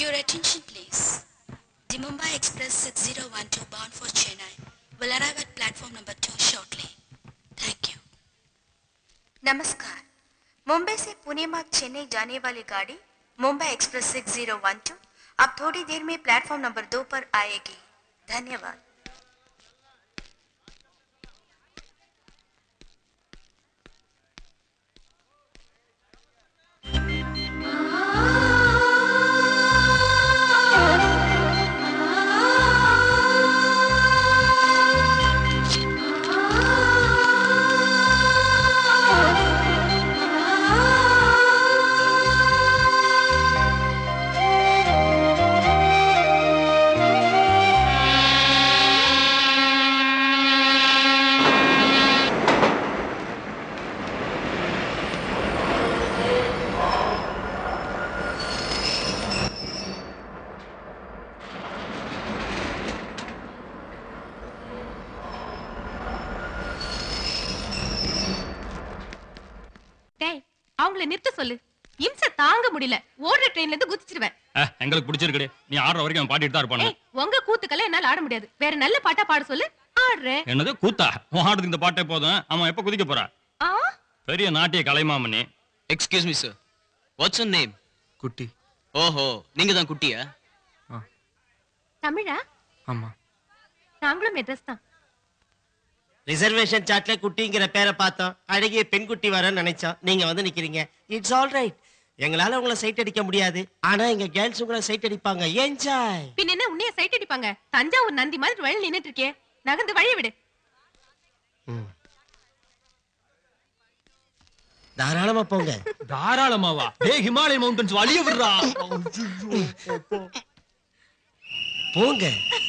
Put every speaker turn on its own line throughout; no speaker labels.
Your attention please. The Mumbai Express 6012 bound for Chennai will arrive at platform number 2 shortly. Thank you.
नमस्कार मुंबई से पुणे मार्ग चेन्नई जाने वाली गाड़ी मुंबई एक्सप्रेस 6012 अब थोड़ी देर में प्लेटफॉर्म नंबर दो पर आएगी धन्यवाद
டேய் அவங்கள நிறுத்த சொல்லு இம்சை தாங்க முடியல ஓடுற ட்ரெயின்ல இருந்து குதிச்சிருவேன்
அஹ், எங்களுக்கு பிடிச்சிருக்குடி நீ ஆடுற வரைக்கும் அவன் பாடிட்டு தான் இருப்பானு
ஏய் உங்க கூத்துக்கெல்லாம் என்னால ஆட முடியாது வேற நல்ல பாட்டா பாட சொல்லு ஆடுறேன்
என்னது கூத்தா உன் ஆடுறதுக்கு இந்த பாட்டே போதும் அவன் எப்ப குதிக்க போறா
ஆ
பெரிய நாட்டிய Kalaimamani
excuse me sir what's your name
குட்டி
ஓஹோ நீங்க தான் குட்டியா
தமிழா
ஆமா
நாங்களும் மெட்ரஸ் தான்
ரிசர்வேஷன் சார்ட்ல குட்டிங்கிற பேரை பார்த்தோம் அழகிய பெண் குட்டி வரேன்னு நினைச்சோம் நீங்க வந்து நிக்கிறீங்க இட்ஸ் ஆல் ரைட் எங்களால உங்களை சைட் அடிக்க முடியாது ஆனா எங்க கேர்ள்ஸ் உங்களை சைட் அடிப்பாங்க என்ஜாய்
பின்ன என்ன உன்னைய சைட் அடிப்பாங்க தஞ்சாவூர் நந்தி மாதிரி வழி நின்னுட்டு இருக்கே நகர்ந்து வழி விடு
தாராளமா போங்க
தாராளமாவா டே ஹிமாலய மவுண்டன்ஸ் வழிய விடுறா
போங்க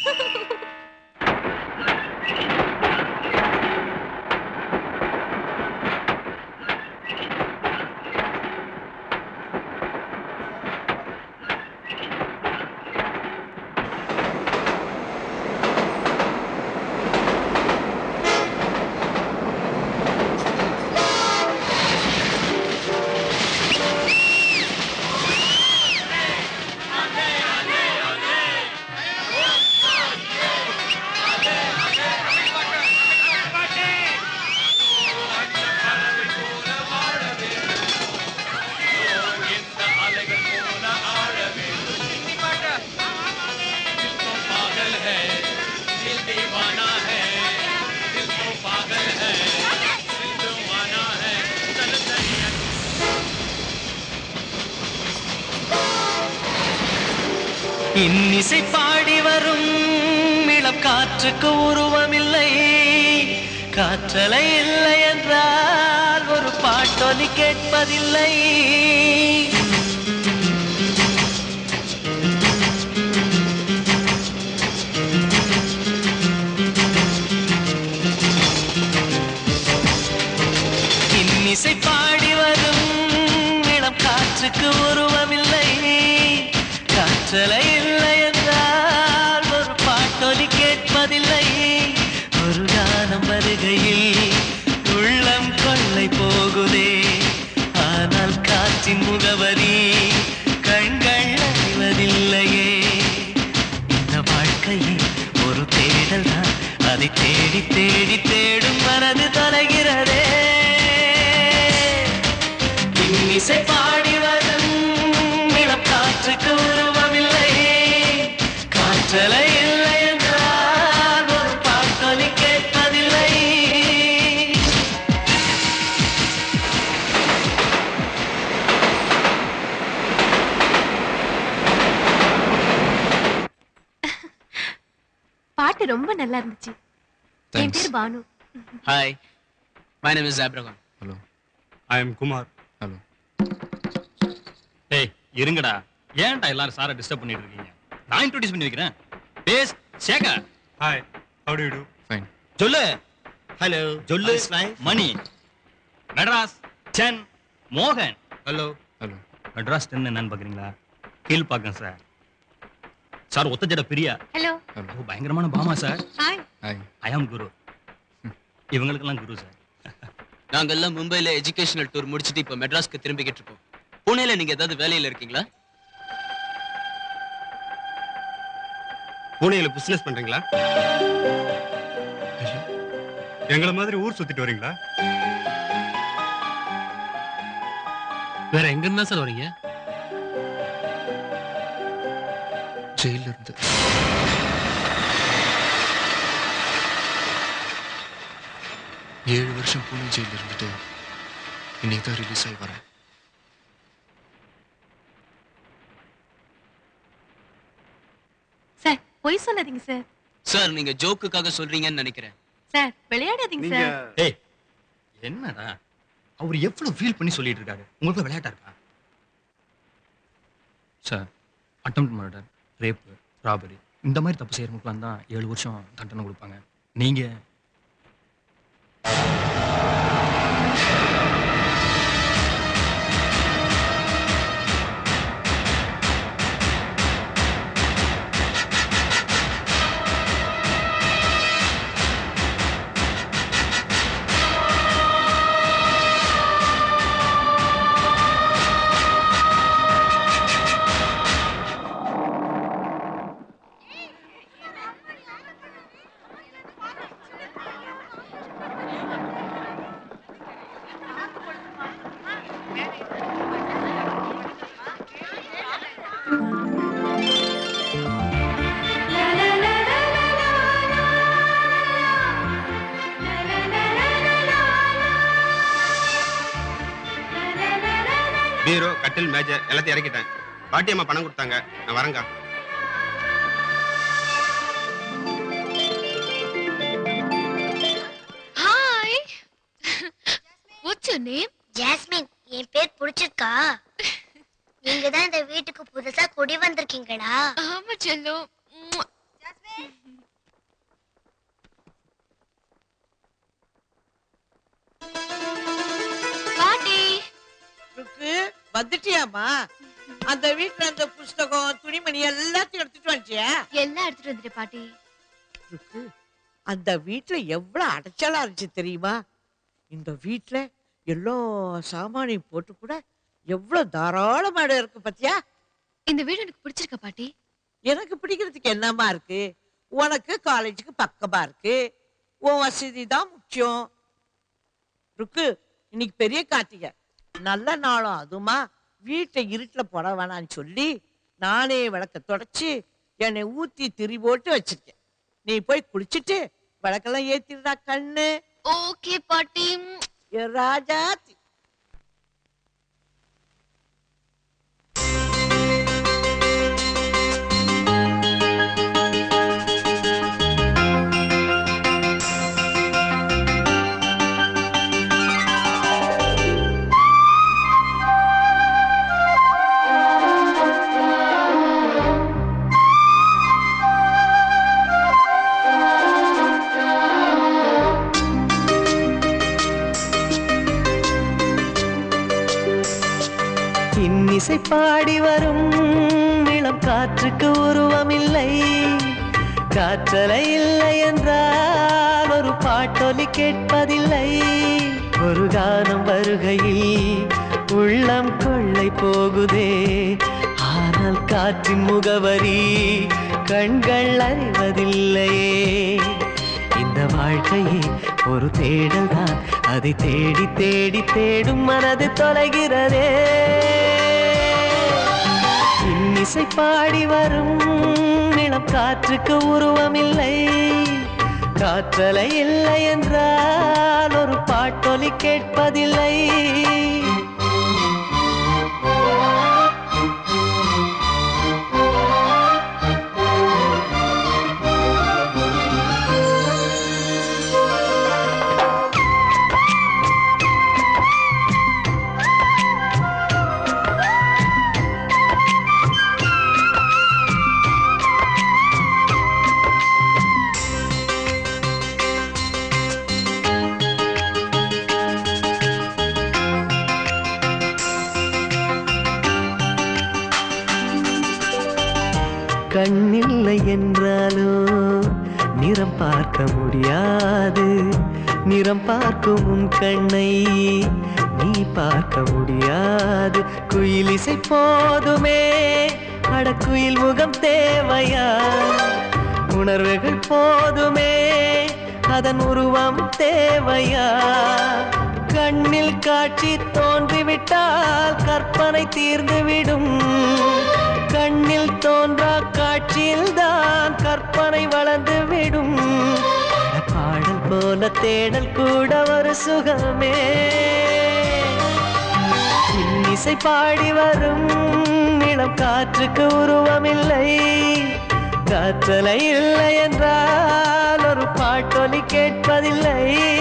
இன்னிசை பாடி வரும் இளம் காற்றுக்கு உருவமில்லை காற்றலை இல்லை என்றால் ஒரு பாட்டொலி கேட்பதில்லை இன்னிசை பாடி வரும் இளம் காற்றுக்கு உருவமில்லை காற்றலை இல்லை என்றால் ஒரு பாட்டொலி கேட்பதில்லை ஒரு கானம் வருகையில் உள்ளம் கொள்ளை போகுதே ஆனால் காற்றின் முகவரி கண்கள் அறிவதில்லையே இந்த வாழ்க்கையே ஒரு தேடல் தான் அதை தேடி தேடி தேடும் மனது தொலைகிறதே இன்னிசை பாடி வரும் இளம் காற்றுக்கு உருவமில்லை காற்றலை இல்லை என்றால் ஒரு பாட்டொலி கேட்பதில்லை
பாட்டு ரொம்ப நல்லா இருந்துச்சு என்
Thanks.
பேர் Bhanu
hi my name is Abraham
hello
I am Kumar
hello
டேய் இருங்கடா ஏன்டா எல்லாரும் சாரை டிஸ்டர்ப் பண்ணிட்டு இருக்கீங்க நான் இன்ட்ரோடியூஸ் பண்ணி வைக்கிறேன் பேஸ் Sekar hi how do you do
fine
சொல்லு
ஹலோ
சொல்லு
How's life?
மணி மெட்ராஸ் சென் மோகன்
ஹலோ ஹலோ
மெட்ராஸ் டென் என்னன்னு பாக்குறீங்களா கீழ்பாக்கம் சார் சார் ஒத்த ஜட பிரியா
ஹலோ
ஹலோ
ஓ, பயங்கரமான Bama sir
hi
hi
I am Guru இவங்களுக்கெல்லாம் குரு சார்
நாங்கெல்லாம் மும்பைல எஜுகேஷனல் டூர் முடிச்சிட்டு இப்ப மெட்ராஸ்க்கு திரும்பிக்கிட்டு இருக்கோம் புனேல நீங்க ஏதாவது வேலையில இருக்கீங்களா
பூனேல பிசினஸ் பண்றீங்களா எங்களை மாதிரி ஊர் சுத்திட்டு வரீங்களா
வேற எங்க இருந்தா சார் வரீங்க ஜெயில இருந்து ஏழு வருஷம் பூனே ஜெயில இருந்துட்டு இன்னைக்கு தான் ரிலீஸ் ஆகி வரேன்
சார் பொய் சொல்லாதீங்க சார்
சார் நீங்க ஜோக்குக்காக சொல்றீங்கன்னு நினைக்கிறேன்
சார் விளையாடாதீங்க
நீங்க
சார்
ஏய் என்னடா அவர் எவ்வளவு ஃபீல் பண்ணி சொல்லிட்டு இருக்காரு உங்களுக்கு விளையாட்டா இருக்கா sir attempt murder rape robbery இந்த மாதிரி தப்பு செய்யறவங்களுக்குலாம் தான் ஏழு வருஷம் தண்டனை கொடுப்பாங்க நீங்க
பீரோ கட்டில் மேஜர் எல்லாத்தையும் இறக்கிட்டேன் பாட்டி அம்மா பணம் கொடுத்தாங்க நான் வரேங்க
hi what's your name
Jasmine என் பேர் பிடிச்சிருக்கா நீங்க தான் இந்த வீட்டுக்கு புதுசா குடி வந்திருக்கீங்கடா
ஆமா செல்லம் பாட்டி
ருக்கு வந்துட்டியாமா அந்த வீட்டுல அந்த புஸ்தகம் துணிமணி எல்லாத்தையும் எடுத்துட்டு வந்துட்டியா
எல்லாம் எடுத்துட்டு வந்துட்டு பாட்டி
ருக்கு அந்த வீட்டுல எவ்வளவு அடைச்சலா இருந்துச்சு தெரியுமா இந்த வீட்டுல எல்லா சாமானையும் போட்டு கூட எவ்வளவு தாராளமா இடம் இருக்கு பாத்தியா
இந்த வீடு எனக்கு பிடிச்சிருக்கா பாட்டி
எனக்கு பிடிக்கிறதுக்கு என்னமா இருக்கு உனக்கு காலேஜுக்கு பக்கமா இருக்கு உன் வசதி தான் முக்கியம் ருக்கு இன்னைக்கு பெரிய கார்த்திகை நல்ல நாளும் அதுமா வீட்டை இருட்டுல போட வேணாம்னு சொல்லி நானே விளக்க தொடச்சு என்னை ஊத்தி திரி போட்டு வச்சிருக்கேன் நீ போய் குளிச்சுட்டு விளக்கெல்லாம் ஏத்திடுடா கண்ணு
ஓகே பாட்டி
என் ராஜாத்தி
இன்னிசை பாடி வரும் இளம் காற்றுக்கு உருவமில்லை காற்றலை இல்லை என்றால் ஒரு பாட்டொலி கேட்பதில்லை ஒரு கானம் வருகையில் உள்ளம் கொள்ளை போகுதே ஆனால் காற்றின் முகவரி கண்கள் அறிவதில்லையே இந்த வாழ்க்கையே ஒரு தேடல் தான் அதை தேடி தேடி தேடும் மனது தொலைகிறதே இன்னிசை பாடி வரும் இளம் காற்றுக்கு உருவமில்லை காற்றலை இல்லை என்றால் ஒரு பாட்டொலி கேட்பதில்லை கண்ணில்லை என்றாலோ நிறம் பார்க்க முடியாது நிறம் பார்க்கும் உன் கண்ணை நீ பார்க்க முடியாது குயில் இசை போதுமே அடக்குயில் முகம் தேவையா உணர்வுகள் போதுமே அதன் உருவம் தேவையா கண்ணில் காட்சி தோன்றிவிட்டால் கற்பனை தீர்ந்துவிடும் கண்ணில் தோன்றா காட்சியில் தான் கற்பனை வளர்ந்து விடும் பாடல் போல தேடல் கூட ஒரு சுகமே இசை பாடி வரும் இளம் காற்றுக்கு உருவமில்லை காற்றலை இல்லை என்றால் ஒரு பாட்டொலி கேட்பதில்லை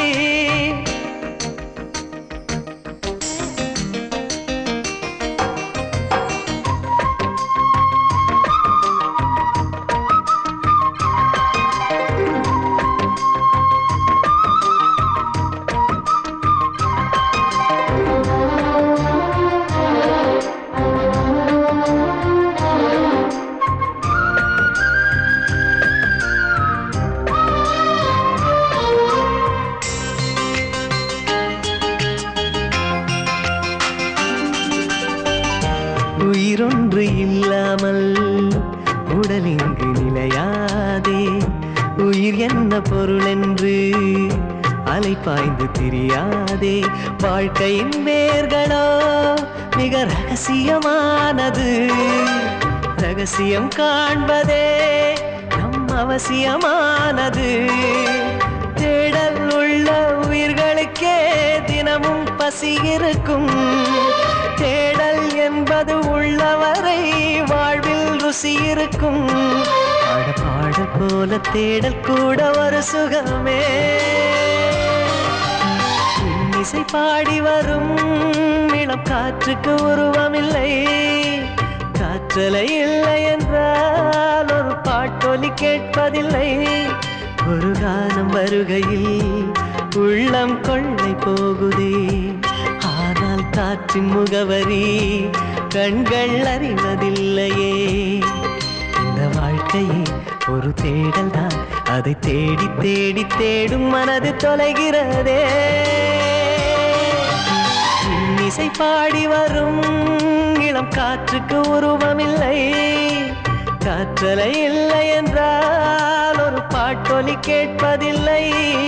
உயிரொன்று இல்லாமல் உடல் இங்கு நிலையாதே உயிர் என்ன பொருள் என்று அலை பாய்ந்து திரியாதே வாழ்க்கையின் வேர்களோ மிக ரகசியமானது ரகசியம் காண்பதே நம் அவசியமானது தேடல் உள்ள உயிர்களுக்கே தினமும் பசி இருக்கும் தேடல் என்பது உள்ளவரை வாழ்வில் ருசி இருக்கும் பாட பாட போல தேடல் கூட ஒரு சுகமே இசை பாடி வரும் இளம் காற்றுக்கு உருவமில்லை காற்றலை இல்லை என்றால் ஒரு பாட்டொலி கேட்பதில்லை ஒரு காலம் வருகையில் உள்ளம் கொள்ளை போகுதே ஆனால் காற்றின் முகவரி கண்கள் அறிவதில்லையே இந்த வாழ்க்கையே ஒரு தேடல் தான் அதை தேடி தேடி தேடும் மனது தொலைகிறதே இசை பாடி வரும் இளம் காற்றுக்கு உருவமில்லை காற்றலை இல்லை என்றால் ஒரு பாட்டொலி கேட்பதில்லை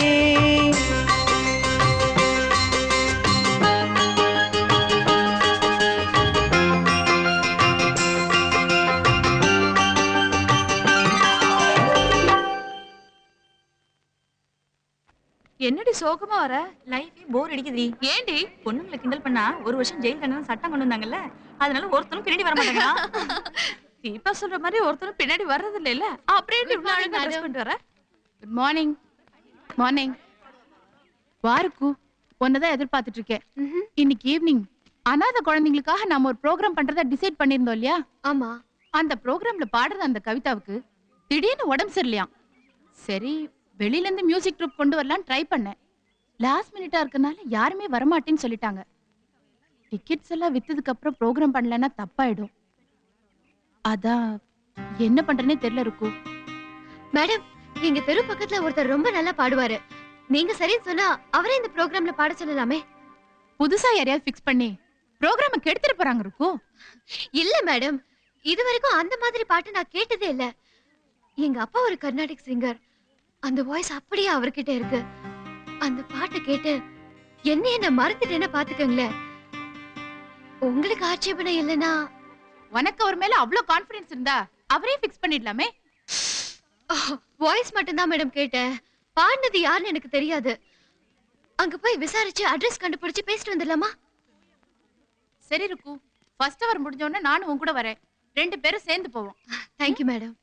என்னடி சோகமா வர லைஃபே போர் அடிக்குதுடி ஏண்டி பொண்ணுங்களை கிண்டல் பண்ணா ஒரு வருஷம் ஜெயில் தண்டனை சட்டம் கொண்டு வந்தாங்கல்ல அதனால ஒருத்தரும் பின்னாடி வர மாட்டாங்களா தீபா சொல்ற மாதிரி ஒருத்தரும் பின்னாடி வர்றது இல்ல அப்படியே இவ்வளவு அழகா ட்ரெஸ் பண்ணிட்டு வர
குட் மார்னிங் மார்னிங் வாருக்கு உன்னதான் எதிர்பார்த்துட்டு இருக்கேன் இன்னைக்கு ஈவினிங் அனாதை குழந்தைங்களுக்காக நாம ஒரு ப்ரோக்ராம் பண்றதா டிசைட் பண்ணிருந்தோம் இல்லையா
ஆமா
அந்த ப்ரோக்ராம்ல பாடுற அந்த கவிதாவுக்கு திடீர்னு உடம்பு சரியில்லையாம் சரி வெளியில இருந்து மியூசிக் ட்ரூப் கொண்டு வரலாம் ட்ரை பண்ணேன் லாஸ்ட் மினிட்டா இருக்கனால யாருமே வரமாட்டேன்னு சொல்லிட்டாங்க டிக்கெட்ஸ் எல்லாம் வித்ததுக்கு அப்புறம் ப்ரோக்ராம் பண்ணலன்னா தப்பாயிடும் அதான் என்ன பண்றேனே தெரியல இருக்கு
மேடம் எங்க தெரு பக்கத்துல ஒருத்தர் ரொம்ப நல்லா பாடுவாரு நீங்க சரின்னு சொன்னா அவரே இந்த ப்ரோக்ராம்ல பாட சொல்லலாமே
புதுசா யாரையாவது ஃபிக்ஸ் பண்ணி ப்ரோக்ராம கெடுத்துட்டு போறாங்க இருக்கும்
இல்ல மேடம் இது வரைக்கும் அந்த மாதிரி பாட்டு நான் கேட்டதே இல்ல எங்க அப்பா ஒரு கர்நாடிக் சிங்கர் அந்த வாய்ஸ் அப்படியே அவர்கிட்ட இருக்கு அந்த பாட்டை கேட்டு என்ன என்ன மறந்துட்டேன்னு பாத்துக்கங்களேன் உங்களுக்கு ஆட்சேபனை இல்லைன்னா
உனக்கு அவர் மேல அவ்வளவு கான்பிடன்ஸ் இருந்தா அவரே ஃபிக்ஸ் பண்ணிடலாமே
வாய்ஸ் மட்டும்தான் மேடம் கேட்டேன் பாடினது யாருன்னு எனக்கு தெரியாது அங்க போய் விசாரிச்சு அட்ரஸ் கண்டுபிடிச்சு பேசிட்டு வந்துடலாமா
சரி ருக்கு ஃபர்ஸ்ட் அவர் முடிஞ்ச உடனே நானும் உன் கூட வரேன் ரெண்டு பேரும் சேர்ந்து போவோம்
தேங்க்யூ மேடம்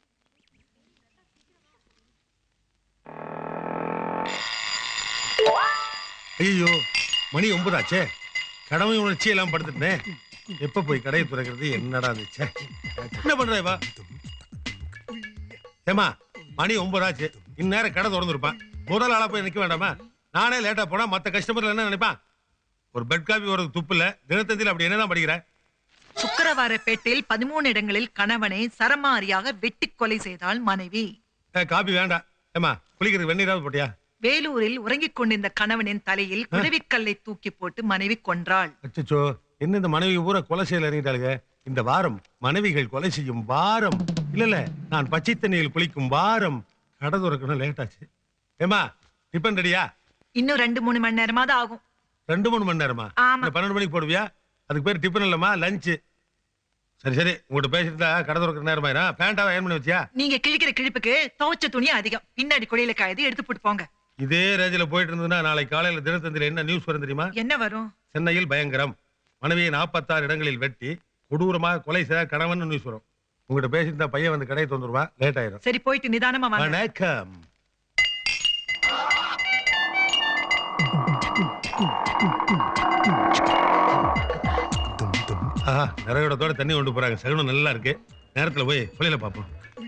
ஐயோ மணி ஒன்பதாச்சே கடமை உணர்ச்சி எல்லாம் படுத்துட்டேன் எப்ப போய் கடையை துறக்கிறது என்னடா இருந்துச்சே என்ன பண்ற இவ ஏமா மணி ஒன்பதாச்சு இந்நேரம் கடை திறந்துருப்பான் முதல் ஆளா போய் நிக்க வேண்டாமா நானே லேட்டா போனா மத்த கஸ்டமர் என்ன நினைப்பான் ஒரு பெட் காபி ஒரு துப்பு இல்ல தினத்தந்தியில் அப்படி என்னதான் படிக்கிற
சுக்கரவாரப்பேட்டையில் பதிமூணு இடங்களில் கணவனை சரமாரியாக வெட்டி கொலை செய்தாள் மனைவி
ஏ, காபி வேண்டாம் ஏமா குளிக்கிறதுக்கு வெந்நீராவது போட்டியா
வேலூரில் உறங்கிக் கொண்டிருந்த கணவனின் தலையில் குருவிக்கல்லை தூக்கி போட்டு மனைவி கொன்றாள்
அச்சச்சோ என்ன இந்த மனைவி பூரா கொலை செய்யல இறங்கிட்டாளுங்க இந்த வாரம் மனைவிகள் கொலை செய்யும் வாரம் இல்ல இல்ல நான் பச்சை தண்ணியில் குளிக்கும் வாரம் கடை திறக்கணும் லேட் ஆச்சு ஏமா டிஃபன் ரெடியா
இன்னும் ரெண்டு மூணு மணி நேரமாவது ஆகும்
ரெண்டு மூணு மணி நேரமா
ஆமா.
இந்த பன்னெண்டு மணிக்கு போடுவியா அதுக்கு பேர் டிஃபன் இல்லம்மா லஞ்சு சரி சரி உங்கள்கிட்ட பேசிட்டு இருந்தா கடை திறக்கிற நேரம் ஆயிரும் பேண்டாவை ஏன் பண்ணி வச்சியா
நீங்க கிழிக்கிற கிழிப்புக்கு துவைச்ச துணி அதிகம் பின்னாடி குழியில காயது எடுத்து போட்டு போங்க
இதே ரேஞ்சில் போயிட்டு இருந்ததுன்னா நாளைக்கு காலையில தினத்தந்தில என்ன நியூஸ் வரும் தெரியுமா
என்ன வரும்
சென்னையில் பயங்கரம் மனைவியை நாற்பத்தாறு இடங்களில் வெட்டி கொடூரமாக கொலை செய்த கணவன் நியூஸ் வரும் உங்ககிட்ட பேசிட்டு இருந்தா பையன் வந்து கடையை தந்துருவா லேட் ஆயிரும்
சரி போயிட்டு நிதானமா வாங்க
வணக்கம் ஆஹா நிறையோடத்தோட தண்ணி கொண்டு போறாங்க சகுனம் நல்லா இருக்கு நேரத்துல போய் சொல்லில பாப்போம்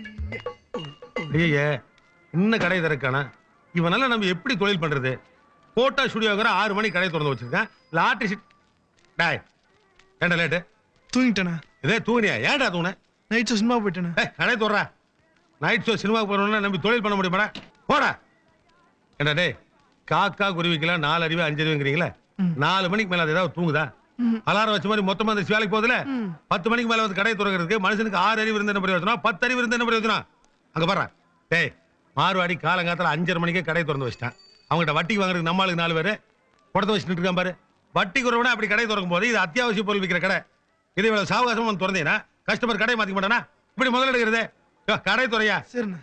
ஐயே இன்னும் கடை திறக்கானா இவனால நம்ம எப்படி தொழில் பண்றது போட்டோ ஸ்டுடியோங்கிற ஆறு மணி கடை திறந்து வச்சிருக்கேன் இல்ல ஆர்டிஸ்ட் டாய் ஏன்டா லேட்டு
தூங்கிட்டேண்ணா
இதே தூங்கினியா ஏன்டா தூங்கின
நைட் ஷோ சினிமா போயிட்டேண்ணே
ஏய், கடை தோறா நைட் ஷோ சினிமாவுக்கு போறவனா நம்பி தொழில் பண்ண முடியுமாடா போடா என்ன டேய் காக்கா குருவிக்கெல்லாம் நாலு அறிவு அஞ்சு அறிவுங்கிறீங்களே நாலு மணிக்கு மேல அது ஏதாவது தூங்குதா அலாரம் வச்ச மாதிரி மொத்தமா அந்த வேலைக்கு போகுதுல பத்து மணிக்கு மேல வந்து கடை திறக்கிறதுக்கு மனுஷனுக்கு ஆறு அறிவு இருந்த என்ன பிரயோஜனம் பத்து அறிவு இருந்த என்ன பிரயோஜனம் அங்க பாரு டேய் மார்வாடி காலங்காலத்துல அஞ்சரை மணிக்கே கடை திறந்து வச்சிட்டான் அவங்ககிட்ட வட்டிக்கு வாங்குறதுக்கு நம்ம ஆளுக்கு நாலு பேரு குடத்தை வச்சுட்டு இருக்கான் பாரு வட்டி குறவனே அப்படி கடை திறக்கும் போது இது அத்தியாவசிய பொருள் விற்கிற கடை இது இவ்வளவு சாவகாசமா வந்து திறந்தீங்கன்னா கஸ்டமர் கடையை மாத்திக்க மாட்டானா இப்படி முதல்ல எடுக்கிறதே யோ, கடை துறையா
சரிண்ணே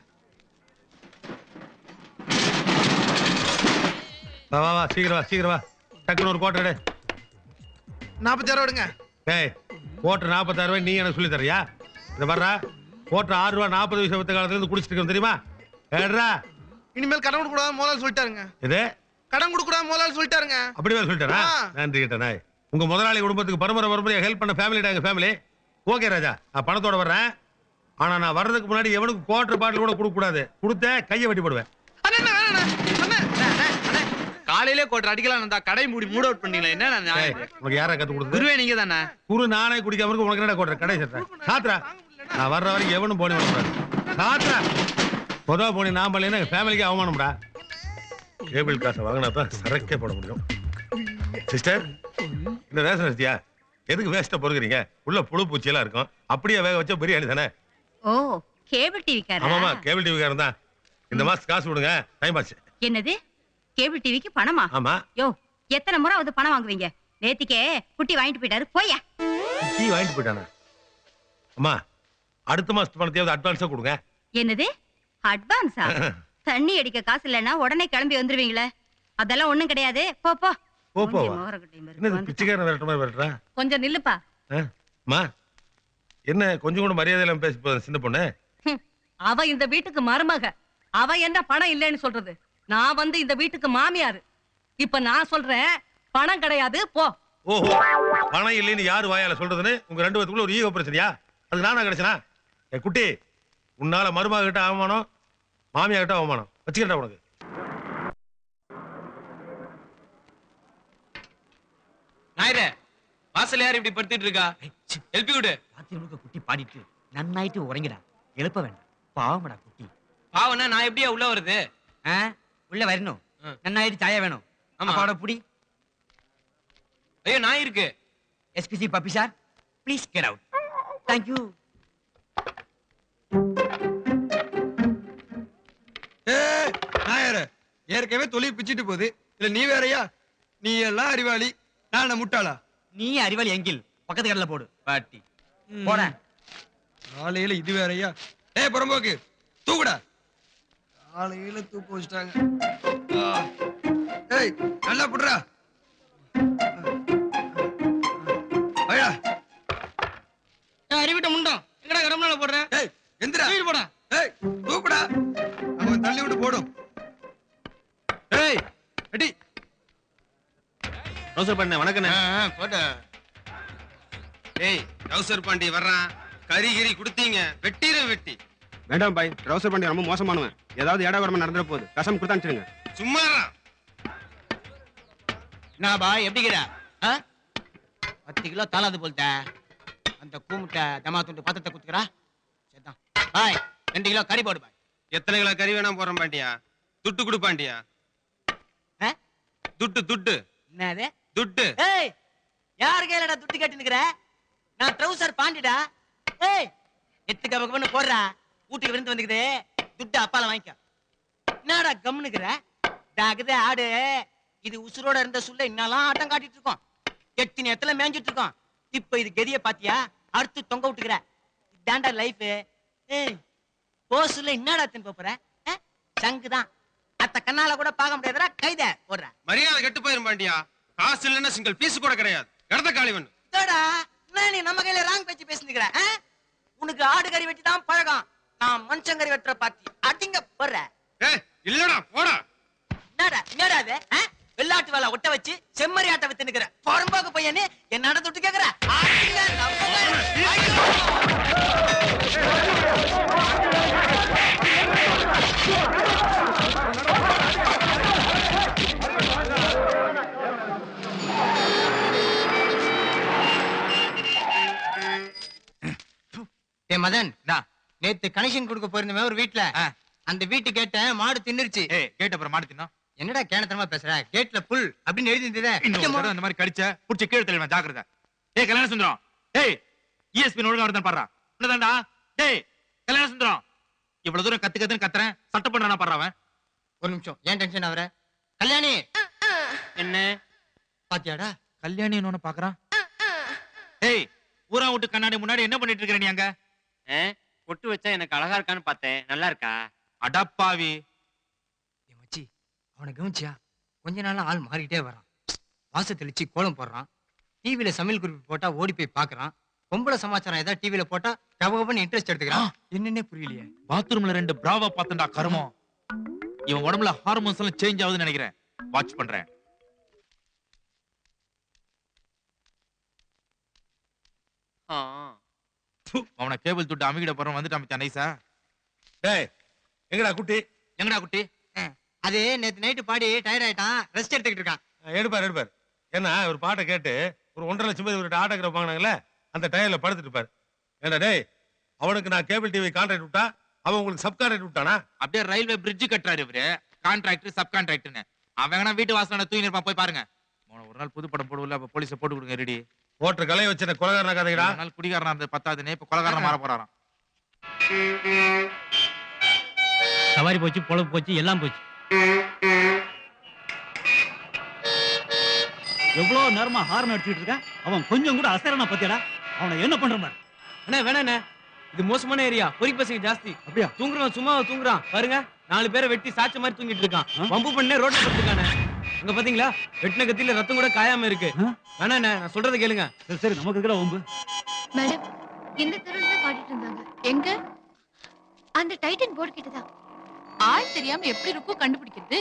வா வா வா சீக்கிரம் வா சீக்கிரம் வா டக்குன்னு ஒரு கோட்டை எடு
நாற்பத்தாயிரம் விடுங்க
டேய் கோட்டை நாற்பத்தாயிரம் ரூபாய் நீ எனக்கு சொல்லி தரியா இந்த வர்றா கோட்டை ஆறு ரூபா நாற்பது வயசு வித்த காலத்துல இருந்து குடிச்சிட்டு இருக்கோம் தெரியுமா ஏடுறா
இனிமேல் கடன் கொடுக்க கூடாது முதலாளி சொல்லிட்டாருங்க
இது
கடன் கொடுக்க கூடாது முதலாளி சொல்லிட்டாருங்க
அப்படி வேற சொல்லிட்டேனா
ஆ.
நன்றி கிட்ட நாய் உங்க முதலாளி குடும்பத்துக்கு பரம்பரை பரம்பரையா ஹெல்ப் பண்ண ஃபேமிலிடா எங்க ஃபேமிலி ஓகே ராஜா நான் பணத்தோட வர்றேன் ஆனா நான் வர்றதுக்கு முன்னாடி எவனுக்கு குவார்டர் பாட்டில் கூட கொடுக்க கூடாது கொடுத்தேன் கையை வெட்டி போடுவேன்
காலையிலே கோட்டர் அடிக்கலாம் இருந்தா கடை மூடி மூட் அவுட் பண்ணீங்களா என்ன
டேய், உனக்கு யாரா கத்து கொடுத்தது
குருவே நீங்க தானே
குரு நானே குடிக்காம இருக்கு உனக்கு என்ன கோட்டை கடை சாத்துறேன் சாத்துறா நான் வர்ற வரைக்கும் எவனும் போனி வரக்கூடாது சாத்துறா பொதுவா போனி நான் பண்ணலைன்னா எங்க ஃபேமிலிக்கு அவமானம்டா கேபிள் காசை வாங்கினா தான் சரக்கே போட முடியும் சிஸ்டர் இந்த ரேஷன் அரிசியா எதுக்கு வேஸ்ட்டா பொறுக்குறீங்க உள்ள புழு பூச்சியெல்லாம் இருக்கும் அப்படியே வேக வச்சா பிரியாணி தானே
ஓ கேபிள் டிவிக்காரா
ஆமாமா கேபிள் டிவி காரன் தான் இந்த மாசம் காசு கொடுங்க டைம் ஆச்சு
என்னது கேபிள் டிவிக்கு பணமா
ஆமா
யோ எத்தனை முறை வந்து பணம் வாங்குவீங்க நேத்திக்கே குட்டி வாங்கிட்டு போயிட்டாரு போயா
டீ வாங்கிட்டு போயிட்டானே அம்மா அடுத்த மாசத்து பணத்தையாவது அட்வான்ஸா கொடுங்க
என்னது அட்வான்ஸா தண்ணி அடிக்க காசு இல்லைன்னா உடனே கிளம்பி வந்துருவீங்களே அதெல்லாம் ஒண்ணும் கிடையாது போ போ
போ போ
மூஞ்சி முகரக்கட்டையும் பாரு.
என்னது பிச்சைக்காரன் விரட்ட மாதிரி விரட்டுறா
கொஞ்சம் நில்லுப்பா
ஆ? அம்மா என்ன கொஞ்சம் கூட மரியாதை இல்லாம பேசி போகுது சின்ன பொண்ணு
ஹம், அவ இந்த வீட்டுக்கு மருமக அவ என்ன பணம் இல்லைன்னு சொல்றது நான் வந்து இந்த வீட்டுக்கு மாமியாரு இப்ப நான் சொல்றேன் பணம் கிடையாது போ
ஓஹோ பணம் இல்லைன்னு யாரு வாயால சொல்றதுன்னு உங்க ரெண்டு பேத்துக்குள்ள ஒரு ஈகோ பிரச்சனையா அதுக்கு நானா கிடைச்சனா ஏ குட்டி உன்னால மருமக கிட்ட அவமானம் மாமியா கிட்ட அவமானம் வச்சுக்கிட்டா உனக்கு
ஞாயிறு வாசல் யார் இப்படி படுத்துட்டு இருக்கா எழுப்பி விடு
ராத்திரி குட்டி பாடிட்டு நன்னாயிட்டு உறங்கிடா எழுப்ப வேண்டாம் பாவமடா குட்டி
பாவனா நான் எப்படியா உள்ள வருது
ஆ, உள்ள வரணும் நன்னாயிட்டு சாயா வேணும்
ஆமா.
அப்பாவோட புடி
ஐயோ நான் இருக்கு
SPC puppy sir please get out thank you
நாயர ஏற்கனவே தொழில் பிச்சிட்டு போகுது இல்ல நீ வேறயா நீ எல்லாம் அறிவாளி நான் என்ன முட்டாளா
நீ அறிவாளி எங்கில் பக்கத்து கடல போடு
பாட்டி
போறேன்
காலையில இது வேறயா ஏய் புறம்போக்கு தூக்குடா காலையில தூக்க வச்சுட்டாங்க ஆ. ஏய் நல்லா புடுறா ஐயா
அறிவிட்ட முண்டம் எங்கடா கடமனால போடுற
ஏய் எந்திரா
தூக்கிட்டு போடா
ஏய் தூக்குடா அவன் தள்ளி விட்டு போடும் ஏய் ரெடி
ட்ரௌசர் பண்ண வணக்கண்ணே
போட்டா
ஏய் ட்ரௌசர் பாண்டி வர்றான் கறி கிரி கொடுத்தீங்க வெட்டிர வெட்டி வேண்டாம் பாய் ட்ரௌசர் பாண்டி ரொம்ப மோசமானவன் ஏதாவது ஏடா வரமா நடந்துட போகுது கசம் கொடுத்து அனுப்பிச்சிடுங்க சும்மா
நான் பாய் எப்படிக்கிறா ஆ? பத்து கிலோ தாளாது போல்ட்ட அந்த கூமுட்டை தமா துண்டு பாத்திரத்தை குத்துக்கிறா சரிதான் பாய் ரெண்டு கிலோ கறி போடு பாய்
எத்தனை கிலோ கறி வேணா போறோம் பாண்டியா துட்டு கொடு பாண்டியா துட்டு துட்டு
என்னது
துட்டு
ஏய் யார் கையிலடா துட்டு கட்டி நிக்கிற நான் ட்ரௌசர் பாண்டிடா ஏய் எட்டு கபகபன்னு போடுறா வீட்டுக்கு விருந்து வந்துக்குது துட்டு அப்பால வாங்கிக்க என்னடா கம்னுக்குற டாகுதே ஆடு இது உசுரோட இருந்த சுள்ள இன்னெல்லாம் ஆட்டம் காட்டிட்டு இருக்கோம் எட்டு நேரத்துல மேய்ஞ்சிட்டு இருக்கோம் இப்ப இது கெதிய பாத்தியா அறுத்து தொங்க விட்டுக்கிற இதாண்டா லைஃப் ஏய் போசுல என்னடா தின் போற சங்குதான் அத்த கண்ணால கூட பார்க்க முடியாதுடா கைத போடுற
மரியாதை கெட்டு போயிரும் பாண்டியா காசு இல்லைன்னா சிங்கிள் பீஸ் கூட கிடையாது இடத்த காலி பண்ணு
இதோடா என்ன நீ நம்ம கையில ராங் பேச்சு பேசினுக்கிற உனக்கு ஆடு கறி வெட்டி தான் பழகம் நான் மனுஷன் கறி வெட்டுற பாத்தி அடிங்க போடுற
ஏய் இல்லடா போடா
என்னடா என்னடா அது ஆ? வெள்ளாட்டு வேலை ஒட்ட வச்சு செம்மறி ஆட்ட வித்து நிக்கிற பொறம்போக்கு பையனு என்னடா தொட்டு கேக்குற அடிங்க, நம்புங்க. ஏ மதன் நேத்து கனெக்ஷன் கொடுக்க போயிருந்தவன் ஒரு வீட்ல அந்த வீட்டு கேட்டேன் மாடு தின்னுருச்சு
கேட்ட அப்புறம் மாடு தின்னோம்
என்னடா கேனத்தனமா பேசுற கேட்ல புல் அப்படின்னு எழுதி இருந்ததே
இன்னொரு தடவை அந்த மாதிரி கடிச்ச புடிச்ச கீழே தள்ளுவேன் ஜாக்கிரதை ஏய் கல்யாண சுந்தரம் ஏய் இஎஸ்பி ஒழுங்கா வருதான் பாடுறா என்னதான்டா டேய் கல்யாண சுந்தரம் இவ்வளவு தூரம் கத்து கத்துன்னு கத்துறேன் சட்டை பண்றானா பாடுறாவன்
ஒரு நிமிஷம் ஏன் டென்ஷன் ஆகுற கல்யாணி
என்ன
பாத்தியாடா
கல்யாணி என்ன பாக்குறான் ஏய் ஊரா விட்டு கண்ணாடி முன்னாடி என்ன பண்ணிட்டு இருக்கிற நீ அங்க
பொட்டு வச்சா எனக்கு அழகா இருக்கான்னு பார்த்தேன் நல்லா இருக்கா
அடப்பாவி
மச்சி அவனை கவனிச்சியா கொஞ்ச நாளா ஆள் மாறிட்டே வரான் வாச தெளிச்சு கோலம் போடுறான் டிவில சமையல் குறிப்பு போட்டா ஓடி போய் பாக்குறான் பொம்பளை சமாச்சாரம் ஏதாவது டிவில போட்டா கவகப்பன்னு இன்ட்ரெஸ்ட் எடுத்துக்கிறான் என்னன்னே புரியலையே
பாத்ரூம்ல ரெண்டு பிராவா பார்த்தண்டா கருமம் இவன் உடம்புல ஹார்மோன்ஸ் எல்லாம் சேஞ்ச் ஆகுதுன்னு நினைக்கிறேன் வாட்ச் பண்றேன் அவனை கேபிள் துட்டு அமிகிட போறோம் வந்துட்டு அமைச்சா நைஸா
டேய் எங்கடா குட்டி
எங்கடா குட்டி
அது நேத்து நைட்டு பாடி டயர்ட் ஆயிட்டான் ரெஸ்ட் எடுத்துக்கிட்டு இருக்கான்
எடுப்பார் எடுப்பார் ஏன்னா ஒரு பாட்டை கேட்டு ஒரு ஒன்றரை லட்சம் பேர் ஒரு ஆட்டோகிராஃப் வாங்கினாங்கல்ல அந்த டயர்ல படுத்துட்டு இருப்பாரு ஏண்டா டேய் அவனுக்கு நான் கேபிள் டிவி கான்ட்ராக்ட் விட்டா அவன் உங்களுக்கு சப் கான்ட்ராக்ட் விட்டானா
அப்படியே ரயில்வே பிரிட்ஜ் கட்டுறாரு இவரு கான்ட்ராக்டர் சப் கான்ட்ராக்டர்னு அவன் வேணா வீட்டு வாசல தூங்கி இருப்பான் போய் பாருங்க மோன ஒரு நாள் புது படம் போடுவல அப்ப போலீஸ போட்டு கொடுங்க ரெடி
ஓட்டர் கலையை வச்சிருந்த கொலகாரன கதைடா
ஒரு நாள் குடிகாரனா இருந்தது பத்தாதுன்னு இப்ப கொலகாரனா மாற போறாராம்
சவாரி போச்சு பொழப்பு போச்சு எல்லாம் போச்சு எவ்வளவு நேரமா ஹார்ன் அடிச்சுட்டு இருக்கான் அவன் கொஞ்சம் கூட அசரணா பத்தியடா அவனை என்ன பண்ற மாதிரி
அண்ணா வேணாண்ணே இது மோசமான ஏரியா பொறி பசங்க ஜாஸ்தி அப்படியா தூங்குறவன் சும்மா தூங்குறான் பாருங்க நாலு பேரை வெட்டி சாச்ச மாதிரி தூங்கிட்டு இருக்கான் வம்பு பண்ணே ரோட்ல படுத்துக்கானே அங்க பாத்தீங்களா வெட்டின கத்தியில ரத்தம் கூட காயாம இருக்கு வேணாண்ணே நான் சொல்றத கேளுங்க
சரி சரி நமக்கு இருக்கிற வம்பு
மேடம் இந்த தெருவில் தான் பாடிட்டு இருந்தாங்க எங்க அந்த டைட்டன் போர்டு கிட்ட தான்
ஆள் தெரியாம எப்படி இருக்கும் கண்டுபிடிக்கிறது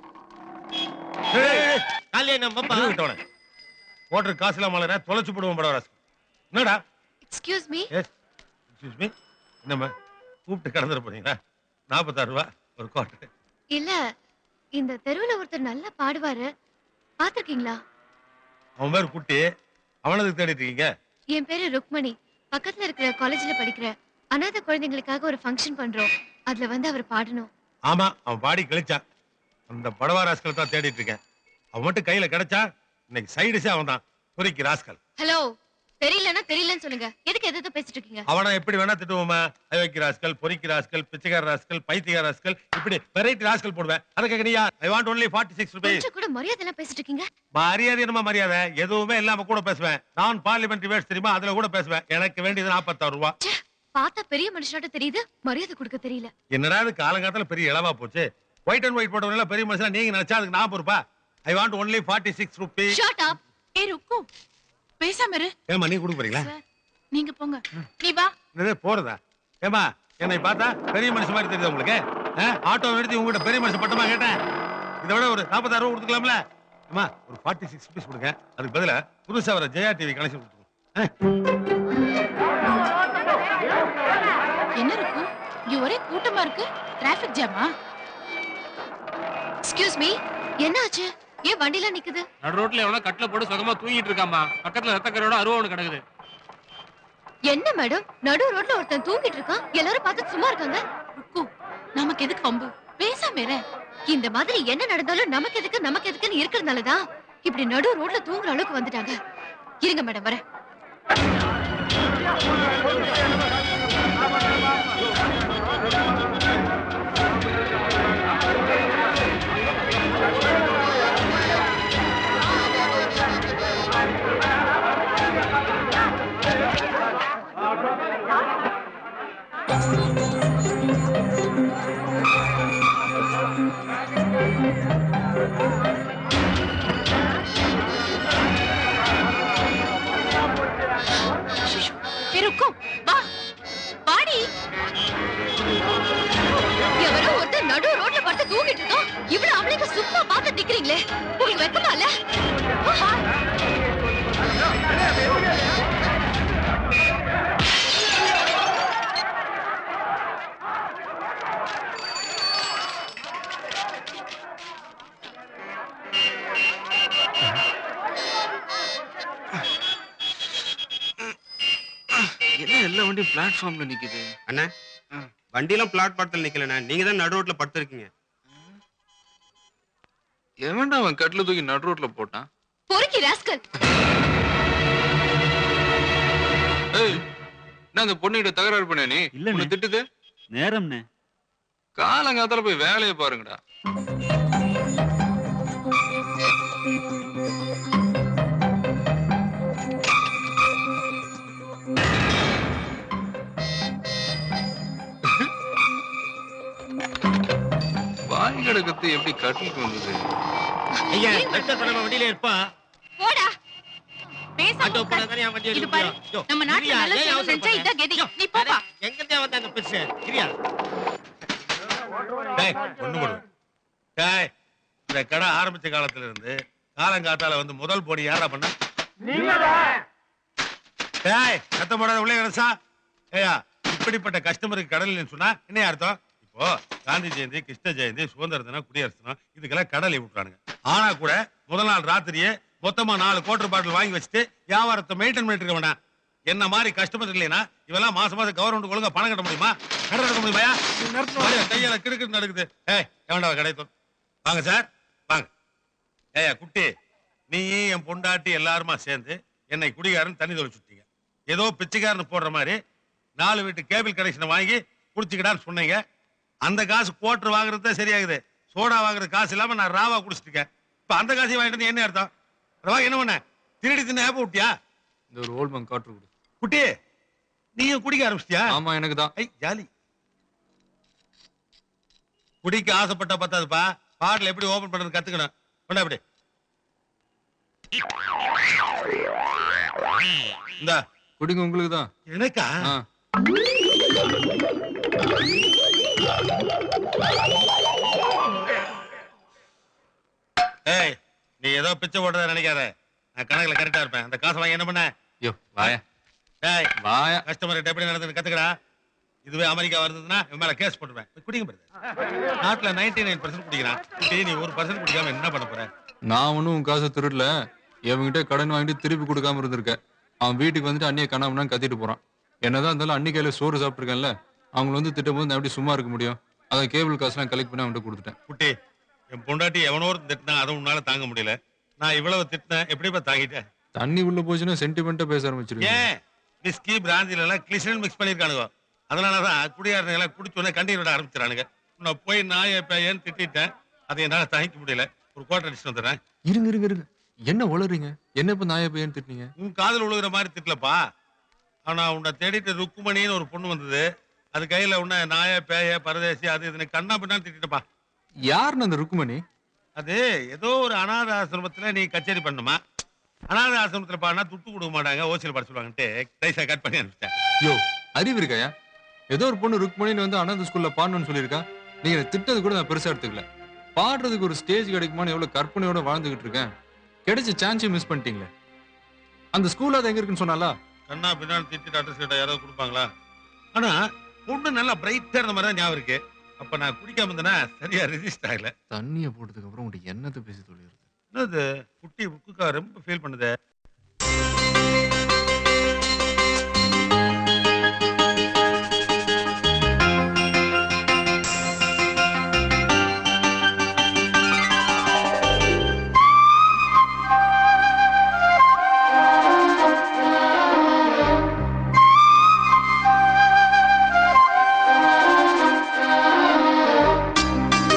ஓட்டர் காசு இல்லாம மலர தொலைச்சு போடுவோம் படவராசு என்னடா
excuse me
yes excuse me என்னம்மா கூப்பிட்டு கடந்துட போறீங்களா நாற்பத்தாறு ரூபா ஒரு குவார்டர்
இல்ல இந்த தெருவுல ஒருத்தர் நல்லா பாடுவாரு பாத்திருக்கீங்களா
அவன் பேர் குட்டி அவனதுக்கு தேடிட்டு இருக்கீங்க
என் பேரு ருக்மணி பக்கத்துல இருக்கிற காலேஜ்ல படிக்கிற அனாதை குழந்தைங்களுக்காக ஒரு ஃபங்க்ஷன் பண்றோம் அதுல வந்து அவர் பாடணும்
ஆமா அவன் பாடி கழிச்சான் அந்த படவா ராஸ்கல் தான் தேடிட்டு இருக்கேன் அவன் மட்டும் கையில கிடைச்சா இன்னைக்கு சைடுஸே அவன் தான் குறிக்கு ராஸ்கல்
ஹலோ தெரியலன்னா தெரியலன்னு சொல்லுங்க எதுக்கு எது பேசிட்டு இருக்கீங்க
அவனை எப்படி வேணா திட்டுவோமா அயோக்கி ராஸ்கல் பொறிக்கி ராஸ்கல் பிச்சைக்கார ராஸ்கல் பைத்தியக்கார ராஸ்கல் இப்படி வெரைட்டி ராஸ்கல் போடுவேன் அதை கேட்கறியா I want only forty six rupees
கொஞ்சம் கூட மரியாதை எல்லாம் பேசிட்டு இருக்கீங்க
மரியாதை என்னமா மரியாதை எதுவுமே இல்லாம கூட பேசுவேன் நான் பார்லிமெண்ட் வேர்ட்ஸ் தெரியுமா அதுல கூட பேசுவேன் எனக்கு வேண்டியது நாற்பத்தாறு ரூபா
பார்த்தா பெரிய மனுஷனாட்ட தெரியுது மரியாதை கொடுக்க தெரியல
என்னடா இது காலங்காலத்துல பெரிய இளவா போச்சு ஒயிட் அண்ட் ஒயிட் போட்டவங்க பெரிய மனுஷனா நீங்க நினைச்சா அதுக்கு நான் பொறுப்பா I want only forty six rupees
shut up ஏ ருக்கு பேசாம இரு
ஏமா நீ கொடுக்க போறீங்களா
நீங்க போங்க நீ வா
என்னது போறதா ஏமா என்னை பார்த்தா பெரிய மனுஷன் மாதிரி தெரியுது உங்களுக்கு ஆ? ஆட்டோ நிறுத்தி உங்ககிட்ட பெரிய மனுஷன் பட்டமா கேட்டேன் இதை விட ஒரு நாற்பத்தாறு ரூபா கொடுத்துக்கலாம்ல அம்மா ஒரு ஃபார்ட்டி சிக்ஸ் ருபீஸ் கொடுங்க அதுக்கு பதிலா புதுசா வர ஜெயா டிவி கனெக்ஷன் கொடுத்துருங்க
என்ன இருக்கு இங்க ஒரே கூட்டமா இருக்கு டிராபிக் ஜாமா
எக்ஸ்கியூஸ் மீ என்ன ஆச்சு ஏன் வண்டில நிக்குது
நடு ரோட்ல எவ்வளவு கட்டில போட்டு சுகமா தூங்கிட்டு இருக்காமா பக்கத்துல ரத்த கரோட அருவா ஒண்ணு கிடக்குது
என்ன மேடம் நடு ரோட்ல ஒருத்தன் தூங்கிட்டு இருக்கான் எல்லாரும் பார்த்து சும்மா இருக்காங்க
நமக்கு எதுக்கு வம்பு பேசாம இரு
இந்த மாதிரி என்ன நடந்தாலும் நமக்கு எதுக்கு நமக்கு எதுக்குன்னு இருக்கிறதுனாலதான் இப்படி நடு ரோட்ல தூங்குற அளவுக்கு வந்துட்டாங்க இருங்க மேடம் வரேன் ஏ, ருக்கு வா வாடி எவரோ ஒருத்தர் நடு ரோட்ல படுத்து தூங்கிட்டு இருக்கோம் இவ்வளவு அவளுக்கு சும்மா பார்த்து நிக்கிறீங்களே உங்களுக்கு வெக்கமா இல்ல
என்ன எல்லா வண்டியும் பிளாட்ஃபார்ம்ல நிக்குது
அண்ணா வண்டியெல்லாம் பிளாட் படத்துல நிக்கலண்ணா நீங்க தான் நடு ரோட்ல படுத்திருக்கீங்க
எவன்டா அவன் கட்டில தூக்கி நடு ரோட்ல போட்டான்
பொறுக்கி ராஸ்கல்
ஏய் நான் அந்த பொண்ணுகிட்ட தகராறு பண்ண நீ உன்னை திட்டுது
நேரம்னே
காலங்காத்தால போய் வேலையை பாருங்கடா வாய் கிடக்கத்து எப்படி கட்டிட்டு வந்தது
ஐயா லட்சம் தலைமை வண்டியில இருப்பா
போடா பேசாம
ஆட்டோ
உட்காரு.
போனா தானே அவன் வண்டி
இது
எடுக்க
பாரு
முடியும். யோ,
நம்ம நாட்டுல
இரியா,
நல்ல
ஏன்
செய்யணும்
அவசரம்
நினைச்சா
பண்ற?
இதான் கதி
யோ,
நீ போப்பா
எங்கிருந்தே வந்த அந்த பெருசு இரியா டேய் ஒண்ணு போடு டேய் இந்த கடை ஆரம்பிச்ச காலத்துல இருந்து காலங்காத்தால வந்து முதல் போடி யாரா பண்ண டேய் கத்த போடாத உள்ளே கிடச்சா ஏயா இப்படிப்பட்ட கஸ்டமருக்கு கடல் சொன்னா என்ன அர்த்தம் இப்போ காந்தி ஜெயந்தி கிருஷ்ண ஜெயந்தி சுதந்திர தினம் குடியரசு தினம் இதுக்கெல்லாம் கடலை விட்டுறானுங்க ஆனா கூட முதல் நாள் ராத்திரியே மொத்தமா நாலு கோட்டர் பாட்டில் வாங்கி வச்சுட்டு வியாபாரத்தை மெயின்டைன் பண்ணிட்டு இருக்க வேண்டாம் என்ன மாதிரி கஸ்டமர் இல்லைன்னா இவெல்லாம் மாசம் மாசம் கவர்மெண்ட் ஒழுங்கா பணம் கட்ட முடியுமா கடை கட்ட முடியுமா கையால கிடுக்கு நடக்குது ஏய் எவன்டா கடை தொ- வாங்க சார் வாங்க ஏயா குட்டி நீ என் பொண்டாட்டி எல்லாருமா சேர்ந்து என்னை குடிகாரன் தண்ணி தொலைச்சுட்டீங்க ஏதோ பிச்சைக்காரன் போடுற மாதிரி நாலு வீட்டு கேபிள் கனெக்ஷனை வாங்கி குடிச்சுக்கிடான்னு சொன்னீங்க அந்த காசு கோட்டர் வாங்குறது தான் சரியாகுது சோடா வாங்குறது காசு இல்லாம நான் ராவா குடிச்சிருக்கேன் இப்ப அந்த காசையும் வாங்கிட்டு வந்து என்ன அர்த்தம் ரவா என்ன பண்ண திருடி தின்ன ஏப்ப விட்டியா
இந்த ஒரு ஓல்ட் மேன் காற்று கொடு
குட்டி நீயும் குடிக்க ஆரம்பிச்சிட்டியா
ஆமா எனக்கு தான்
ஐ ஜாலி குடிக்க ஆசைப்பட்டா பத்தாதுப்பா பாட்டில் எப்படி ஓபன் பண்றது கத்துக்கணும் கொண்டா அப்படி இந்தா
குடிங்க உங்களுக்கு தான்
எனக்கா ஏய் நீ ஏதோ பிச்சை போடுறத நினைக்காத நான் கணக்குல கரெக்டா இருப்பேன் அந்த காசை வாங்கி என்ன பண்ண
யோ வாயா
டேய்
வாயா
கஸ்டமர் கிட்ட எப்படி நடந்துன்னு கத்துக்கடா இதுவே அமெரிக்கா வருதுன்னா இவன் மேல கேஸ் போட்டுருவேன் போய் குடிங்க பாருங்க நாட்டுல நைன்டி நைன் பர்சன்ட் குடிக்கிறான் குட்டி, நீ ஒரு பர்சன்ட் குடிக்காம என்ன பண்ண போற
நான் ஒன்றும் உன் காசை திருடல எவன்கிட்ட கடன் வாங்கிட்டு திருப்பி கொடுக்காம இருந்திருக்கேன் அவன் வீட்டுக்கு வந்துட்டு அண்ணியை கண்ணாமண்ணா கத்திட்டு போறான் என்னதான் இருந்தாலும் அன்னி கையில சோறு சாப்பிட்டுருக்கேன்ல அவங்க வந்து திட்டும் போது நான் எப்படி சும்மா இருக்க முடியும் அதை கேபிள் காசுலாம் கலெக்ட் பண்ணி அவன்கிட்ட கொடுத்துட்டேன்
குட்டி என் பொண்டாட்டி எவனோ ஒரு திட்டினா அதை உன்னால தாங்க முடியல நான் இவ்வளவு திட்டினேன் எப்படிப்பா தாங்கிட்டேன்
தண்ணி உள்ள போச்சுன்னா சென்டிமெண்ட்டா பேச ஆரம்பிச்சிருக்கேன்
ஏன் விஸ்கி பிராந்தில எல்லாம் கிளிசரல் மிக்ஸ் பண்ணிருக்கானுங்க அதனாலதான் குடியாரங்க எல்லாம் குடிச்ச உடனே கண்ணீர் விட ஆரம்பிச்சிடானுங்க நான் போய் நாயை பேயன்னு திட்டிட்டேன் அதை என்னால தாங்கிக்க முடியல ஒரு கோட்டை அடிச்சுட்டு வந்துடுறேன்
இருங்க இருங்க இருங்க என்ன உளறீங்க என்ன இப்ப நாய பையன் திட்டினீங்க
உன் காதல் விழுகிற மாதிரி திட்டலப்பா ஆனா உன்னை தேடிட்டு ருக்குமணின்னு ஒரு பொண்ணு வந்தது அது கையில உன்ன நாய பேய பரதேசி அது இதுன்னு கண்ணா பின்னான்னு திட்டப்பா
யாருன்னு அந்த ருக்குமணி
அது ஏதோ ஒரு அனாத ஆசிரமத்துல நீ கச்சேரி பண்ணுமா அனாத ஆசிரமத்துல பாடினா துட்டு கொடுக்க மாட்டாங்க ஓசியில் பாட சொல்லுவாங்கன்ட்டு ரைஸா கட் பண்ணி அனுப்பிச்சிட்டேன்
யோ அறிவு இருக்காயா ஏதோ ஒரு பொண்ணு ருக்மணின்னு வந்து அனந்த ஸ்கூல்ல பாடணும்னு சொல்லியிருக்கா நீங்க என்னை திட்டது கூட நான் பெருசா எடுத்துக்கல பாடுறதுக்கு ஒரு ஸ்டேஜ் கிடைக்குமான்னு எவ்வளவு கற்பனையோட வாழ்ந்துகிட்டு இருக்கேன் கிடைச்ச சான்ஸையும் மிஸ் பண்ணிட்டீங்களே அந்த ஸ்கூல் அது எங்க இருக்குன்னு சொன்னாலா
கண்ணா பின்னாடி திட்டிட்டு அட்ரஸ் கேட்டா யாராவது கொடுப்பாங்களா ஆனா பொண்ணு நல்லா பிரைட்டா இருந்த மாதிரி தான் ஞாபகம் இருக்கு அப்ப நான் குடிக்காம இருந்தேன்னா சரியா ரெஜிஸ்டர் ஆகல
தண்ணியை போட்டதுக்கு அப்புறம் உங்கள்கிட்ட என்னத்தை பேசி தொழில்
என்னது குட்டி புக்குக்கா ரொம்ப ஃபீல் பண்ணுது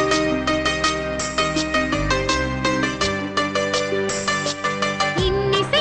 இன்னிசை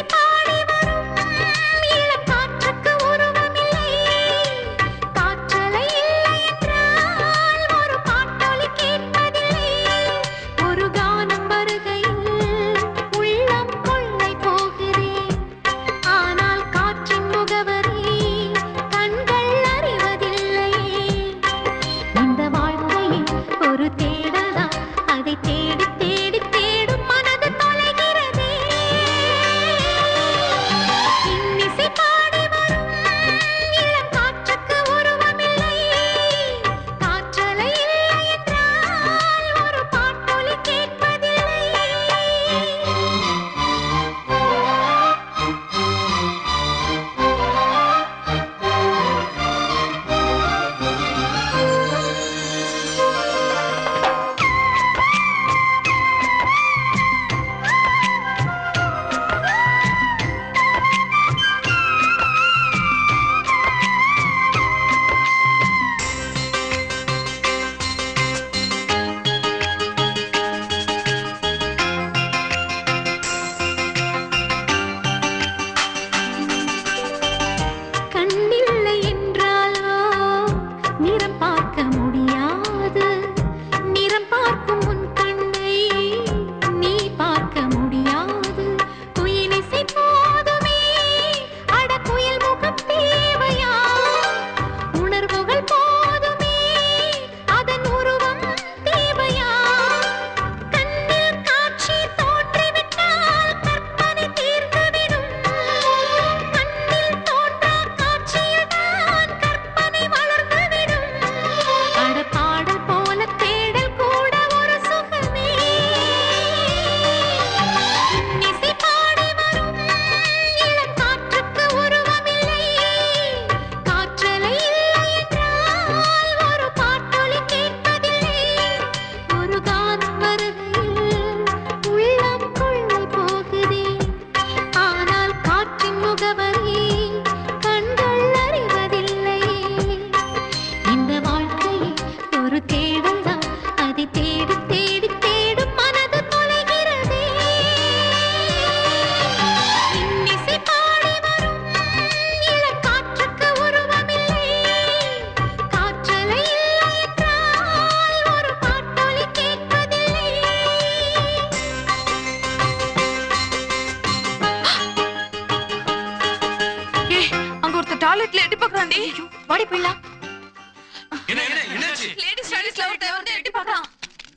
எட்டி பாக்குறான்டி வாடி போயிடலாம்
என்ன என்ன என்னாச்சு
லேடிஸ் ஸ்டைலிஸ்ல ஒருத்தன் வந்து எட்டி பாக்குறான்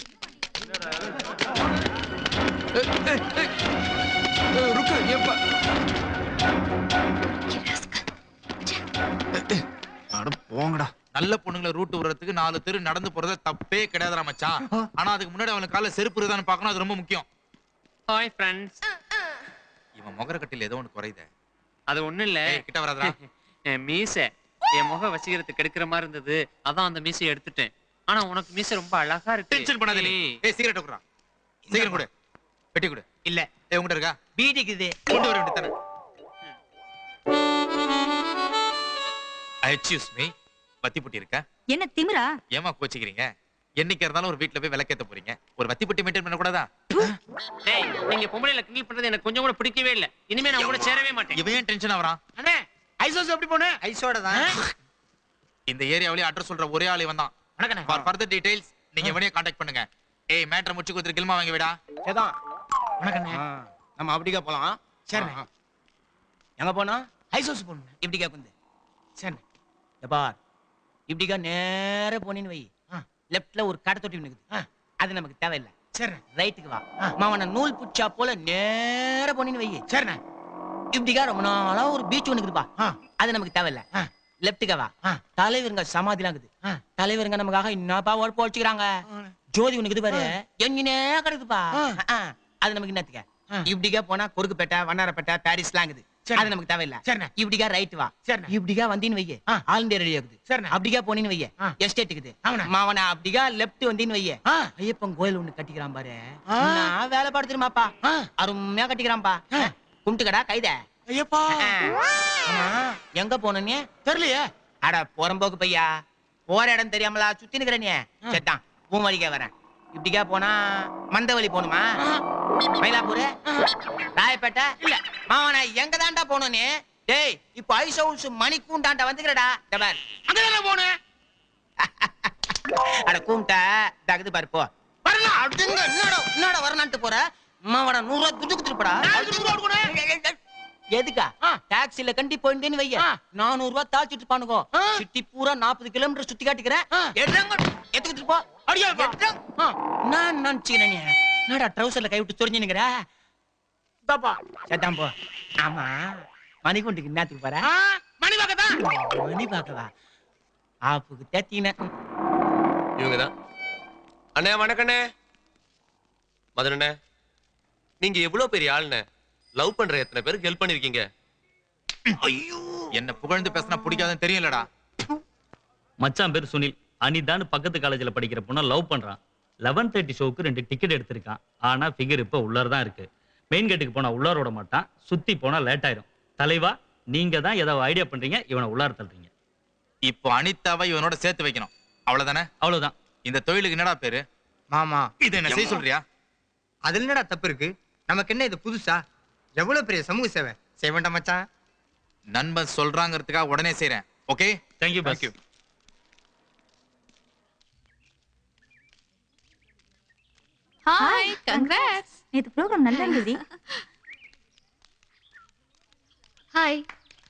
ருக்கு ஏப்பா
அட போங்கடா நல்ல பொண்ணுங்களை ரூட் விடுறதுக்கு நாலு தெரு நடந்து போறது தப்பே கிடையாதுடா மச்சான் ஆனா அதுக்கு முன்னாடி அவனுக்கு கால செருப்பு இருக்குதான்னு பார்க்கணும் அது ரொம்ப முக்கியம்
ஹாய் ஃப்ரெண்ட்ஸ்
இவன் முகர கட்டில ஏதோ ஒன்று குறையுதே
அது ஒண்ணும் இல்ல
ஏய், கிட்ட வராதடா.
என் மீசை என் முக வசீகரத்துக்கு எடுக்கிற மாதிரி இருந்தது அதான் அந்த மீசையை எடுத்துட்டேன் ஆனா உனக்கு மீசை ரொம்ப அழகா இருக்கு
டென்ஷன் பண்ணாத நீ ஏய் சிகரெட் குடுறா சீக்கிரம் கொடு பெட்டி கொடு
இல்ல
ஏய் உங்ககிட்ட இருக்கா
பீடிக்குது
கொண்டு வர வேண்டியதானே எக்ஸ்கியூஸ் மீ வத்தி புட்டி இருக்கா
என்ன திமிரா
ஏமா கோச்சிக்கிறீங்க என்னைக்கு இருந்தாலும் ஒரு வீட்ல போய் விளக்கேத்த போறீங்க ஒரு வத்தி புட்டி மெயின்டைன் பண்ண கூடாதா
டேய் நீங்க பொம்பளைல கிண்டல் பண்றது எனக்கு கொஞ்சம் கூட பிடிக்கவே இல்ல இனிமே நான் கூட சேரவே மாட்டேன்
இவன் ஏன் டென்ஷன் ஆவறான்
அண்ணே ஐசோஸ் எப்படி போன ஐஸோட தான்
இந்த ஏரியாவிலே அட்ரஸ் சொல்ற ஒரே ஆள் இவன் தான் ஃபார் ஃபர்தர் டீடைல்ஸ் நீங்க இவனையே காண்டாக்ட் பண்ணுங்க ஏய் மேட்டரை முடிச்சு கொடுத்துட்டு கில்மா வாங்கி விடா
சேதான் வணக்கண்ணே நம்ம அப்படிக்கா போலாம் சரி எங்க போனோம் ஐசோஸ் போகணும் இப்படிக்கா குந்து சரி எப்பா இப்படிக்கா நேர போனீன்னு வை லெஃப்ட்ல ஒரு கடை தொட்டி நிக்குது அது நமக்கு தேவையில்லை சரி ரைட்டுக்கு வா மாவன நூல் புச்சா போல நேர போனீன்னு வை சரிண்ணே இப்படிக்கா ரொம்ப நாளா ஒரு பீச் ஒண்ணு இருக்குதுப்பா அது நமக்கு தேவையில்ல லெஃப்ட்டுக்கா வா தலைவருங்க சமாதிலாம் இருக்குது தலைவருங்க நமக்காக என்னப்பா உழைப்பு உழைச்சிக்கிறாங்க ஜோதி ஒண்ணு இருக்குது பாரு எங்கனே கிடக்குதுப்பா ஆ, அது நமக்கு என்னத்துக்க இப்படிக்கா போனா கொருக்குப்பேட்டை வண்ணாரப்பேட்டை பாரிஸ்லாம் இருக்குது அது நமக்கு தேவையில்ல இப்படிக்கா ரைட் வா இப்படிக்கா வந்தீன்னு வையே ஆல் இந்தியா ரெடி ஆகுது அப்படிக்கா போனீன்னு வையே எஸ்டேட் இருக்குது மாவன அப்படிக்கா லெஃப்ட் வந்தீன்னு வையே ஐயப்பன் கோயில் ஒண்ணு கட்டிக்கிறான் பாரு நான் வேலை பாடு தெரியுமாப்பா அருமையா கட்டிக்கிறான்பா கும்பிட்டுக்கடா கைத ஐயப்பா எங்க போனே தெரியலையே அட புறம்போக்கு பையா போற இடம் தெரியாமலா சுத்தி நிக்கிற நீ செத்தான் உன் வழிக்கே வரேன் இப்படிக்கா போனா மந்தவழி போகணுமா மயிலாப்பூர் ராயப்பேட்டை இல்ல மாவன எங்க தாண்டா போகணும் நீ டேய் இப்போ ஐஸ் ஹவுஸ் மணிக்கூண்டாண்ட வந்துக்கிறடா டபார் அங்கதானே போனேன் அட கூம்பிட்ட தகுது பாரு போ வரலாம் அடுங்க என்னடா என்னடா வரலான்ட்டு போற மாவன நூறு ரூபா துட்டு குடுத்துருப்படா எதுக்கா டாக்ஸில கண்டி போயிருந்தேன்னு வைய நானூறு ரூபாய் தாழ்ச்சிட்டு பானுங்க சிட்டி பூரா நாற்பது கிலோமீட்டர் சுத்தி காட்டிக்கிறேன் எட்ரங்க எத்துக்கிட்டு போ அடியா நான் நினைச்சுக்கிறேன் நீ என்னடா ட்ரௌசர்ல கை விட்டு சொரிஞ்சுனுங்கிற பாப்பா சட்டாம் போ ஆமா மணிகுண்டுக்கு என்னத்துக்கு போற மணி பார்க்கதா மணி பார்க்கவா ஆப்புக்கு தேத்தின
இவங்கதான் அண்ணே வணக்கண்ணே மதுரண்ணே நீங்க எவ்வளவு பெரிய ஆளுண்ணே லவ் பண்ற எத்தனை பேருக்கு ஹெல்ப் பண்ணிருக்கீங்க
ஐயோ என்ன புகழ்ந்து பேசினா பிடிக்காதுன்னு தெரியலடா
மச்சான் பேர் சுனில் அனிதான்னு பக்கத்து காலேஜ்ல படிக்கிற பொண்ணை லவ் பண்றான் லெவன் தேர்ட்டி ஷோக்கு ரெண்டு டிக்கெட் எடுத்திருக்கான் ஆனா ஃபிகர் இப்ப உள்ளார தான் இருக்கு மெயின் கேட்டுக்கு போனா உள்ளார விட மாட்டான் சுத்தி போனா லேட் ஆயிரும் தலைவா நீங்க தான் ஏதாவது ஐடியா பண்றீங்க இவனை உள்ளார தள்ளுறீங்க
இப்போ அனிதாவை இவனோட சேர்த்து வைக்கணும் அவ்வளவுதானே
அவ்வளவுதான்
இந்த தொழிலுக்கு என்னடா பேரு
மாமா
இது என்ன செய்ய சொல்றியா
அதுல என்னடா தப்பு இருக்கு நமக்கு என்ன இது புதுசா எவ்வளவு பெரிய சமூக சேவை செய்ய வேண்டாம் மச்சான்
நண்பன் சொல்றாங்கிறதுக்காக உடனே செய்றேன் okay
thank you
thank you
hi congrats
நேத்து ப்ரோக்ராம் நல்லா இருந்தது
hi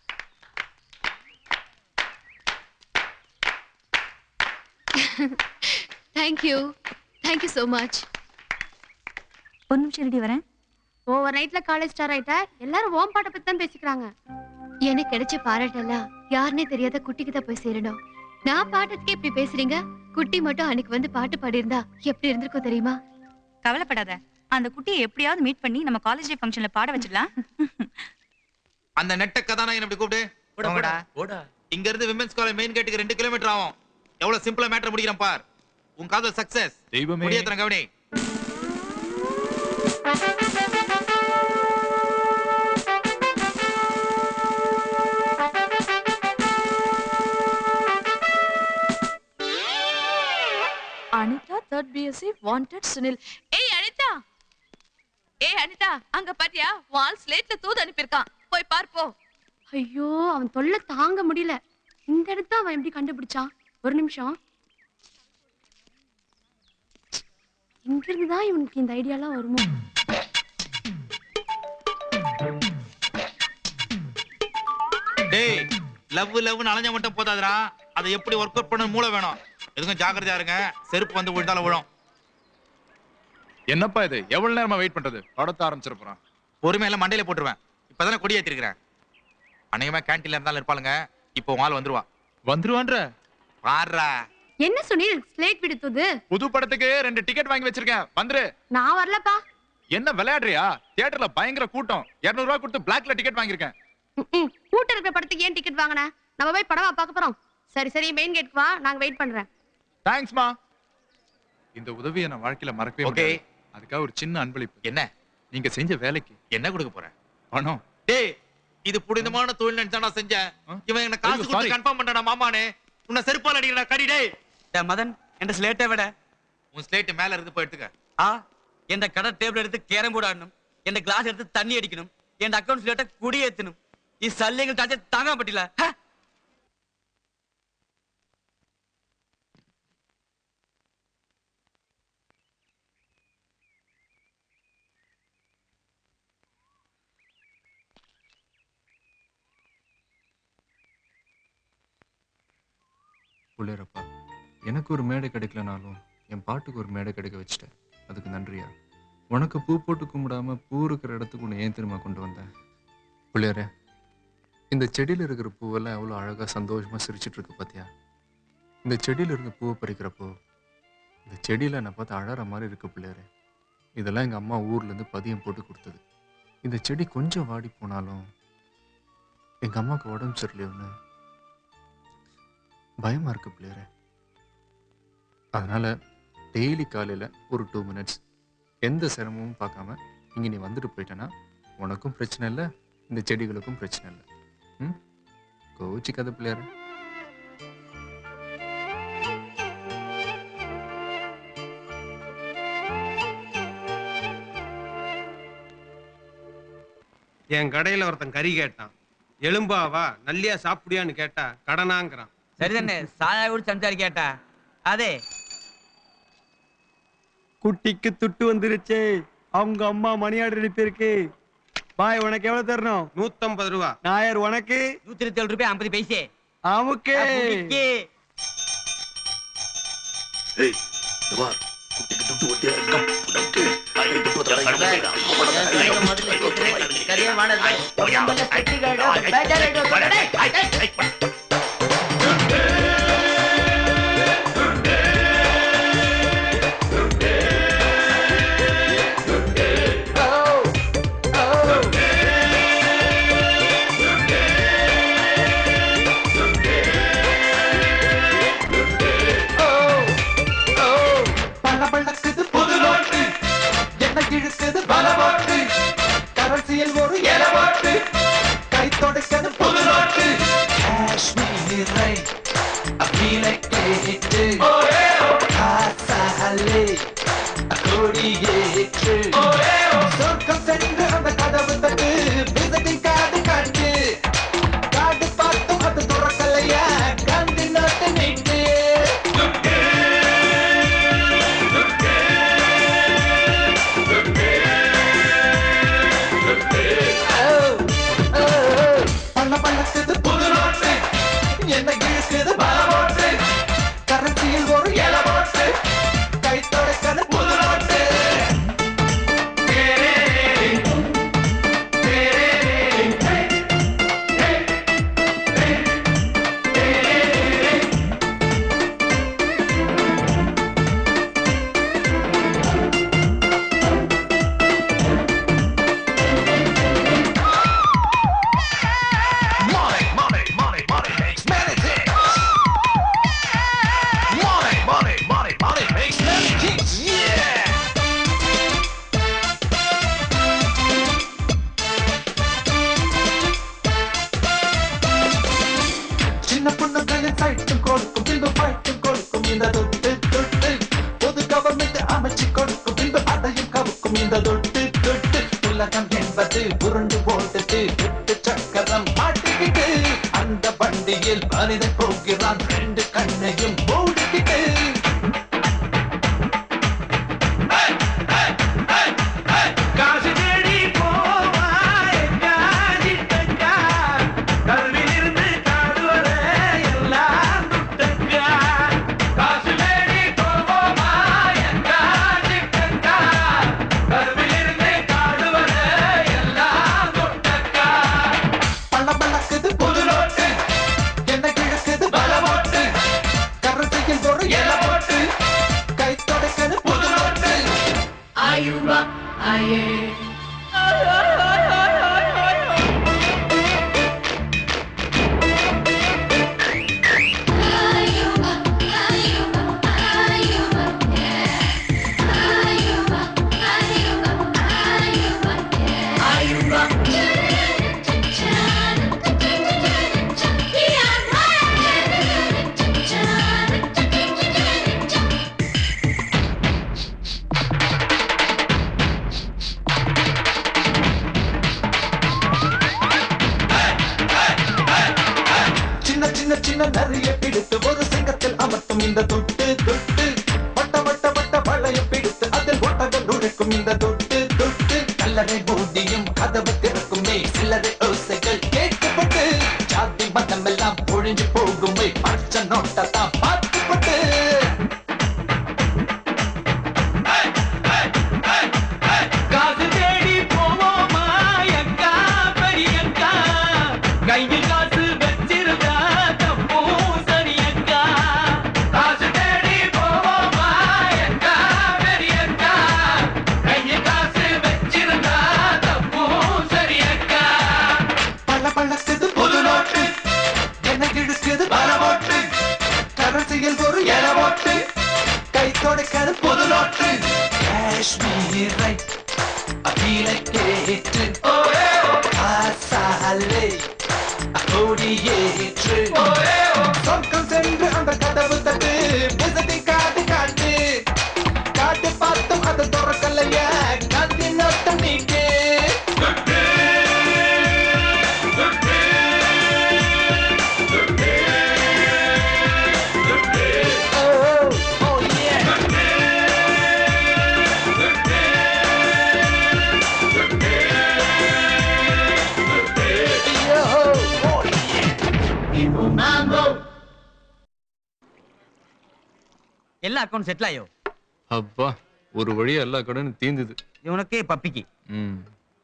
thank you thank you so much
ஒரு நிமிஷம் ரெடி வரேன்
ஓவர் நைட்ல காலேஜ் ஸ்டார் ஆயிட்ட எல்லாரும் ஓம் பாட்டை பத்தி தான் பேசிக்கிறாங்க எனக்கு கிடைச்ச பாராட்டெல்லாம் யாருன்னே தெரியாத குட்டிக்கு தான் போய் சேரணும் நான் பாட்டத்துக்கே இப்படி பேசுறீங்க குட்டி மட்டும் அன்னைக்கு வந்து பாட்டு பாடியிருந்தா எப்படி இருந்திருக்கும் தெரியுமா
கவலைப்படாத அந்த குட்டியை எப்படியாவது மீட் பண்ணி நம்ம காலேஜ் டே ஃபங்க்ஷன்ல பாட வச்சிடலாம்
அந்த நெட்ட கதாநாயகன் அப்படி கூப்பிடு
போடா போடா
இங்க இருந்து விமென்ஸ் காலேஜ் மெயின் கேட்டுக்கு ரெண்டு கிலோமீட்டர் ஆகும் எவ்வளவு சிம்பிளா மேட்டர் முடிக்கிறேன் பார் உன் காதல் சக்சஸ்
தெய்வமே.
முடியத்தன கவனி
Anitha third BSc wanted Sunil ஏய் அனிதா ஏய் அனிதா அங்க பாத்தியா வால் ஸ்லேட்ல தூது அனுப்பியிருக்கான் போய் பார்ப்போ
ஐயோ அவன் தொல்லை தாங்க முடியல இந்த இடத்த அவன் எப்படி கண்டுபிடிச்சான் ஒரு நிமிஷம் இங்கிருந்து தான் இவனுக்கு இந்த ஐடியாலாம் வருமோ
டேய் லவ் லவ்னு அலைஞ்ச மட்டும் போதாதுடா அதை எப்படி ஒர்க் அவுட் பண்ண மூளை வேணும் எதுக்கும் ஜாக்கிரதையா இருங்க செருப்பு வந்து விழுந்தாலும் விழும்
என்னப்பா இது எவ்வளவு நேரமா வெயிட் பண்றது படத்தை ஆரம்பிச்சிட போறான்
பொறுமையில மண்டையில போட்டுருவேன் இப்பதானே கொடி ஏத்திருக்கிறேன் அநேகமா கேன்டீன்ல இருந்தாலும் இருப்பாளுங்க இப்போ உன் ஆள் வந்துருவா
வந்துருவான்ற
பாடுறா
என்ன சுனில் ஸ்லேட் விடுத்துது
புது படத்துக்கு ரெண்டு டிக்கெட் வாங்கி வச்சிருக்கேன் வந்துரு
நான் வரலப்பா
என்ன விளையாடுறியா தியேட்டர்ல பயங்கர கூட்டம் 200 ரூபாய் கொடுத்து பிளாக்ல டிக்கெட் வாங்கியிருக்கேன்
ம்ம். கூட்டம் இருக்கிற படத்துக்கு ஏன் டிக்கெட் வாங்கின நம்ம போய் படமா பார்க்க போறோம் சரி சரி மெயின் கேட்க்கு வா நாங்க வெயிட் பண்றேன்
தேங்க்ஸ்மா இந்த உதவியை நான் வாழ்க்கையில மறக்கவே
Okay.
முடியாது அதுக்காக ஒரு சின்ன அன்பளிப்பு
என்ன
நீங்க செஞ்ச வேலைக்கு
என்ன கொடுக்க போற
பணம்
டேய் இது புனிதமான தொழில் நினைச்சா நான் செஞ்சேன் இவன் என்ன காசு
ஐயோ,
கொடுத்து
sorry.
கன்ஃபார்ம் பண்ணடா மாமானே உன்னை செருப்பால் அடிக்கிறா கடி டேய்
മദൻ എന്റെ സ്ലേറ്റ് എവിടെ
உன் ஸ்லேட் மேல இருந்து போய் எடுத்துக்க
ആ എന്റെ കട ടേബിൾ എടുത്ത് ക്യാരം ബോർഡ് ആടണം എന്റെ ഗ്ലാസ് എടുത്ത് തണ്ണി അടിക്കണം എന്റെ അക്കൗണ്ട് സ്ലേറ്റ് കുടിയെത്തണം ഈ ശല്യങ്ങൾ താഴ്ച താങ്ങാൻ പറ്റില്ല ഹ?
புள்ளையரப்பா எனக்கு ஒரு மேடை கிடைக்கலனாலும் என் பாட்டுக்கு ஒரு மேடை கிடைக்க வச்சுட்டேன் அதுக்கு நன்றியா உனக்கு பூ போட்டு கும்பிடாம பூ இருக்கிற இடத்துக்கு உன்னை ஏன் தெரியுமா கொண்டு வந்தேன் பிள்ளையாரே இந்த செடியில இருக்கிற பூவெல்லாம் எவ்வளோ அழகா சந்தோஷமா சிரிச்சிட்டு இருக்கு பாத்தியா இந்த செடியில இருந்து பூவை பறிக்கிறப்போ இந்த செடியில என்னை பார்த்து அழற மாதிரி இருக்கு பிள்ளையாரே இதெல்லாம் எங்க அம்மா ஊர்ல இருந்து பதியம் போட்டு கொடுத்தது இந்த செடி கொஞ்சம் வாடி போனாலும் எங்க அம்மாவுக்கு உடம்பு சரியில்லையோன்னு பயமா இருக்கு பிள்ளையரே அதனால டெய்லி காலையில ஒரு டூ மினிட்ஸ் எந்த சிரமமும் பார்க்காம இங்க நீ வந்துட்டு போயிட்டேன்னா உனக்கும் பிரச்சனை இல்லை இந்த செடிகளுக்கும் பிரச்சனை இல்லை ம் கோச்சிக்காத பிள்ளையாரே
என் கடையில ஒருத்தன் கறி கேட்டான் எலும்பாவா நல்லியா சாப்பிடியான்னு கேட்டா கடனாங்கிறான்
சரி തന്നെ സായ കൂടി സംസാരിക്കേട്ടാ അതെ
குட்டிக்கு துட்டு வந்துருச்சு அவங்க அம்மா மணி ஆர்டர் அனுப்பியிருக்கு பாய் உனக்கு எவ்வளவு தரணும்
நூத்தம்பது ரூபா
நாயர் உனக்கு
நூத்தி இருபத்தி ஏழு ரூபாய் ஐம்பது பைசே
அமுக்கு
பல பழக்குது புது நோட்டு என்ன இழுக்குது பல போட்டு கரன்சியில் ஒரு எல போட்டு கை தொடக்கிறது புது நோட்டு காஷ்மீரை அபீலை கேட்டு காசாலே கொடியேற்று சொர்க்கம் சென்று அந்த கதவு தட்டு விசத்தின் காது காட்டு காடு பார்த்தும் அது துறக்கலையா கண்டு நாட்டு நீட்டு பள்ள பள்ளக்குது புது நோட்டு என்ன இழுக்குது பல போட்டு கரன்சியில் ஒரு இல போட்டு கை தொடக்கிறது புது note
Money, money, money, money makes many things. Money, money, money, money makes many things. Yeah.
சின்ன பொண்ணுகளின் சைட்டும் கொடுக்கும் பின்பு ஃபைட்டும் கொடுக்கும் இந்த தொட்டு தொட்டு பொது கவர்மெண்ட் அமைச்சு கொடுக்கும் பின்பு அதையும் கவுக்கும் இந்த தொட்டு தொட்டு உலகம் என்பது உருண்டு போட்டது விட்டு சக்கரம் மாட்டிக்கிட்டு அந்த வண்டியில் மனிதன் போகிறான் ரெண்டு கண்ணையும் மூடிக்கிட்டு
காசு தேடி போவாய் காஜி தஞ்சா கல்வியிலிருந்து காது
சின்ன சின்ன சின்ன நிறைய பிடித்து ஒரு சிங்கத்தில் அமர்த்தும் இந்த துட்டு துட்டு வட்ட வட்ட வட்ட வளைய பிடித்து அதில் ஒட்டகம் நுழைக்கும் இந்த துட்டு துட்டு கல்லறை பூதியும் கதவு திறக்குமே சில்லறை ஓசைகள் கேட்கப்பட்டு ஜாதி மதம் எல்லாம் ஒழிஞ்சு போகுமே பச்சை நோட்டத்தான் பார்த்துப்பட்டு
காசு தேடி போவோமா அக்கா பெரியக்கா கையில் காசு வச்சிருந்தா தப்பும் சரியக்கா காசு தேடி போவோமா அக்கா பெரியக்கா கையில் காசு வச்சிருந்தா தப்பும் சரியக்கா
பல பழக்குது புது நோட்டு என்ன இழுக்குது பல ஓட்டு கரசியில் ஒரு எல ஓட்டு கை தொடக்கிறது புது நோட்டு காஷ்மீரை அகில கேட்டு ஆசாலே கொடியேற்று சொர்க்கம் சென்று அந்த கதவு தட்டு விசதி காட்டு காட்டு காட்டு பார்த்தும் அதை திறக்கலையா காந்தி நோட்டம் நீக்கே
எல்லா அக்கௌண்ட் செட்டில் ஆயோ
அப்பா ஒரு வழியா எல்லா கடனும் தீந்துது
இவனுக்கு பப்பிக்கு
ம்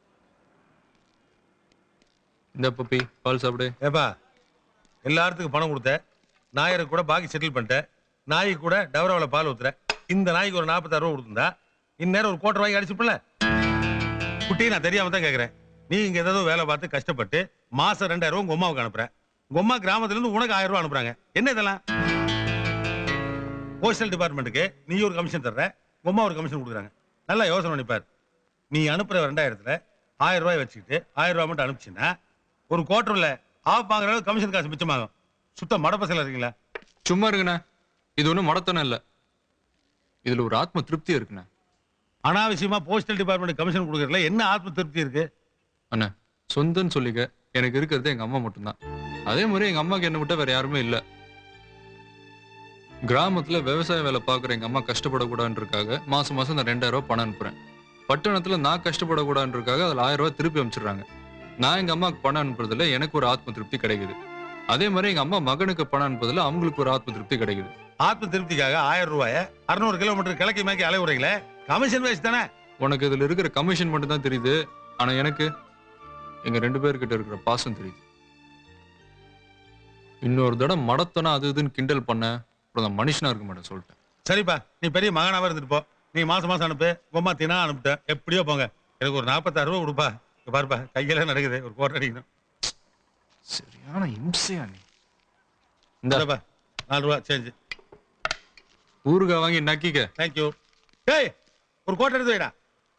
இந்த பப்பி பால் சாப்பிடு
ஏப்பா எல்லாத்துக்கும் பணம் கொடுத்த நாயருக்கு கூட பாக்கி செட்டில் பண்ணிட்டேன் நாய்க்கு கூட டவராவில் பால் ஊத்துற இந்த நாய்க்கு ஒரு நாற்பத்தாறு ரூபா கொடுத்துருந்தா இந்நேரம் ஒரு கோட்டை ரூபாய்க்கு அடிச்சுப்பல குட்டி நான் தெரியாம தான் கேட்கறேன் நீ இங்க ஏதாவது வேலை பார்த்து கஷ்டப்பட்டு மாசம் ரெண்டாயிரம் ரூபா உங்க அம்மாவுக்கு அனுப்புற உங்க அம்மா கிராமத்துல இருந்து உனக்கு ஆயிரம் ரூபாய் அனுப்புறாங்க என்ன இதெல்லாம் போஸ்டல் டிபார்ட்மெண்ட்டுக்கு நீ ஒரு கமிஷன் தர்ற உங்க அம்மா ஒரு கமிஷன் கொடுக்குறாங்க நல்லா யோசனை பண்ணிப்பார் நீ அனுப்புற ரெண்டாயிரத்துல ஆயிரம் ரூபாய் வச்சுக்கிட்டு ஆயிரம் ரூபாய் மட்டும் அனுப்பிச்சுன்னா ஒரு குவார்டர்ல ஆஃப் வாங்குற அளவுக்கு கமிஷன் காசு மிச்சமாகும் சுத்த மடப்பசல இருக்கீங்களா
சும்மா இருக்குண்ணே இது ஒன்றும் மடத்தனம் இல்லை இதுல ஒரு ஆத்ம திருப்தி இருக்குண்ணே
அனாவசியமா போஸ்டல் டிபார்ட்மெண்ட் கமிஷன் கொடுக்கறதுல என்ன ஆத்ம திருப்தி இருக்கு
அண்ணா சொந்தன்னு சொல்லிக்க எனக்கு இருக்கிறது எங்க அம்மா மட்டும்தான் அதே மாதிரி எங்க அம்மாக்கு என்ன விட்டா வேற யாருமே இல்ல கிராமத்துல விவசாய வேலை பார்க்குற எங்க அம்மா கஷ்டப்படக்கூடாதுன்றக்காக மாசம் மாசம் நான் ரெண்டாயிரம் ரூபாய் பணம் அனுப்புறேன் பட்டணத்துல நான் கஷ்டப்படக்கூடாதுன்றக்காக அதுல ஆயிரம் ரூபாய் திருப்பி அனுப்பிச்சிடுறாங்க நான் எங்க அம்மாவுக்கு பணம் அனுப்புறதுல எனக்கு ஒரு ஆத்ம திருப்தி கிடைக்குது அதே மாதிரி எங்க அம்மா மகனுக்கு பணம் அனுப்புறதுல அவங்களுக்கு ஒரு ஆத்ம திருப்தி கிடைக்குது
ஆத்ம திருப்திக்காக ஆயிரம் ரூபாய அறுநூறு கிலோமீட்டர் கிழக்கு மேக்கி அலைவுறீங்களே கமிஷன் வேஸ்ட் தானே
உனக்கு இதுல இருக்கிற கமிஷன் மட்டும் தான் தெரியுது ஆனா எனக்கு எங்க ரெண்டு பேர்கிட்ட இருக்கிற பாசம் தெரியுது இன்னொரு தடவை மடத்தனா அது இதுன்னு கிண்டல் பண்ண அப்புறம் நான் மனுஷனா இருக்க மாட்டேன் சொல்லிட்டேன்
சரிப்பா நீ பெரிய மகனாவே இருந்துட்டு போ நீ மாசம் மாசம் அனுப்பு உமா தினா அனுப்பிட்டேன் எப்படியோ போங்க எனக்கு ஒரு நாற்பத்தாறு ரூபா கொடுப்பா இங்க பாருப்பா கையெல்லாம் நடக்குது ஒரு கோட்டை அடிக்கணும்
சரியான இம்சையா நீ
இந்தாப்பா நாலு ரூபா சேஞ்சு
ஊறுகாய் வாங்கி நக்கிக்க
தேங்க்யூ டேய் ஒரு கோட்டை எடுத்து வைடா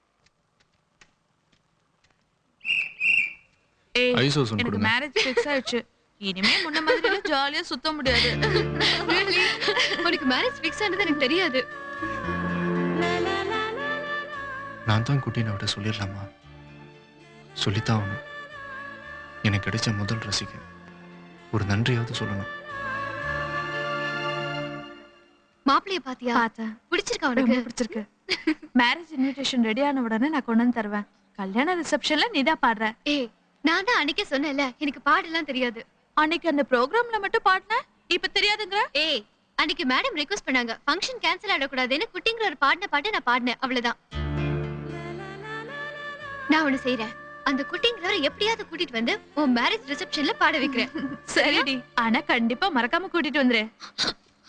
ஏய்
ஐசோசன்
எனக்கு
கொடுங்க.
மேரேஜ் ஃபிக்ஸ் ஆயிடுச்சு இனிமே முன்ன மாதிரி ஜாலியா சுத்த முடியாது
Really? உனக்கு மேரேஜ் ஃபிக்ஸ் ஆனது எனக்கு தெரியாது
நான் தான் குட்டினை விட சொல்லிடலாமா சொல்லித்தான் ஆகணும் எனக்கு கிடைச்ச முதல் ரசிகை ஒரு நன்றியாவது சொல்லணும்
மாப்பிளைய பாத்தியா
பார்த்தேன்
பிடிச்சிருக்கா
ரொம்ப
உனக்கு
பிடிச்சிருக்கு மேரேஜ் இன்விடேஷன் ரெடி ஆன உடனே நான் கொண்டு வந்து தருவேன் கல்யாண ரிசப்ஷன்ல நீதான் பாடுற
ஏய் நான் தான் அன்னைக்கே சொன்னேன்ல எனக்கு பாடலாம் தெரியாது
அன்னைக்கு அந்த ப்ரோக்ராம்ல மட்டும் பாடின இப்ப தெரியாதுங்கிற
ஏய் அன்னைக்கு மேடம் ரிக்வெஸ்ட் பண்ணாங்க ஃபங்க்ஷன் கேன்சல் ஆடக்கூடாதுன்னு குட்டிங்கிற ஒரு பாடின பாட்டு நான் பாடினேன் அவ்வளவுதான் நான் ஒண்ணு செய்யறேன் அந்த குட்டிங்கிறவரை எப்படியாவது கூட்டிட்டு வந்து உன் மேரேஜ் ரிசப்ஷன்ல பாட வைக்கிறேன்
சரிடி ஆனா கண்டிப்பா மறக்காம கூட்டிட்டு வந்துரு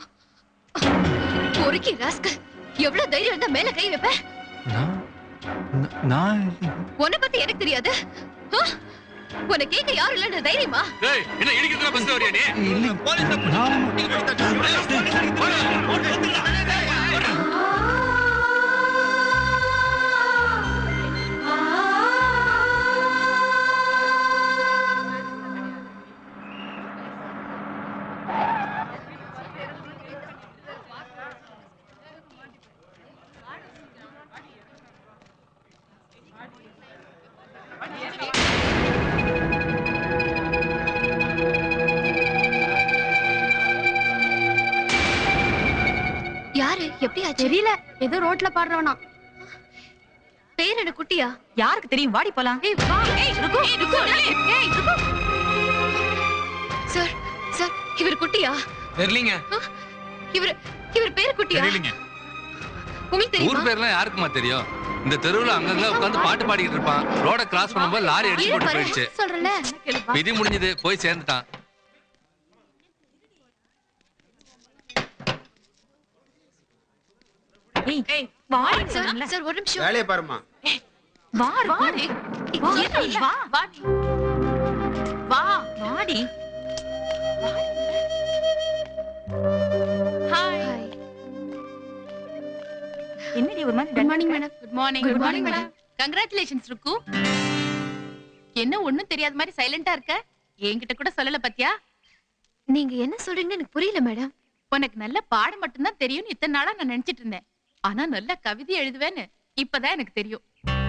பொறுக்கி ராஸ்கல் எவ்வளவு தைரியம் இருந்தா மேல கை வைப்ப
நான்
உன்னை பத்தி எனக்கு தெரியாது ஆ? உன்னை கேட்க யாரும் இல்லைன்ற தைரியமா
டேய் என்ன இடிக்கிறதுல பஸ் வரியா நீ
யாரு எப்படி ஆச்சு
தெரியல ஏதோ ரோட்ல பாடுறவனா
பேர் என்ன குட்டியா
யாருக்கு தெரியும் வாடி போலாம்
ஏய் வா ஏய் ருக்கு ஏய் ருக்கு ஏய் ருக்கு சார் சார் இவர் குட்டியா
தெரியலீங்க
இவர் இவர் பேர் குட்டியா
தெரியலீங்க
உங்களுக்கு
ஊர்
தெரியுமா
பேர்லாம் யாருக்குமா தெரியும் இந்த தெருவுல அங்கங்க உட்கார்ந்து பாட்டு பாடிக்கிட்டு இருப்பான் ரோட கிராஸ் பண்ணும்போது லாரி அடிச்சு போட்டு போயிடுச்சு
சொல்றல
விதி முடிஞ்சது போய் சேர்ந்துட்டான்
ஏய் வாடி
சார்
சொல்றேன்ல.
சார் ஒரு நிமிஷம்
வேலையை பாருமா
வா
வாடி
வா
வா
வா வா வாடி
ஹாய்
என்னடி ஒரு மாதிரி
good morning madam
good morning
Good
good
morning,
morning madam congratulations Rukku என்ன ஒண்ணும் தெரியாத மாதிரி சைலண்டா இருக்க என்கிட்ட கூட சொல்லல பாத்தியா
நீங்க என்ன சொல்றீங்கன்னு எனக்கு புரியல மேடம்
உனக்கு நல்ல பாடம் மட்டும்தான் தெரியும்னு இத்தனை நாளா நான் நினைச்சிட்டு இருந்தேன் ஆனா நல்ல கவிதை எழுதுவேன்னு இப்பதான் எனக்கு தெரியும்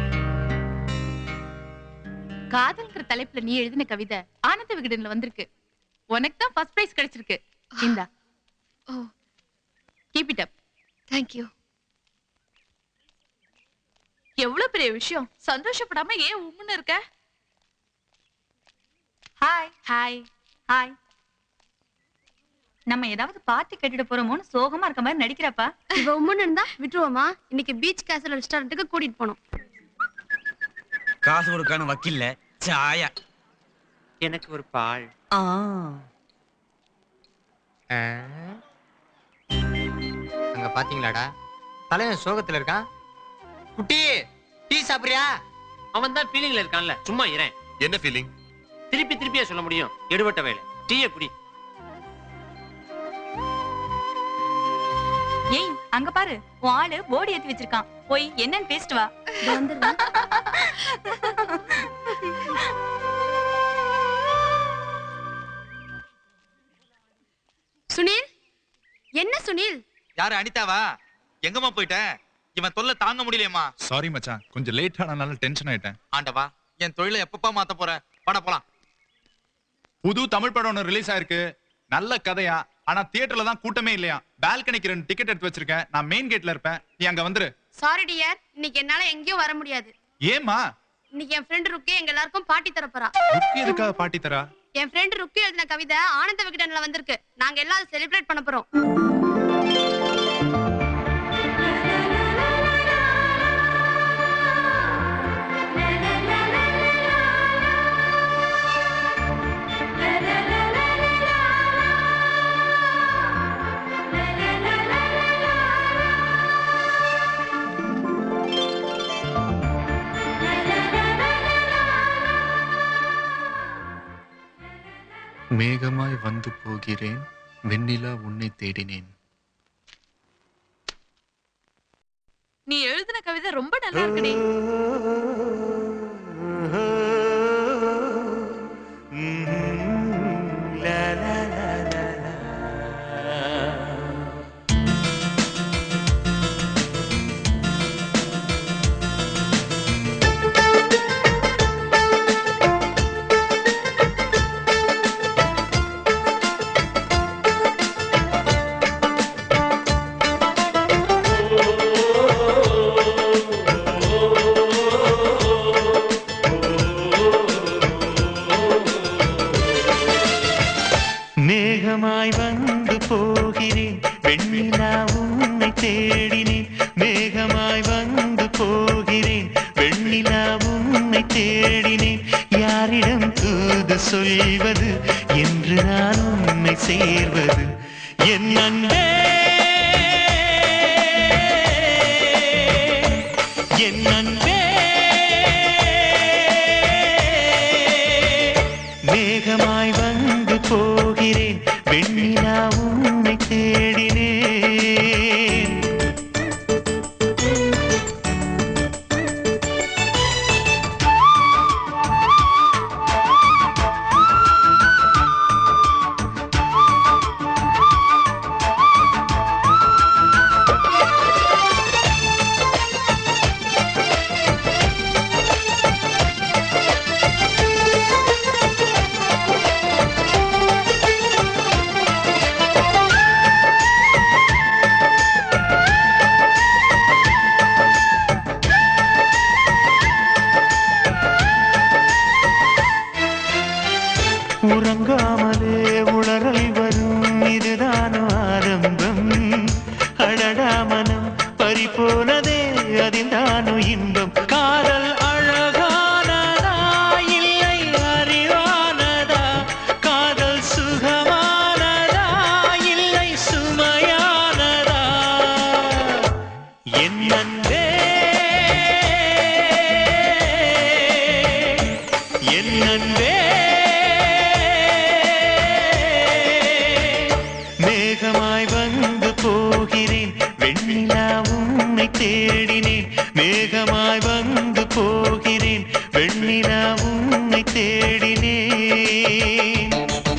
காதல்ங்கிற தலைப்புல நீ எழுதின கவிதை ஆனந்த விகடன்ல வந்திருக்கு உனக்கு தான் ஃபர்ஸ்ட் பிரைஸ் கிடைச்சிருக்கு இந்தா
oh
keep it up
thank you
எவ்வளவு பெரிய விஷயம் சந்தோஷப்படாம ஏன் உம்முன்னு இருக்க
ஹாய்
ஹாய்
ஹாய் நம்ம ஏதாவது பார்ட்டி கட்டிட போறோமோன்னு சோகமா இருக்க மாதிரி நடிக்கிறப்பா
இவ உம்முன்னு இருந்தா விட்டுருவோமா இன்னைக்கு பீச் கேசல் ரெஸ்டாரண்ட்டுக்கு கூட்டிட்டு போனோம்
காசு கொடுக்கான வக்கீல்ல சாயா
எனக்கு ஒரு பால்
ஆ
அங்க பாத்தீங்களாடா தலைவன் சோகத்துல இருக்கான் குட்டி டீ சாப்பிடுறியா
அவன் தான் ஃபீலிங்ல இருக்கான்ல சும்மா இரேன்
என்ன ஃபீலிங்
திருப்பி திருப்பியே சொல்ல முடியும் எடுபட்ட வேலை டீயை குடி
ஏய் அங்க பாரு உன் ஆளு போர்டு ஏத்தி வச்சிருக்கான் போய் என்னன்னு பேசிட்டு வா
சுனில் என்ன சுனில்
யாரு அனிதாவா எங்கம்மா போயிட்ட இவன் தொல்லை தாங்க முடியலையம்மா
சாரி மச்சான் கொஞ்சம் லேட் ஆனனால டென்ஷன் ஆயிட்டேன்
ஆண்டவா என் தொழிலை எப்பப்பா மாத்த போற பட போலாம்
புது தமிழ் படம் ஒன்று ரிலீஸ் ஆயிருக்கு நல்ல கதையா ஆனா தியேட்டர்ல தான் கூட்டமே இல்லையா பால்கனிக்கு ரெண்டு டிக்கெட் எடுத்து வச்சிருக்கேன் நான் மெயின் கேட்ல இருப்பேன் நீ அங்க வந்துரு
சாரி டியர் இன்னைக்கு என்னால எங்கேயும் வர முடியாது
ஏமா
இன்னைக்கு என் ஃப்ரெண்ட் ருக்கே எங்க எல்லாருக்கும் பாட்டி தர போறா
புக் எதுக்காக பாட்டி தரா
என் ஃப்ரெண்ட் ருக்கு எழுதின கவிதை ஆனந்த விகடன்ல வந்திருக்கு நாங்க எல்லாம் அதை செலிப்ரேட் பண்ண போறோம்
மேகமாய் வந்து போகிறேன் வெண்ணிலா உன்னை தேடினேன்
நீ எழுதின கவிதை ரொம்ப நல்லா இருக்குடி
மேகமாய் வந்து போகிறேன் வெண்ணிலா உன்னை தேடினேன் மேகமாய் வந்து போகிறேன் வெண்ணிலா உன்னை தேடினேன் யாரிடம் தூது சொல்வது என்று நான் உன்னை சேர்வது என் அன்பே என் அன்பே மேகமாய் வந்து போகிறேன் வெண்ணிலா உன்னை தேடினேன் மேகமாய் வந்து போகிறேன் வெண்ணிலா உன்னை தேடினேன்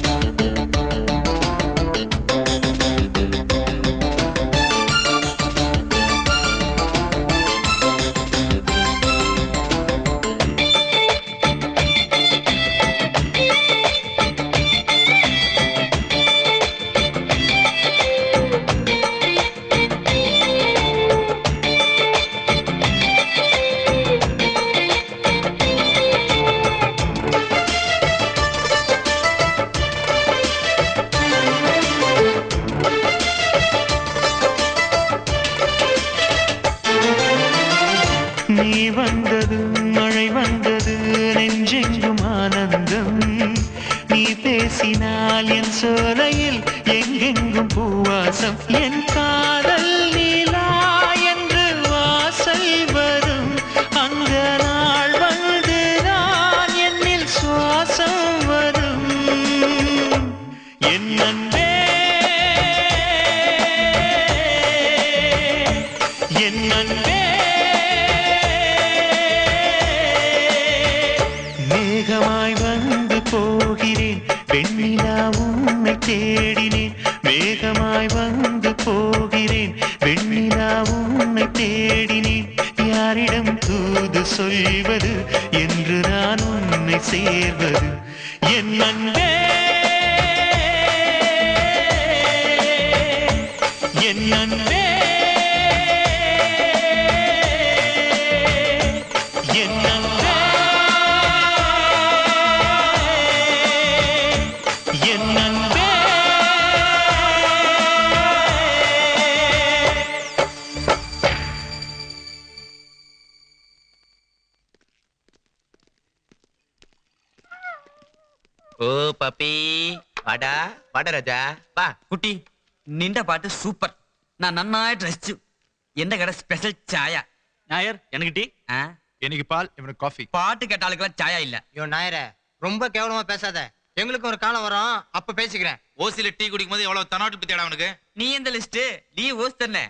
நீ வந்தது மழை வந்தது நெஞ்செங்கும் ஆனந்தம் நீ பேசினால் என் சோலையில் எங்கெங்கும் பூவாசம் என் காதல் நீலா என்று வாசல் வரும் அந்த நாள் வந்து நான் என்னில் சுவாசம் வரும் என் அன்பே என் அன்பே மேகமாய் வந்து போகிறேன் வெண்ணிலா உன்னை தேடினேன் மேகமாய் வந்து போகிறேன் வெண்ணிலா உன்னை தேடினேன் யாரிடம் தூது சொல்வது என்று நான் உன்னை சேர்வது என் அன்பே என் அன்பே என் அன்பே என் அன்பே
ஓ பப்பி வாடா வாடா ராஜா வா
കുട്ടി നിന്റെ പാട്ട് സൂപ്പർ ഞാൻ നന്നായിട്ട് രസിച്ചു എന്റെ കട സ്പെഷ്യൽ ചായ
നായർ എനിക്ക് ടീ
എനിക്ക് പാൽ ഇവனுக்கு காஃபி பாட்டு கேட்ட ஆளுக்கெல்லாம் சாயா இல்ல
யோ நாயரே ரொம்ப கேவலமா பேசாத எங்களுக்கு ஒரு காலம் வரும் அப்ப பேசிக்கிறேன்
ஓசில டீ குடிக்கும் போது எவ்வளவு தனாட்டு பத்தியாடா அவனுக்கு
நீ எந்த லிஸ்ட் நீ ஓஸ் தானே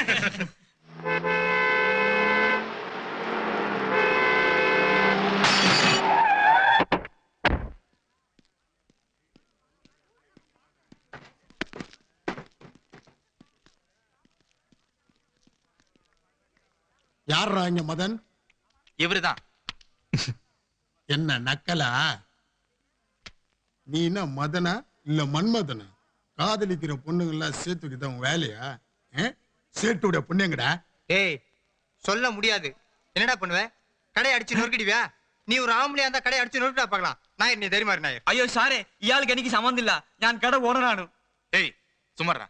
யார்ரா இங்க மதன்
இவருதான்
என்ன நக்கலா நீ என்ன மதனா இல்ல மன்மதனா காதலிக்கிற பொண்ணுங்கெல்லாம் சேர்த்து வைக்க உன் வேலையா ஆ? சேட்டுடைய பொண்ணுங்கடா
ஏய் சொல்ல முடியாது என்னடா பண்ணுவ கடை அடிச்சு நொறுக்கிடுவியா நீ ஒரு ஆம்பளையா இருந்தா கடை அடிச்சு நொறுக்கிட்டா பார்க்கலாம் நாயர் நீ தைரியமா இரு நாயர்
അയ്യോ സാറേ ഇയാൾക്ക് എനിക്ക് സംബന്ധമില്ല ഞാൻ കട ഓണറാണ്
ஏய் சுமர்றா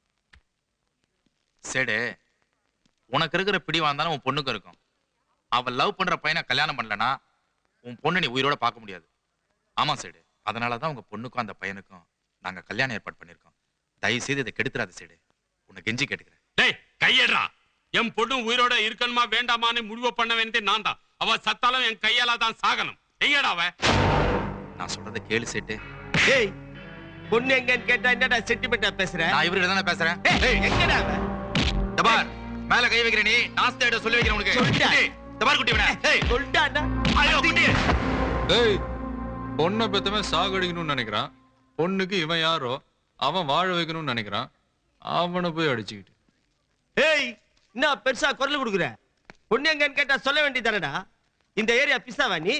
சேடு உனக்கு இருக்கிற பிடிவா இருந்தாலும் உன் பொண்ணுக்கு இருக்கும் அவ லவ் பண்ற பையனை கல்யாணம் பண்ணலனா உன் பொண்ணை நீ உயிரோட பார்க்க முடியாது ஆமா சேடு அதனாலதான் உங்க பொண்ணுக்கும் அந்த பையனுக்கும் நாங்க கல்யாணம் ஏற்பாடு பண்ணிருக்கோம் தயவு செய்து இதை கெடுத்துறாத சேடு உன்னை கெஞ்சி கேட்டுக்கிறேன்
டேய் கையேடுறா என் பொண்ணு உயிரோட இருக்கணுமா வேண்டாமான்னு முடிவு பண்ண வேண்டியது நான் தான் அவ சத்தாலும் என் கையால தான் சாகணும் எங்கடா அவ
நான் சொல்றதை கேளு சேட்டு
ஏய் பொண்ணு எங்கன்னு கேட்டா என்னடா சென்டிமெண்டா பேசுற
நான் இவர்கிட்ட தானே பேசுறேன்
ஏய், எங்கடா அவ?
தபார் மேல கை வைக்கிற நீ நாஸ்தேட சொல்லி வைக்கிறேன் உனக்கு
சொல்லிட்டா.
டேய், தபார் குட்டி இவனை. ஏய்
சொல்லிட்டான்னா
ஐயோ குட்டி
ஏய் பொண்ணை பெத்தவன் சாகடிக்கணும்னு நினைக்கிறான் பொண்ணுக்கு இவன் யாரோ அவன் வாழ வைக்கணும்னு நினைக்கிறான் அவனை போய் அடிச்சுக்கிட்டு
ஏய் என்ன பெருசா குரல் கொடுக்குற பொண்ணு எங்கன்னு கேட்டா சொல்ல வேண்டியதானடா இந்த ஏரியா பிசாவா நீ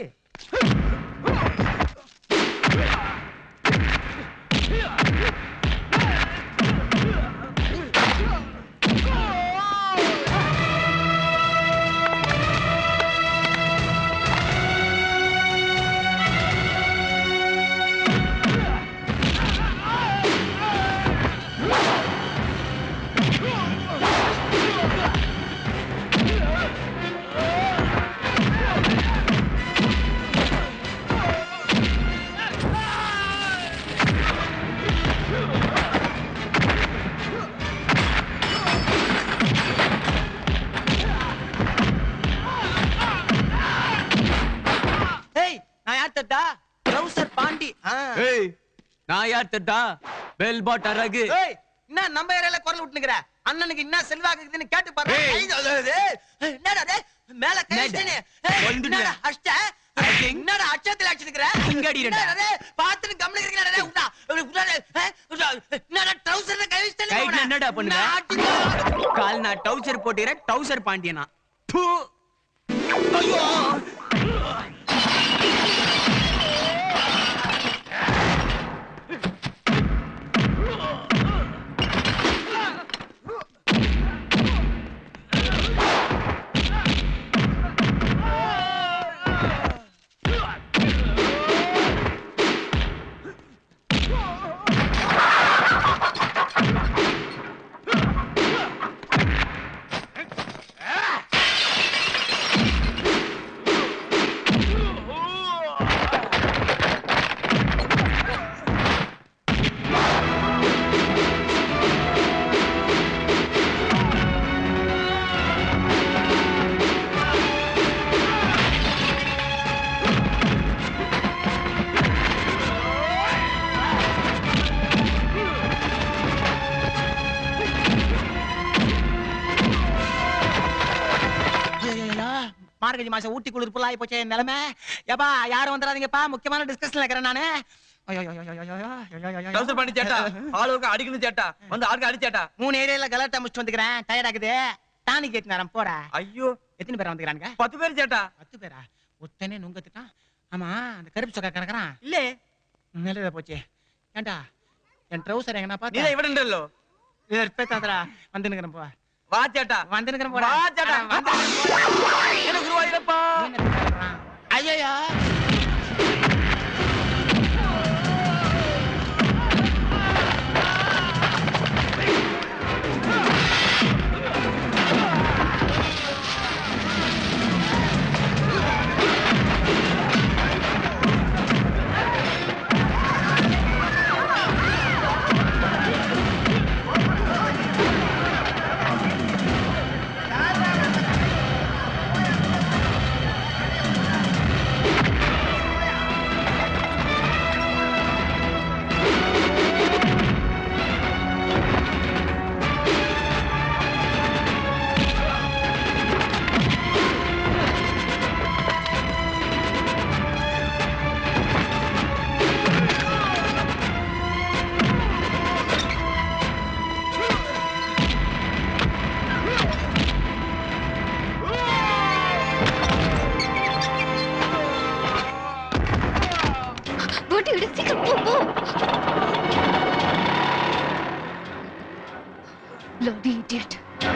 ஏய் நான் யார் தட்டா ட்ரவுசர் பாண்டி ஆ.
ஏய் நான் யார் தட்டா பெல் பாட் அரகு
ஏய் என்ன நம்ம ஏரியால குரல் விட்டுனுக்குற அண்ணனுக்கு என்ன செல்வாக்கு இருக்குதுன்னு கேட்டு பாரு ஐயோ, அது, அது, என்னடா அது? மேல கை வச்சுட்டேனே. ஏய், என்னடா அஷ்ட? என்னடா அச்சத்துல அடிச்சிருக்கிற என்னடா அது? பார்த்துட்டு கம்முனு இருக்கிறாடா, டேய், விட்றா. விட்றா, டேய். ஏய், விட்றா. என்னடா trouserல கை வச்சுட்டேனே
கைட்ல
அவனை.
என்னடா பண்ணுவ
நான் அடிச்சு-
கால் நான் டவுசர் போட்டுக்கிறேன் டவுசர் பாண்டியனா
ஐயோ ஐயையோ, மார்கழி மாசம் ஊட்டி குளிர் புல் ஆகி போச்சே என் நிலைமை ஏப்பா யாரும் வந்துடாதீங்கப்பா முக்கியமான டிஸ்கஷன்ல இருக்கிறேன் நானு ஐயோ, ஐயோ, ஐயோ, ஐயோ, ஐயோ, ஐயோ, ஐயோ.
டவுசர் பண்ணி சேட்டா ஆளுக்கு அடிக்கணும் சேட்டா வந்து ஆளுக்கு அடிச்சேட்டா
மூணு ஏரியால கலாட்டா முடிச்சுட்டு வந்துக்கிறேன் டயர்ட் ஆகுது டானிக் கேட்டு நேரம் போடா
ஐயோ
எத்தனை பேர் வந்துக்கிறாங்க
பத்து பேர் சேட்டா
பத்து பேரா ஒத்தனே நுங்கத்துட்டான் ஆமா அந்த கருப்பு சொக்கா கணக்குறான் இல்லே நிலையில போச்சு ஏன்டா என் ட்ரௌசர் எங்கனா
நீ
பார்த்தா
இவடண்டല്ലോ
பேசாதடா வந்து நிக்கிறேன் போ
வா சேட்டா
வந்து நிக்கிறேன் போடா
வா சேட்டா
வந்து
எனக்கு குருவாயிரப்பா
ஐயோ
போட்டு விடு சீக்கிரம் போ போ Bloody idiot.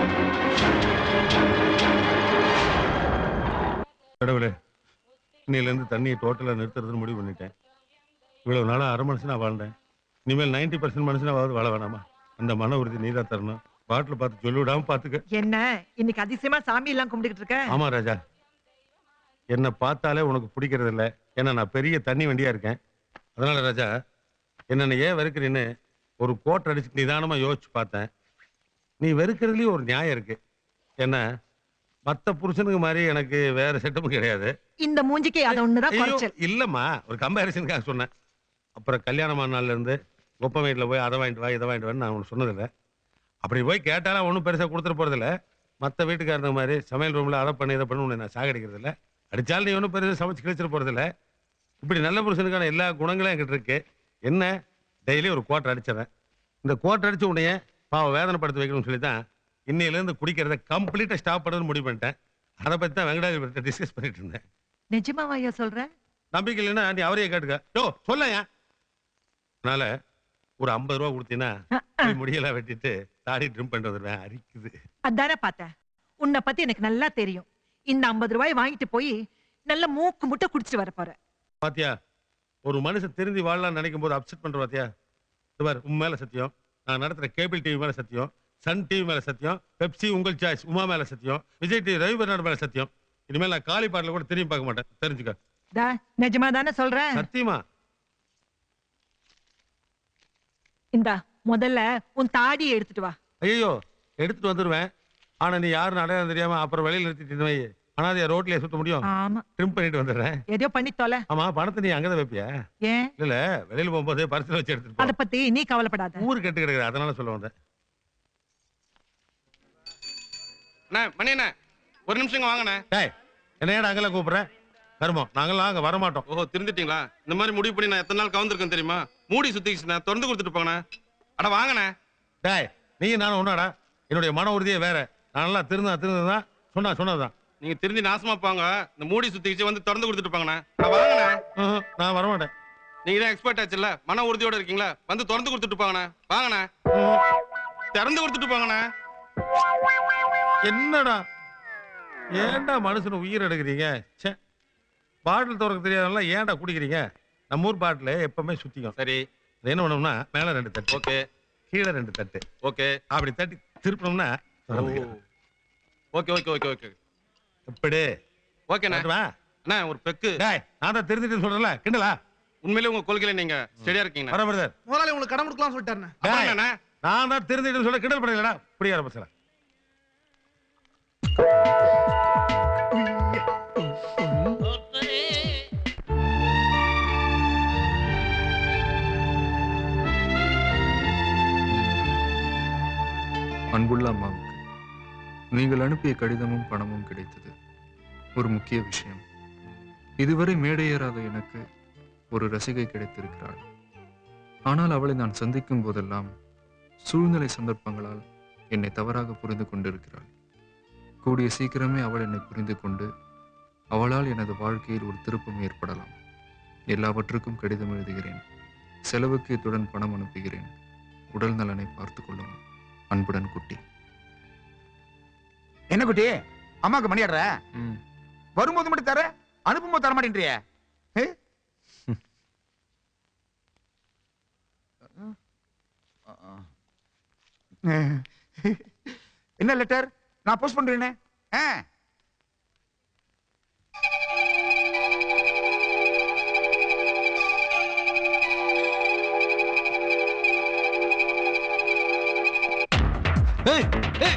கடவுளே இன்னையிலேருந்து தண்ணியை டோட்டலாக நிறுத்துறதுன்னு முடிவு பண்ணிட்டேன் இவ்வளவு நாளா அரை மனுஷனா வாழ்ந்தேன் இனிமேல் நைன்டி பர்சன்ட் மனுஷனாவது வாழ வேணாமா அந்த மன உறுதி நீதான் தரணும் பாட்டில் பார்த்து சொல்லி விடாம பார்த்துக்க
என்ன இன்னைக்கு அதிசயமா சாமி எல்லாம் கும்பிட்டுக்கிட்டு இருக்க
ஆமா ராஜா என்னை பார்த்தாலே உனக்கு பிடிக்கிறது இல்ல ஏன்னா நான் பெரிய தண்ணி வண்டியா இருக்கேன் அதனால ராஜா என்னென்ன ஏன் வெறுக்கிறேன்னு ஒரு கோட்டை அடிச்சு நிதானமா யோசிச்சு பார்த்தேன் நீ வெறுக்கிறதுலயும் ஒரு நியாயம் இருக்கு என்ன மத்த புருஷனுக்கு மாதிரி எனக்கு வேற செட்டப்பும் கிடையாது
இந்த மூஞ்சிக்கு அது ஒண்ணுதான்
ஐயோ,
குறைச்சல்
இல்லம்மா ஒரு கம்பேரிசனுக்காக சொன்னேன் அப்புறம் கல்யாணமான நாள்ல இருந்து ஒப்ப வீட்டில் போய் அதை வாங்கிட்டு வா இதை வாங்கிட்டு வான்னு நான் உனக்கு சொன்னதில்லை அப்படி போய் கேட்டாலும் ஒன்றும் பெருசாக கொடுத்துட போறதில்ல மற்ற வீட்டுக்காரங்க மாதிரி சமையல் ரூமில் அதை பண்ணி இதை பண்ணி உன்னை நான் சாகடிக்கிறது இல்ல அடிச்சாலும் நீ ஒன்றும் பெருசாக சமைச்சு கிழிச்சிட போறதில்ல இப்படி நல்ல புருஷனுக்கான எல்லா குணங்களும் என்கிட்ட இருக்கு என்ன டெய்லி ஒரு கோட்டை அடிச்சிடறேன் இந்த கோட்டை அடிச்ச உடனே பாவம் வேதனைப்படுத்தி வைக்கணும்னு சொல்லி தான் இன்னையிலேருந்து குடிக்கிறத கம்ப்ளீட்டாக ஸ்டாப் பண்ணணும்னு முடிவு பண்ணிட்டேன் அதை பற்றி தான் வெங்கடாஜபுரத்தை டிஸ்கஸ் பண்ணிட்டு இருந்தேன்
நிஜமாவா ஐயா சொல்ற
நம்பிக்கை இல்லைன்னா நீ அவரையே கேட்டுக்க யோ சொல்லையா அதனால ஒரு ஐம்பது ரூபா கொடுத்தீங்கன்னா போய் முடியெல்லாம் வெட்டிட்டு தாடி ட்ரிம் பண்ணிட்டு வந்துடுவேன் அரிக்குது
அதானே பார்த்தேன் உன்னை பத்தி எனக்கு நல்லா தெரியும் இந்த ஐம்பது ரூபாய் வாங்கிட்டு போய் நல்ல மூக்கு முட்டை குடிச்சிட்டு வர போற
பாத்தியா ஒரு மனுஷன் திருந்தி வாழலாம்னு நினைக்கும் போது அப்செட் பண்ற பாத்தியா இது பாரு உன் மேல சத்தியம் நான் நடத்துற கேபிள் டிவி மேல சத்தியம் சன் டிவி மேல சத்தியம் பெப்சி உங்கள் சாய்ஸ் உமா மேல சத்தியம் விஜய் டிவி ரவி பெர்னாடு மேல சத்தியம் இனிமேல் நான் காலி பாட்டில் கூட திரும்பி பார்க்க மாட்டேன் தெரிஞ்சுக்க
தா நிஜமா தானே சொல்றேன்
சத்தியமா
இந்தா முதல்ல உன் தாடியை எடுத்துட்டு வா
ஐயோ எடுத்துட்டு வந்துடுவேன் ஆனா நீ யாருன்னு அடையாளம் தெரியாம அப்புறம் வெளியில நிறுத்திட்டு வை அனாதையா ரோட்லயே சுத்த முடியும்
ஆமா
ட்ரிம் பண்ணிட்டு வந்துடுறேன்
எதையோ பண்ணி தொலை
ஆமா பணத்தை நீ அங்கதான் வைப்பியா
ஏன்
இல்ல இல்ல வெளியில போகும்போது பரிசுல வச்சு எடுத்துட்டு
அத பத்தி நீ கவலைப்படாத
ஊரு கெட்டு கிடக்குது அதனால சொல்ல வந்தேன்
அண்ணா மணி அண்ணா ஒரு நிமிஷங்க வாங்கண்ணே
டேய் என்ன ஏடா அங்கெல்லாம் கூப்பிடுற கருமம் நாங்கெல்லாம் அங்க வர மாட்டோம்
ஓஹோ திருந்துட்டீங்களா இந்த மாதிரி முடிவு பண்ணி நான் எத்தனை நாள் கவுந்திருக்கேன் தெரியுமா மூடி சுத்திக்கிச்சுண்ணே திறந்து கொடுத்துட்டு போங்கண்ணே அட வாங்கண்ணே
டேய் நீ நானும் ஒன்னாடா என்னுடைய மன உறுதியே வேற நான் நல்லா திருந்தா திருந்ததான் சொன்னா சொன்னதுதான்
நீங்க திருந்தி நாசமா போங்க இந்த மூடி சுத்திக்கிச்சு வந்து திறந்து கொடுத்துட்டு போங்கண்ணே அட வாங்கண்ணே
ம்ஹும், நான் வரமாட்டேன்
நீங்க தான் எக்ஸ்பர்ட் ஆச்சுல்ல மன உறுதியோட இருக்கீங்களா வந்து திறந்து கொடுத்துட்டு போங்கண்ணே வாங்கண்ணே திறந்து கொடுத்துட்டு போங்கண்ணே
என்னடா ஏன்டா மனுஷன் உயிர் எடுக்கிறீங்க ச்சே பாட்டில் திறக்க தெரியாதனால ஏன்டா குடிக்கிறீங்க நம்ம ஊர் பாட்டில் எப்பவுமே சுத்திக்கும்
சரி
என்ன பண்ணோம்னா மேல ரெண்டு தட்டு
ஓகே
கீழே ரெண்டு தட்டு
ஓகே
அப்படி தட்டி திருப்பினோம்னா
ஓகே ஓகே ஓகே ஓகே
இப்படி
ஓகேண்ணே
வா
அண்ணா ஒரு பெக்கு
டேய் நான் தான் தெரிஞ்சுட்டு சொல்றேன்ல கிண்டலா
உண்மையிலே உங்க கொள்கையில நீங்க ஸ்டெடியா இருக்கீங்க
வர பிரதர்
முதலாளி உங்களுக்கு கடன் கொடுக்கலாம் சொல்லிட்டாருண்ணே
டேய் நான் தான் தெரிஞ்சுட்டு சொல்ல கிண்டல் பண்ணலடா இப்படி ஆரம்பிச்சல
அன்புள்ள அம்மாவுக்கு நீங்கள் அனுப்பிய கடிதமும் பணமும் கிடைத்தது ஒரு முக்கிய விஷயம் இதுவரை மேடையேறாத எனக்கு ஒரு ரசிகை கிடைத்திருக்கிறாள் ஆனால் அவளை நான் சந்திக்கும் போதெல்லாம் சூழ்நிலை சந்தர்ப்பங்களால் என்னை தவறாக புரிந்து கொண்டிருக்கிறாள் கூடிய சீக்கிரமே அவள் என்னை புரிந்து கொண்டு அவளால் எனது வாழ்க்கையில் ஒரு திருப்பம் ஏற்படலாம் எல்லாவற்றுக்கும் கடிதம் எழுதுகிறேன் செலவுக்கு இத்துடன் பணம் அனுப்புகிறேன் உடல் நலனை பார்த்துக் கொள்ளவும் அன்புடன் குட்டி
என்ன குட்டி அம்மாக்கு மணி ஆடுற வரும்போது மட்டும் தர அனுப்பும்போது தர மாட்டேன்றிய என்ன லெட்டர் நான் போஸ்ட் பண்றேனே ஆ
ஏய் ஏய்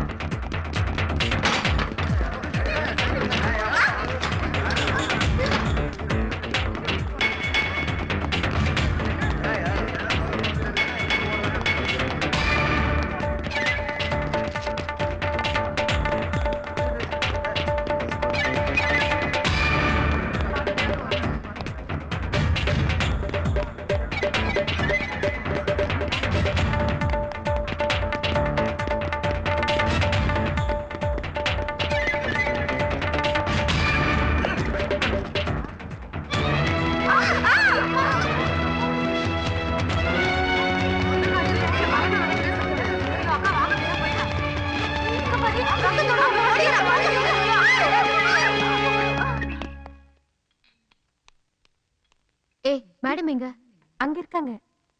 ஏய் மேடம் எங்க
அங்க இருக்காங்க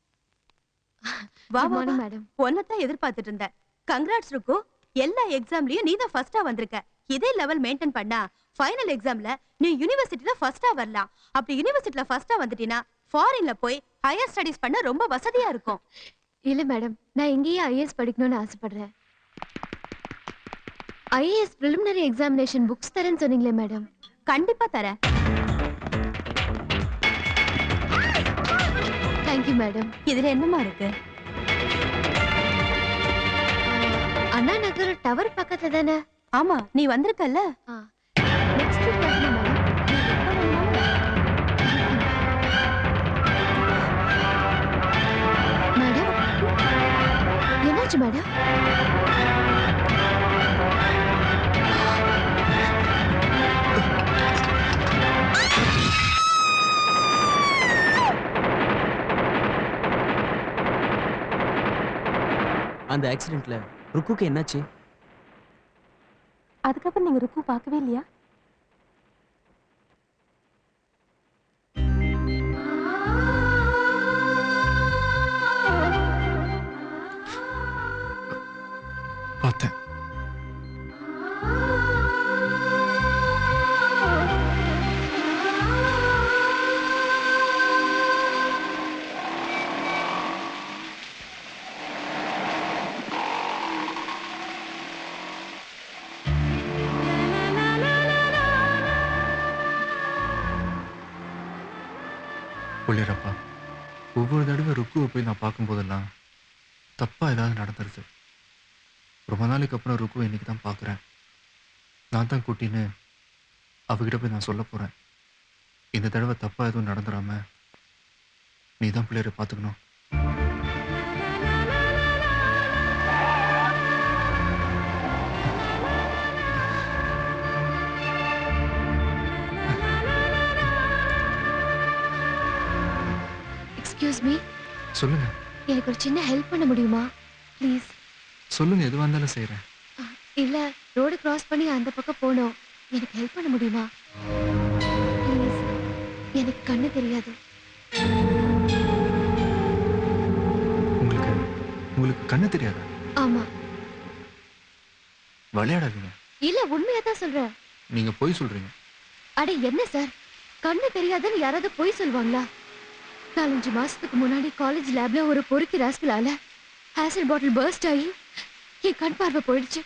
வா
Good
வா
morning,
மேடம் தான் எதிர்பார்த்துட்டு இருந்தேன் கங்க்ராட்ஸ் ருக்கு எல்லா எக்ஸாம்லயும் நீ தான் ஃபர்ஸ்டா வந்திருக்க இதே லெவல் மெயின்டைன் பண்ணா ஃபைனல் எக்ஸாம்ல நீ யுனிவர்சிட்டில ஃபர்ஸ்டா வரலாம் அப்படி யுனிவர்சிட்டில ஃபர்ஸ்டா வந்துட்டீனா ஃபாரின்ல போய் ஹையர் ஸ்டடீஸ் பண்ண ரொம்ப வசதியா இருக்கும்
இல்ல மேடம் நான் இங்கேயே ஐஏஎஸ் படிக்கணும்னு ஆசைப்படுறேன் ஐஏஎஸ் preliminary எக்ஸாமினேஷன் புக்ஸ் தரேன்னு சொன்னீங்களே மேடம்
கண்டிப்பா தரேன்
தேங்க்யூ மேடம்
இதுல என்னமா இருக்கு
அண்ணா நகர் டவர் பக்கத்துல தானே
ஆமா நீ வந்திருக்கல்ல
நெக்ஸ்ட் வீக் வரணும் மேடம் மேடம் என்னாச்சு மேடம்
அந்த ஆக்சிடென்ட்ல ருக்குக்கு என்னாச்சு
அதுக்கப்புறம் நீங்க ருக்கு பார்க்கவே இல்லையா
பார்த்தேன் புள்ளியரப்பா ஒவ்வொரு தடவை ருக்குவை போய் நான் பார்க்கும்போதெல்லாம் தப்பா ஏதாவது நடந்துருது ரொம்ப நாளைக்கு அப்புறம் ருக்கு இன்னைக்கு தான் பார்க்குறேன் நான் தான் குட்டின்னு அவகிட்ட போய் நான் சொல்ல போகிறேன் இந்த தடவை தப்பாக எதுவும் நடந்துடாம நீ தான் பிள்ளையரை பார்த்துக்கணும்
எக்ஸ்கியூஸ் மீ
சொல்லுங்க
எனக்கு ஒரு சின்ன ஹெல்ப் பண்ண முடியுமா ப்ளீஸ்
சொல்லுங்க எதுவாக இருந்தாலும் செய்கிறேன்
இல்ல ரோடு கிராஸ் பண்ணி அந்த பக்கம் போகணும் எனக்கு ஹெல்ப் பண்ண முடியுமா ப்ளீஸ் எனக்கு கண்ணு தெரியாது
உங்களுக்கு உங்களுக்கு கண்ணு தெரியாதா
ஆமா
விளையாடாதீங்க
இல்ல உண்மையா தான் சொல்றேன்
நீங்க பொய் சொல்றீங்க
அட என்ன சார் கண்ணு தெரியாதுன்னு யாராவது பொய் சொல்லுவாங்களா நாலஞ்சு மாசத்துக்கு முன்னாடி காலேஜ் லேப்ல ஒரு பொறுக்கி ராஸ்கலால ஆசிட் பாட்டில் பர்ஸ்ட் ஆகி என் கண் பார்வை போயிடுச்சு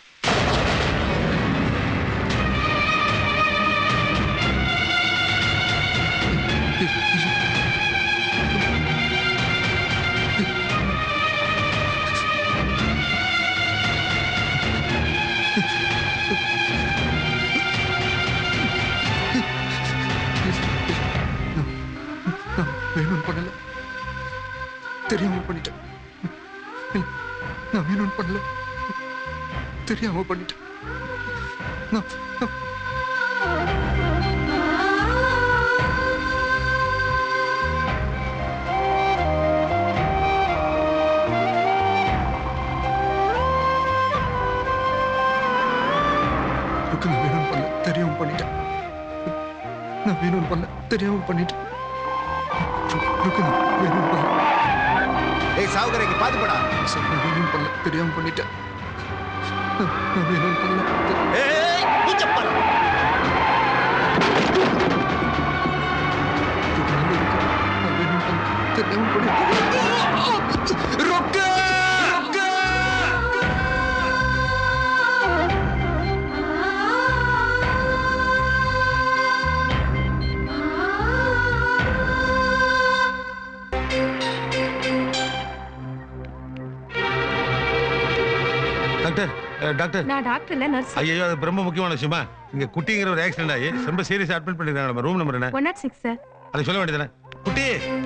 நான் வேணும்னு பண்ணல தெரியாம பண்ணிட்டேன் நான் வேணும்னு பண்ணல தெரியாம பண்ணிட்டேன் நான் நான் ருக்கு, நான் வேணும்னு பண்ணல தெரியாம பண்ணிட்டேன் நான் வேணும்னு பண்ணல தெரியாம பண்ணிட்டேன் ருக்கு, நான் வேணும்னு பண்ணல
ஏய் சாவுகரைக்கு பாத்து போடா
சார், நான் வேணும்னு பண்ணல தெரியாம பண்ணிட்டேன் நான் நான் வேணும்னு பண்ணல
ஏய் பூச்சப்பா
நான் வேணும்னு பண்ணல தெரியாம பண்ணிட்டேன் ரொக்க
டாக்டர் அஹ், டாக்டர்
நான் டாக்டர் இல்ல நர்ஸ்
ஐயோ அது ரொம்ப முக்கியமான விஷயமா இங்க குட்டிங்கிற ஒரு ஆக்சிடென்ட் ஆகி ரொம்ப சீரியஸ் அட்மிட் பண்ணிருக்காங்க நம்ம ரூம் நம்பர் என்ன
ஒன் நாட் சிக்ஸ் சார்
அதை சொல்ல வேண்டியதானே குட்டி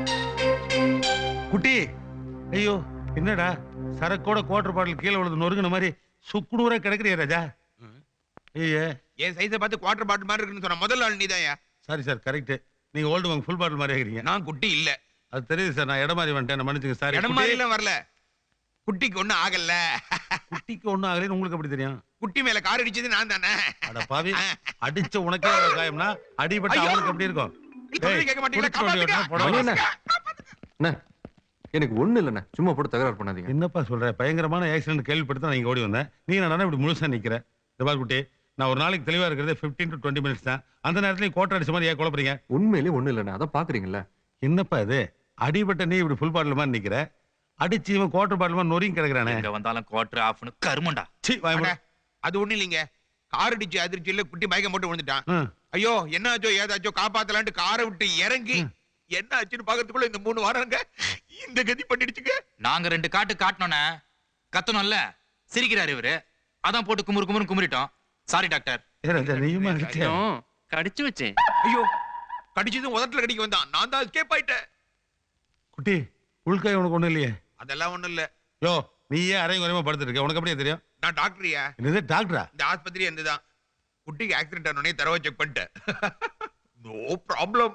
குட்டி ஐயோ என்னடா சரக்கோட குவார்டர் பாட்டில் கீழே விழுது நொறுங்கின மாதிரி சுக்குநூறா கிடக்குறியா ராஜா ஐயே
என் சைஸை பார்த்து குவார்டர் பாட்டில் மாதிரி இருக்குன்னு சொன்ன முதல் ஆள் நீதாயா
சாரி சார் கரெக்ட் நீங்க ஓல்டு வாங்க ஃபுல் பாட்டில் மாதிரி ஆகிறீங்க
நான் குட்டி இல்ல
அது தெரியுது சார் நான் இடம் மாதிரி வந்துட்டேன் நான் மன்னிச்சுங்க சார்
இடம் மாதிரி எல்லாம் வரல குட்டிக்கு ஒண்ணும் ஆகல
குட்டிக்கு ஒண்ணும் ஆகலைன்னு உங்களுக்கு எப்படி தெரியும்
குட்டி மேல கார் அடிச்சது நான் தானே
அட பாவி அடிச்ச உனக்கே அவ்வளவு காயம்னா அடிபட்ட
ஐயோ!
அவனுக்கு எப்படி இருக்கும்
சொல்றது
ஏய்,
கேட்க மாட்டீங்களா?
குடிக்க வேண்டிய உடனே போடா.
மணி என்ன? அண்ணா எனக்கு ஒண்ணு இல்லைண்ணே சும்மா போட்டு தகராறு பண்ணாதீங்க
என்னப்பா சொல்ற பயங்கரமான ஆக்சிடென்ட் கேள்விப்பட்டு நான் இங்க ஓடி வந்தேன் நீ நான் இப்படி முழுசா நிக்கிறேன் இந்த பால் குட்டி நான் ஒரு நாளைக்கு தெளிவா இருக்கிறது 15 டு டுவெண்ட்டி மினிட்ஸ் தான் அந்த நேரத்துல கோட்டை அடிச்ச மாதிரி ஏன் குழப்பறீங்க
உண்மையிலேயே ஒண்ணு இல்லைண்ணே அதான் பாக்குறீங்கல்ல
என்னப்பா இது அடிபட்ட நீ இப்படி ஃபுல் பாட்டில் மாதிரி நிக்கிற அடிச்சு இவன் குவார்டர் பாட்டில் மாதிரி நொறுங்கி கிடக்குறானே
எங்க வந்தாலும் குவார்டர் ஆஃப்னு கருமண்டா
சீ வாய் மூடு.
அட, அது ஒண்ணு இல்லைங்க கார் அடிச்சு அதிர்ச்சியில குட்டி மயக்கம் போட்டு விழுந்துட்டான்
ம்.
ஐயோ என்ன ஆச்சோ ஏதாச்சோ காப்பாத்தலான்ட்டு காரை விட்டு இறங்கி என்ன ஆச்சுன்னு பாக்கிறதுக்குள்ள இந்த மூணு வாரங்க இந்த கதி பண்ணிடுச்சுங்க
நாங்க ரெண்டு காட்டு காட்டினோன்னே கத்தணும்ல சிரிக்கிறாரு இவரு அதான் போட்டு குமுறு குமுறு குமுறிட்டோம் சாரி டாக்டர்
ஏ ராஜா நீயுமா அடிச்ச
கடிச்சு வச்சேன்
ஐயோ கடிச்சதும் உதட்டுல கடிக்க வந்தான் நான் தான் எஸ்கேப் ஆயிட்டேன்
குட்டி உள்காய் உனக்கு ஒண்ணும் இல்லையே
அதெல்லாம் ஒண்ணும் இல்ல
யோ நீ ஏன் அரையும் குறையமா படுத்துட்டு இருக்க உனக்கு அப்படியே தெரியும்
நான் டாக்டரியா
என்னது டாக்டரா
இந்த ஆஸ்பத்திரி இருந்துதான் குட்டிக்கு ஆக்சிடென்ட் ஆனோடனே தரவா செக் பண்ணிட்டேன் நோ ப்ராப்ளம்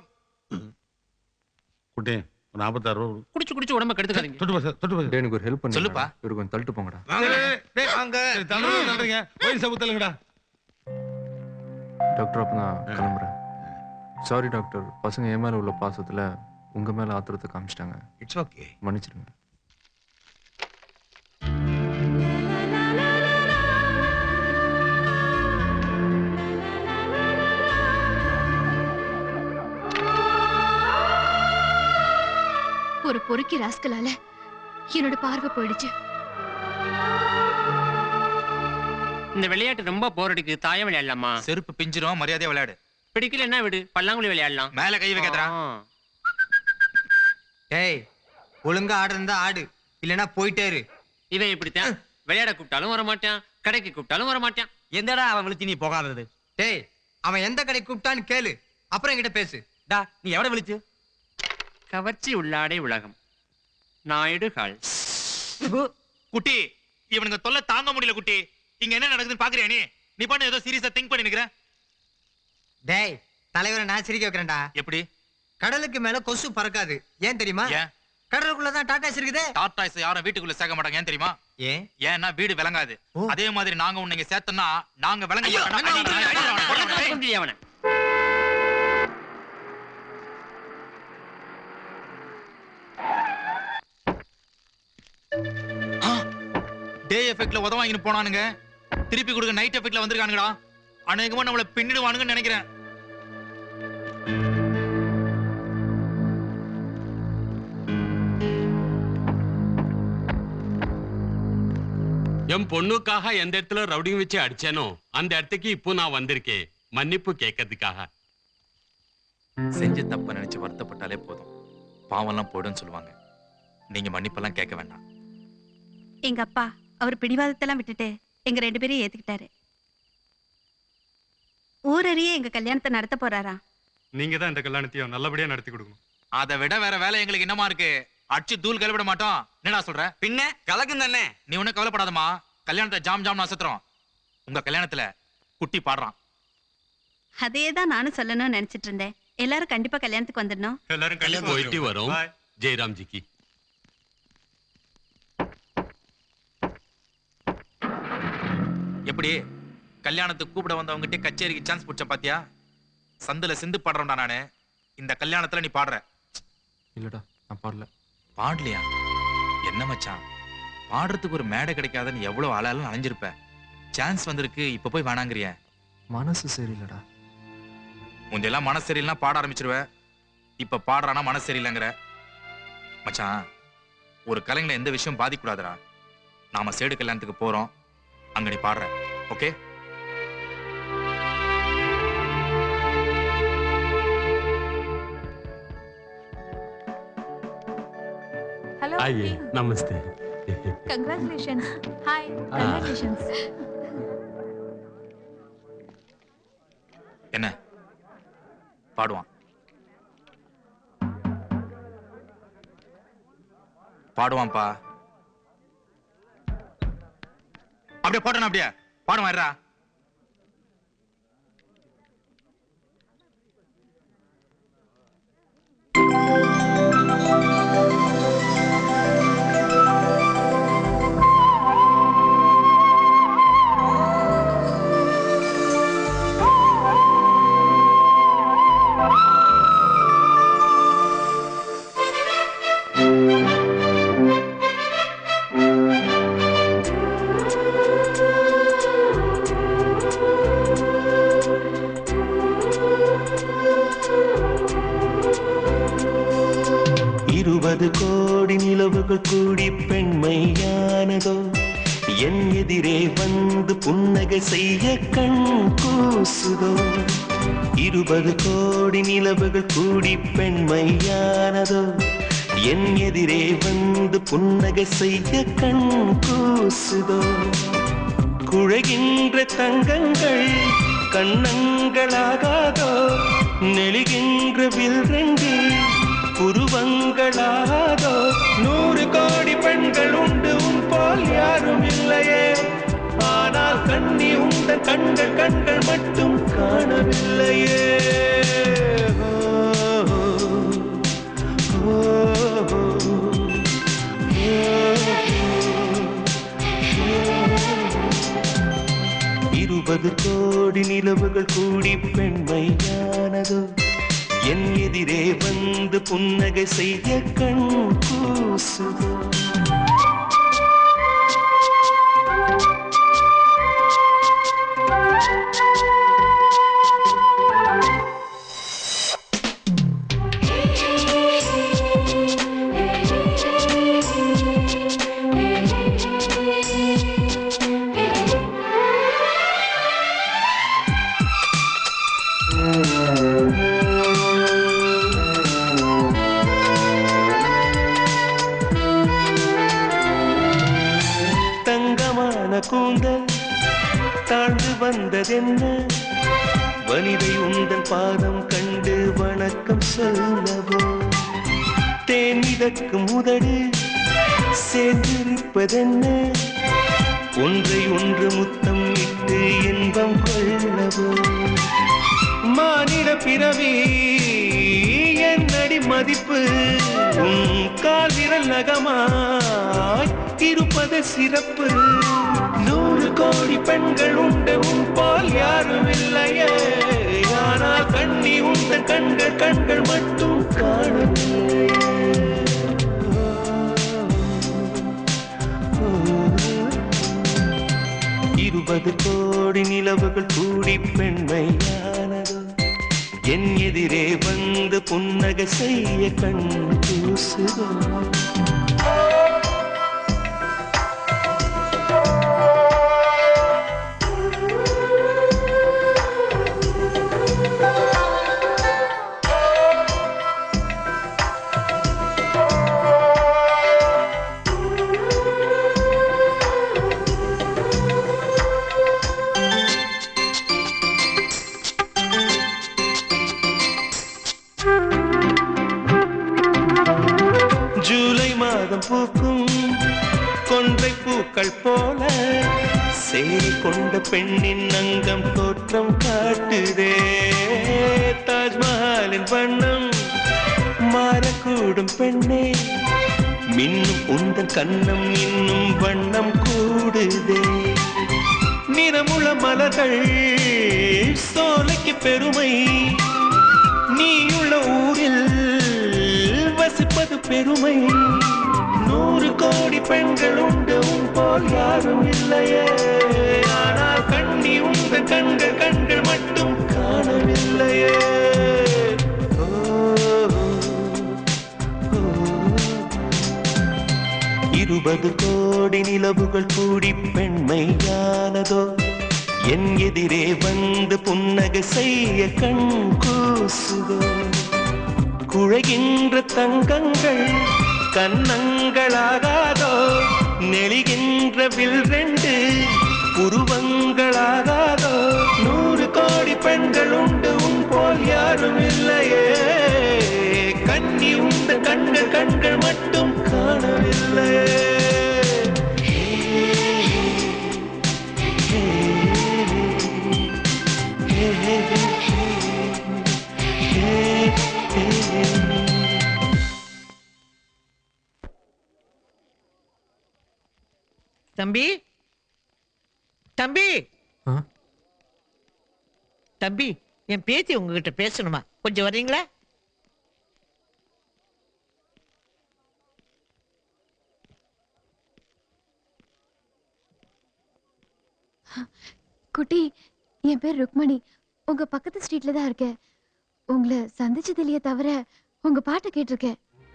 குட்டி ஒரு நாற்பத்தாறு ரூபா கொடு.
குடிச்சு குடிச்சு உடம்ப கெடுத்துக்காதீங்க
தொட்டு பாரு தொட்டு பாரு
டேய், எனக்கு ஒரு ஹெல்ப் பண்ணி
சொல்லுப்பா.
இவரு கொஞ்சம் தள்ளிட்டு போங்கடா
வாங்க
சரி, தள்ளுறீங்க, தள்ளுறீங்க வயிறு சப்பு தள்ளுங்கடா
டாக்டர் அப்ப நான் கிளம்புறேன் சாரி டாக்டர் பசங்க என் மேல உள்ள பாசத்துல உங்க மேல ஆத்திரத்தை காமிச்சிட்டாங்க
இட்ஸ் ஓகே
மன்னிச்சிடுங்க
ஒரு பொறுக்கி ராஸ்கலால என்னோட பார்வை போயிடுச்சு
இந்த விளையாட்டு ரொம்ப போர் அடிக்குது தாயம் விளையாடலாமா
செருப்பு பிஞ்சிரும் மரியாதையா விளையாடு
பிடிக்கல என்ன விடு பல்லாங்குழி விளையாடலாம்
மேல கை வைக்காதடா
ஆ.
டேய் ஒழுங்கா ஆடு இருந்தா ஆடு இல்லனா போயிட்டே இரு
இவன் இப்படித்தான் விளையாட கூப்பிட்டாலும் வர மாட்டான் கடைக்கு கூப்பிட்டாலும் வர மாட்டான்
எந்தடா அவன் விழிச்சு நீ போகாதது
டேய் அவன் எந்த கடை கூப்பிட்டான்னு கேளு அப்புறம் என்கிட்ட பேசு
டா நீ எவட விழிச்சு
கவர்ச்சி உள்ளாடை உலகம் நாயுடு ஹால்
குட்டி இவனுங்க தொல்லை தாங்க முடியல குட்டி இங்க என்ன நடக்குதுன்னு பாக்குறியா நீ நீ பண்ண ஏதோ சீரியஸா திங்க் பண்ணி நிக்கிற
டேய் தலைவரை நான் சிரிக்க வைக்கிறேன்டா
எப்படி
கடலுக்கு மேல கொசு பறக்காது ஏன் தெரியுமா கடலுக்குள்ளதான் டாட்டாஸ் இருக்குதே
டாட்டாஸ் யாரும் வீட்டுக்குள்ள சேர்க்க மாட்டாங்க ஏன் தெரியுமா
ஏன்
ஏன்னா வீடு விளங்காது அதே மாதிரி நாங்க உன்னை இங்க சேர்த்தோம்னா நாங்க விளங்க மாட்டோம்.
அவனை
டே எஃபெக்ட்ல உதவ வாங்கிட்டு போனானுங்க திருப்பி கொடுக்க நைட் எஃபெக்ட்ல வந்திருக்கானுங்கடா அநேகமா நம்மள பின்னிடுவானுங்கன்னு நினைக்கிறேன்
என் பொண்ணுக்காக எந்த இடத்துல ரவுடிங் வச்சு அடிச்சேனோ அந்த இடத்துக்கு இப்போ நான் வந்திருக்கேன் மன்னிப்பு கேட்கறதுக்காக
செஞ்ச தப்ப நினைச்சு வருத்தப்பட்டாலே போதும் பாவம்லாம் போயிடும்னு சொல்லுவாங்க நீங்க மன்னிப்பெல்லாம் கேட்க வேண்டாம்
எங்க அப்பா அவர் பிடிவாதத்தெல்லாம் விட்டுட்டு எங்க ரெண்டு பேரையும் ஏத்துக்கிட்டாரு ஊரறிய எங்க கல்யாணத்தை நடத்த போறாரா
நீங்க தான் இந்த கல்யாணத்தையும் நல்லபடியா நடத்தி கொடுக்கணும்
அதை விட வேற வேலை எங்களுக்கு என்னமா இருக்கு அடிச்சு தூள் கழுவிட மாட்டோம் என்னடா சொல்ற
பின்ன கலக்கும் தானே
நீ ஒண்ணும் கவலைப்படாதம்மா கல்யாணத்தை ஜாம் ஜாம் நசத்துறோம் உங்க கல்யாணத்துல குட்டி பாடுறான்
அதே தான் நானும் சொல்லணும்னு நினைச்சிட்டு இருந்தேன் எல்லாரும் கண்டிப்பா கல்யாணத்துக்கு வந்துடணும்
எல்லாரும் போயிட்டு வரோம் ஜெயராம் ஜிக்கு
எப்படி கல்யாணத்துக்கு கூப்பிட வந்தவங்ககிட்ட கச்சேரிக்கு சான்ஸ் பிடிச்ச பாத்தியா சந்துல சிந்து பாடுறோம்டா நானு இந்த கல்யாணத்துல நீ பாடுற
இல்லடா நான் பாடல
பாடலையா என்ன மச்சான் பாடுறதுக்கு ஒரு மேடை கிடைக்காதுன்னு எவ்வளவு ஆளாலும் அலைஞ்சிருப்ப சான்ஸ் வந்திருக்கு இப்ப போய் வேணாங்கிறிய
மனசு சரியில்லடா
முந்தையெல்லாம் மனசு சரியில்லைனா பாட ஆரம்பிச்சிருவ இப்ப பாடுறானா மனசு சரியில்லைங்கிற மச்சான் ஒரு கலைஞனை எந்த விஷயம் பாதிக்கூடாதுடா நாம சேடு கல்யாணத்துக்கு போறோம் அங்க நீ பாடுற ஓகே
ஹலோ
आइए नमस्ते
கங்க்ராச்சுலேஷன்ஸ் ஹாய் கங்க்ராச்சுலேஷன்ஸ்
என்ன பாடுவான் பாடுவான்ப்பா அப்படியே போட்டணும் அப்படியே பாடுவான் இருடா.
இருபது கோடி நிலவுகள் கூடி பெண்மையானதோ என் எதிரே வந்து புன்னகை செய்ய கண் கூசுதோ இருபது கோடி நிலவுகள் கூடி பெண்மையானதோ என் எதிரே வந்து புன்னகை செய்ய கண் கூசுதோ குழைகின்ற தங்கங்கள் கண்ணங்களாகாதோ நெழுகின்ற வில் ரெண்டு புருவங்களாகாதோ நூறு கோடி பெண்கள் உண்டு உன் போல் யாரும் இல்லையே ஆனால் கண்ணி உண்ட கண்கள் கண்கள் மட்டும் காணவில்லையே ஓ, ஓ, இருபது கோடி நிலவுகள் கூடி பெண்மையானதோ என் எதிரே வந்து புன்னகை செய்ய கண் கூசுதோ தங்கமான கூந்தல் தாழ்ந்து வந்ததென்ன வனிதை உந்தன் பாதம் கண்டு வணக்கம் சொல்லவோ தேன் மிதக்கும் உதடு சேர்ந்திருப்பதென்ன ஒன்றை ஒன்று முத்தம் இட்டு இன்பம் கொள்ளவோ மானிட பிறவி என்னடி மதிப்பு உன் கால் விரல் நகமாய் இருப்பது சிறப்பு நூறு கோடி பெண்கள் உண்டு உன் போல் யாரும் இல்லையே ஆனால் கண்ணி உந்த கண்கள் கண்கள் மட்டும் காணவில்லையே இருபது கோடி நிலவுகள் கூடி பெண்மையானதோ என் எதிரே வந்து புன்னகை செய்ய கண் கூசுதோ ஜூலை மாதம் பூக்கும் கொன்றை பூக்கள் போல சேரி கொண்ட பெண்ணின் அங்கம் தோற்றம் காட்டுதே தாஜ்மஹாலின் வண்ணம் மாறக்கூடும் பெண்ணே மின்னும் உந்தன் கண்ணம் இன்னும் வண்ணம் கூடுதே நிறமுள மலர்கள் சோலைக்கு பெருமை நீயுள்ள ஊரில் வசிப்பது பெருமை நூறு கோடி பெண்கள் உண்டு உன் போல் யாரும் இல்லையே ஆனால் கண்ணி உந்த கண்கள் கண்கள் மட்டும் காணவில்லையே ஓ, ஓ. இருபது கோடி நிலவுகள் கூடி பெண்மையானதோ என் எதிரே வந்து புன்னகை செய்ய கண் கூசுதோ குழைகின்ற தங்கங்கள் கன்னங்களாகாதோ நெளிகின்ற வில் ரெண்டு புருவங்களாகாதோ நூறு கோடி பெண்கள் உண்டு உன் போல் யாரும் இல்லையே கண்ணி உந்த கண்கள் கண்கள் மட்டும் காணவில்லையே
தம்பி தம்பி தம்பி என் பேத்தி உங்ககிட்ட பேசணுமா கொஞ்சம் வர்றீங்களா
குட்டி என் பேர் ருக்மணி உங்க பக்கத்து ஸ்ட்ரீட்ல தான் இருக்கேன் உங்களை சந்திச்சது இல்லையே தவிர உங்க பாட்டை கேட்டிருக்கேன்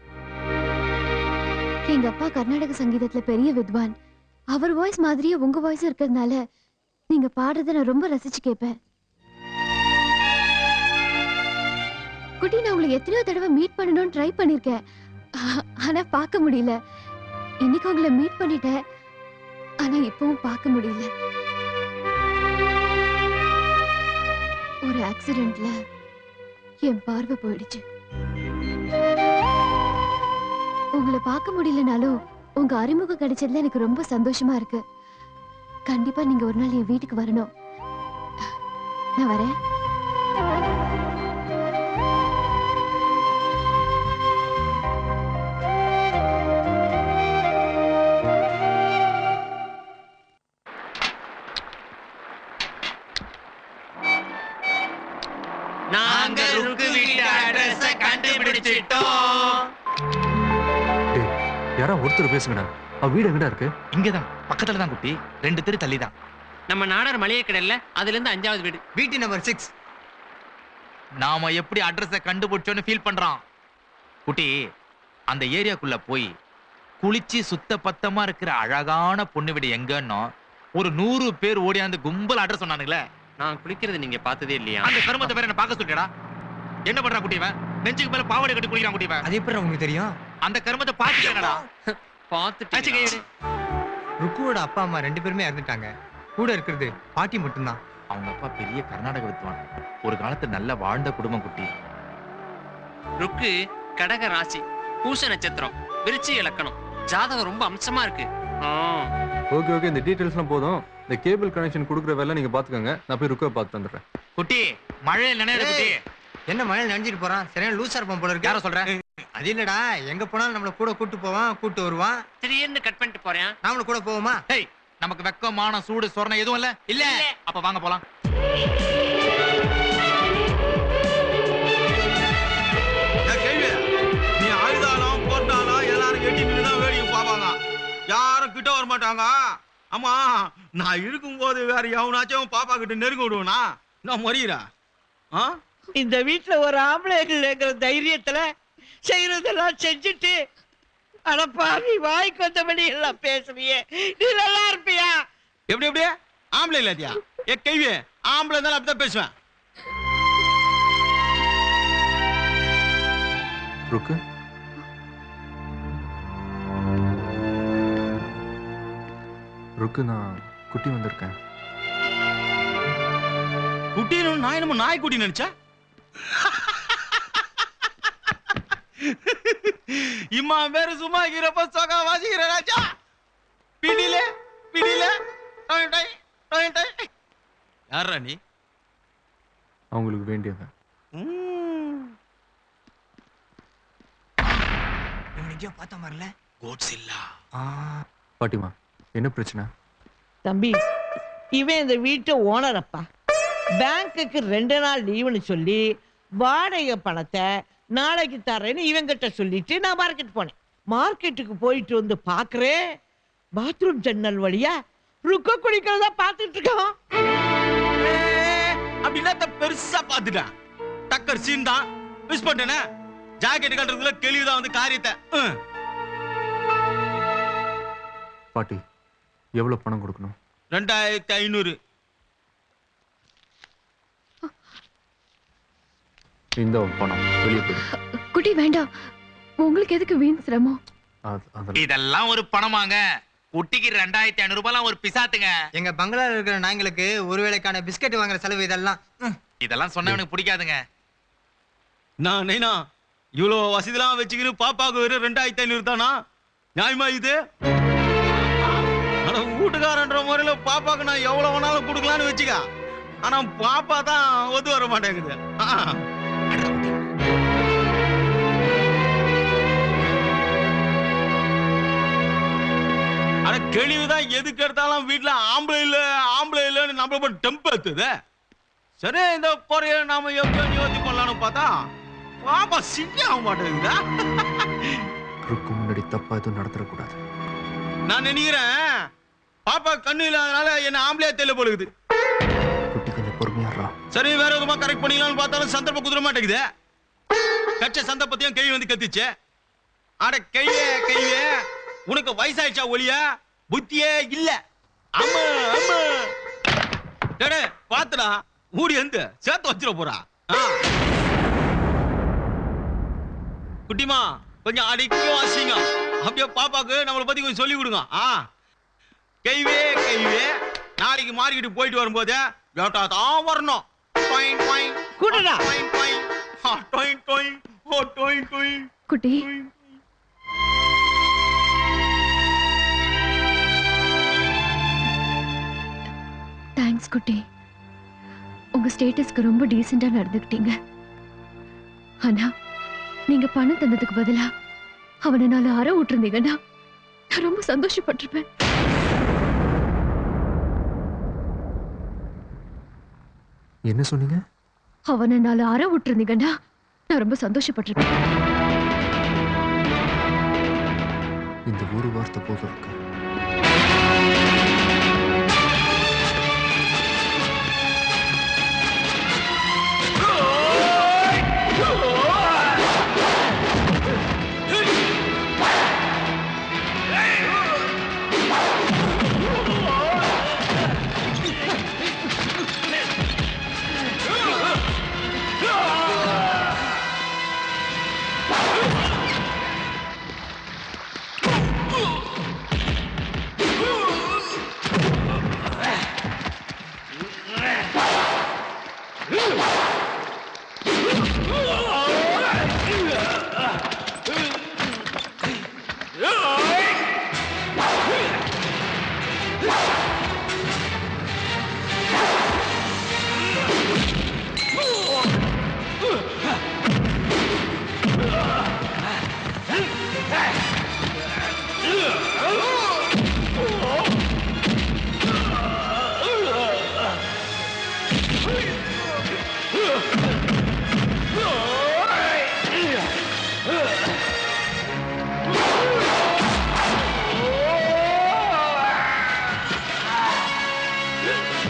எங்க அப்பா கர்நாடக சங்கீதத்துல பெரிய வித்வான் அவர் வாய்ஸ் மாதிரியே உங்க வாய்ஸ் இருக்கிறதுனால நீங்க பாடுறத நான் ரொம்ப ரசிச்சு கேட்பேன் குட்டி நான் உங்களை எத்தனையோ தடவை மீட் பண்ணணும்னு ட்ரை பண்ணிருக்கேன் ஆ- ஆனா பார்க்க முடியல இன்னைக்கு உங்களை மீட் பண்ணிட்டேன் ஆனா இப்பவும் பார்க்க முடியல ஒரு ஆக்சிடென்ட்ல என் பார்வை போயிடுச்சு உங்களை பார்க்க முடியலனாலும் உங்க அறிமுகம் கிடைச்சதுல எனக்கு ரொம்ப சந்தோஷமா இருக்கு கண்டிப்பா நீங்க ஒரு நாள் என் வீட்டுக்கு வரணும் நான் வரேன்
நாங்க ருக்கு வீட்டு அட்ரஸ கண்டுபிடிச்சிட்டோம்
டேய் யாரா ஒருத்தர் பேசுங்கடா அவ வீடு எங்கடா இருக்கு
இங்கதான் பக்கத்துல தான் குட்டி ரெண்டு தெரு தள்ளி தான்
நம்ம நாடார் மளிகை கடையில அதுல இருந்து அஞ்சாவது வீடு
வீட்டு நம்பர் சிக்ஸ்
நாம எப்படி அட்ரஸ கண்டுபிடிச்சோன்னு ஃபீல் பண்றான் குட்டி அந்த ஏரியாக்குள்ள போய் குளிச்சு சுத்த பத்தமா இருக்கிற அழகான பொண்ணு வீடு எங்கன்னோ ஒரு நூறு பேர் ஓடியாந்து கும்பல் அட்ரஸ் சொன்னானுங்களே
நான் குளிக்கிறது நீங்க பார்த்ததே இல்லையா
அந்த கருமத்தை பேர் என்ன பார்க்க சொல்லிடா என்ன பண்றா குட்டிவன் நெஞ்சுக்கு மேல பாவாடை கட்டி குளிக்கிறான் குட்டிவன்
அது எப்படி உங்களுக்கு தெரியும்
அந்த கருமத்தை பாத்துக்கடா
பார்த்துட்டு
ருக்குவோட அப்பா அம்மா ரெண்டு பேருமே இறந்துட்டாங்க கூட இருக்கிறது பாட்டி மட்டும்தான்
அவங்க அப்பா பெரிய கர்நாடக வித்வான் ஒரு காலத்து நல்ல வாழ்ந்த குடும்பம் குட்டி
ருக்கு கடக ராசி பூச நட்சத்திரம் விருச்சி இலக்கணம் ஜாதகம் ரொம்ப அம்சமா இருக்கு ஆ.
ஓகே ஓகே இந்த டீடைல்ஸ்லாம் போதும் இந்த கேபிள் கனெக்ஷன் கொடுக்குற வேலை நீங்க பாத்துக்கோங்க நான் போய் ருக்கை பார்த்து வந்துடுறேன்
குட்டி மழையில் நினைவு குட்டி
என்ன மழையில் நனைஞ்சிட்டு போறான் சரியான லூசா இருப்பான் போல இருக்கு யார சொல்றேன் அது இல்லடா எங்க போனாலும் நம்மள கூட கூட்டு போவான் கூட்டு வருவான்
திடீர்னு கட் பண்ணிட்டு போறேன்
நாமளும் கூட போவோமா
டேய் நமக்கு வெக்கம் மானம் சூடு சொரணை எதுவும் இல்ல இல்ல அப்ப வாங்க போலாம்
கேள்வி நீ அழுதாலும் போட்டாலும் எல்லாரும் எட்டி நின்று தான் வேடிக்கை பார்ப்பாங்க யாரும் கிட்ட வர மாட்டாங்க ஆமா நான் இருக்கும்போது வேற எவனாச்சும் பாப்பா கிட்ட நெருங்க விடுவேனா நான் மறியிறா ஆ
இந்த வீட்டுல ஒரு ஆம்பளை இல்லைங்கிற தைரியத்துல செய்யறதெல்லாம் செஞ்சுட்டு அட பாவி வாய்க்கு வந்தபடி எல்லாம் பேசுறியே நீ நல்லா இருப்பியா
எப்படி எப்படி ஆம்பளை இல்லாதியா ஏ கைவி ஆம்பளை இருந்தாலும் அப்படிதான் பேசுவேன்
ருக்கு ருக்கு நான் குட்டி வந்திருக்கேன்
குட்டின்னு நான் என்னமோ நாய் குட்டி நினைச்சா இம்மா பேரு சும்மா இருக்கிறப்ப சொகா வாசிக்கிற ராஜா பிடில பிடில டொய் டொய் டொய் டொய். யார்ரா நீ
அவங்களுக்கு வேண்டியவன்
இவன் எங்கேயோ பார்த்த மாதிரில
கோட்ஸ் இல்ல
பாட்டிமா என்ன பிரச்சனை
தம்பி இவன் இந்த வீட்டு ஓனர் அப்பா பேங்க்குக்கு ரெண்டு நாள் லீவுன்னு சொல்லி வாடகை பணத்தை நாளைக்கு தரேன்னு இவங்கிட்ட சொல்லிட்டு நான் மார்க்கெட் போனேன் மார்க்கெட்டுக்கு போயிட்டு வந்து பார்க்கறேன் பாத்ரூம் ஜன்னல் வழியா ருக்க குடிக்கிறதா பார்த்துட்டு இருக்கான்
அப்படி இல்லாத பெருசா பாத்துட்டான் டக்கர் சீன் தான் மிஸ் பண்ணிட்டேனே ஜாக்கெட் கட்டுறதுல கேள்விதான் வந்து காரியத்தை ம்.
பாட்டி எவ்வளவு பணம் கொடுக்கணும்
ரெண்டாயிரத்தி ஐநூறு
இந்த பணம் வெளியே போயிடு
குட்டி வேண்டாம் உங்களுக்கு எதுக்கு வீண் சிரமம்
அது- அதெல்லாம்
இதெல்லாம் ஒரு பணமாங்க குட்டிக்கு ரெண்டாயிரத்தி ஐநூறு ரூபாய்லாம் ஒரு பிசாத்துங்க
எங்க பங்களால இருக்கிற நாய்களுக்கு ஒரு வேளைக்கான பிஸ்கட் வாங்குற செலவு இதெல்லாம் ம்.
இதெல்லாம் சொன்னா எனக்கு பிடிக்காதுங்க
நான் நைனா இவ்வளோ வசதிலாம் வச்சுக்கின்னு பாப்பாவுக்கு வெறும் ரெண்டாயிரத்தி ஐநூறு தானா நியாயமா இது ஆனா வீட்டுக்காரன்ற முறையில பாப்பாக்கு நான் எவ்வளவு வேணாலும் கொடுக்கலான்னு வச்சுக்க ஆனா பாப்பா தான் ஒத்து வர மாட்டேங்குது ஆ. ஆனா கேள்விதான் எதுக்கு எடுத்தாலும் வீட்டுல ஆம்பளை இல்ல ஆம்பளை இல்லன்னு நம்மள போட்டு டெம்ப் ஏத்துது சரி இந்த குறைய நாம எப்படியோ யோசி பண்ணலாம்னு பார்த்தா பாப்பா சிட்டி ஆக மாட்டேங்குதா
ருக்கு முன்னாடி தப்பா எதுவும் நடந்துடக்கூடாது
நான் நினைக்கிறேன் பாப்பா கண்ணு இல்லாதனால என்ன ஆம்பளையா தெரியல போலுக்குது
குட்டி கொஞ்சம் பொறுமையாடுறா
சரி வேற விதமா கரெக்ட் பண்ணிக்கலாம்னு பார்த்தாலும் சந்தர்ப்பம் குதிர மாட்டேங்குது கட்ச சந்தர்ப்பத்தையும் கேள்வி வந்து கத்திச்சு அட கையே கையே உனக்கு வயசாயிடுச்சா ஒளியா புத்தியே இல்ல ஆமா ஆமா டேடே பாத்துடா ஊடி வந்து சேர்த்து வச்சிட போறா ஆ. குட்டிமா கொஞ்சம் அடிக்கும் வாசிங்க அப்படியே பாப்பாக்கு நம்மளை பத்தி கொஞ்சம் சொல்லி கொடுங்க ஆ கைவே கைவே நாளைக்கு மார்க்கெட்டுக்கு போயிட்டு வரும்போது லேட்டா தான் வரணும் டொயின் டொயின்
கூட்டடா
டொயின் டொயின் ஆ, டொயின் டொயின் ஓ டொயின் டொயின்
குட்டி தேங்க்ஸ் குட்டி உங்க ஸ்டேட்டஸ்க்கு ரொம்ப டீசெண்டா நடந்துக்கிட்டீங்க ஆனா நீங்க பணம் தந்ததுக்கு பதிலா அவனை நாலு அற விட்டுருந்தீங்கன்னா நான் ரொம்ப சந்தோஷப்பட்டிருப்பேன்
என்ன சொன்னீங்க
அவனை நாலு அற விட்டுருந்தீங்கன்னா நான் ரொம்ப சந்தோஷப்பட்டிருப்பேன்
இந்த ஒரு வார்த்தை போதும் இருக்கு
ஆ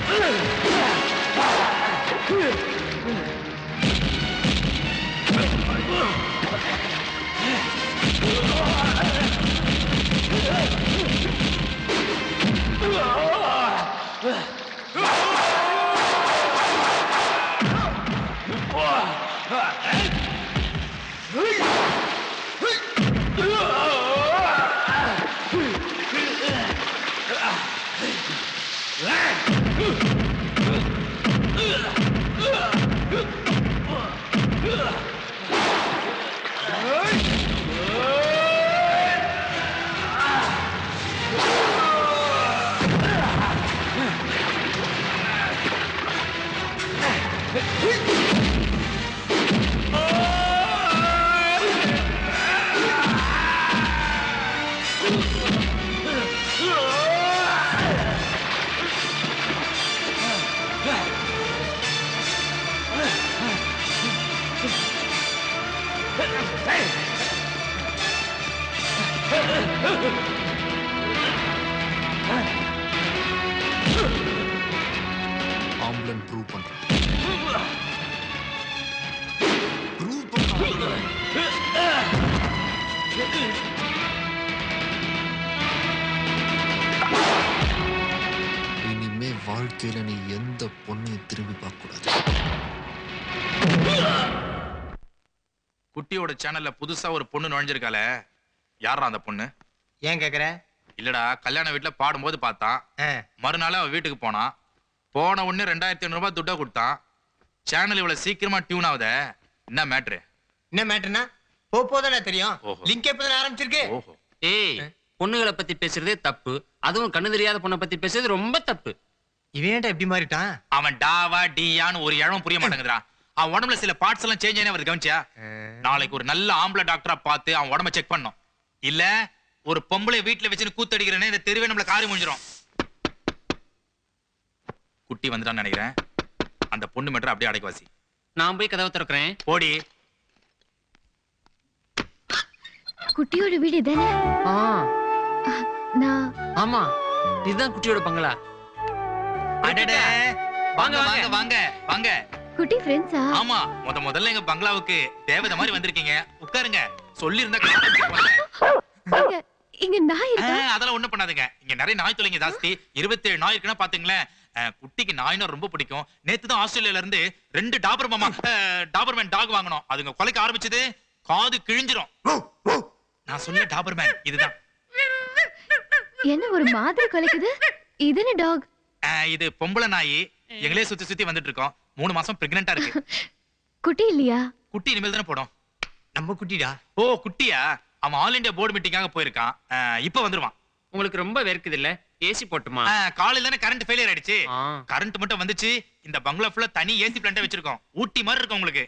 ஆம்புலன் ப்ரூவ் பண்றேன் இனிமே வாழ்க்கையில நீ எந்த பொண்ணையும் திரும்பி பார்க்க கூடாது
குட்டியோட சேனல்ல புதுசா ஒரு பொண்ணு நுழைஞ்சிருக்கால யாரா அந்த பொண்ணு
ஏன் கேக்குற
இல்லடா கல்யாண வீட்டுல பாடும்போது பார்த்தான் மறுநாள் அவன் வீட்டுக்கு போனான் போன உடனே ரெண்டாயிரத்தி ஐநூறு ரூபாய் துட்டா கொடுத்தான் சேனல் இவ்வளவு சீக்கிரமா டியூன் ஆகுதே என்ன மேட்ரு
என்ன மேட்டர்னா போ போதானே தெரியும் லிங்க் எப்பதான் ஆரம்பிச்சிருக்கு
ஏய் பொண்ணுகளை பத்தி பேசுறதே தப்பு அதுவும் கண்ணு தெரியாத பொண்ணை பத்தி பேசுறது ரொம்ப தப்பு
இவன் ஏன்டா இப்படி மாறிட்டான்
அவன் டாவா டியான்னு ஒரு இழவும் புரிய மாட்டேங்குதுடா அவன் உடம்புல சில பார்ட்ஸ் எல்லாம் சேஞ்ச் ஆனே வருது கவனிச்சியா நாளைக்கு ஒரு நல்ல ஆம்பளை டாக்டரா பார்த்து அவன் உடம்ப செக் பண்ணும் இல்ல ஒரு பொம்பளை வீட்டுல வச்சுன்னு கூத்தடிக்கிறேன்னு இந்த தெருவே நம்மள காரி முடிஞ்சிரும் குட்டி வந்துட்டான்னு நினைக்கிறேன் அந்த பொண்ணு மட்டும் அப்படியே அடைக்கவாசி
நான் போய் கதவை திறக்கிறேன்
போடி
குட்டியோட வீடு தானே நான்
ஆமா இதுதான் குட்டியோட பங்களா
அடடே வாங்க வாங்க வாங்க வாங்க
குட்டி ஃப்ரெண்ட்ஸா
ஆமா முத முதல்ல எங்க பங்களாவுக்கு தேவதை மாதிரி வந்திருக்கீங்க உட்காருங்க சொல்லி இருந்தா
இங்க இங்க நாய் இருக்கா
அதெல்லாம் ஒண்ணும் பண்ணாதுங்க இங்க நிறைய நாய் தொலைங்க ஜாஸ்தி இருபத்தி ஏழு நாய் இருக்குன்னா பாத்துங்களேன் அஹ், குட்டிக்கு நாய்னா ரொம்ப பிடிக்கும் நேத்து தான் ஆஸ்திரேலியால இருந்து ரெண்டு டாபர் மாமா டாபர்மேன் டாக் வாங்கணும் அதுங்க கொலைக்க ஆரம்பிச்சது காது கிழிஞ்சிரும் நான் சொல்ல டாபர்மேன் இதுதான்
என்ன ஒரு மாதிரி கலைக்குது இது என்ன டாக்
அஹ், இது பொம்பளை நாய் எங்களே சுத்தி சுத்தி வந்துட்டு இருக்கோம் மூணு மாசம் பிரெக்னெண்டா இருக்கு
குட்டி இல்லையா
குட்டி இனிமேல் தானே போடும்
நம்ம குட்டிடா
ஓ குட்டியா அவன் ஆல் இந்தியா போர்டு மீட்டிங்காக போயிருக்கான் அஹ், இப்ப வந்துருவான்
உங்களுக்கு ரொம்ப வேர்க்குது இல்ல ஏசி போட்டுமா
அஹ், காலையில தானே கரண்ட் ஃபெயிலியர் ஆயிடுச்சு கரண்ட் மட்டும் வந்துச்சு இந்த பங்களா ஃபுல்லா தனி ஏசி பிளான்ட் வச்சிருக்கோம் ஊட்டி மாதிரி இருக்கும் உங்களுக்கு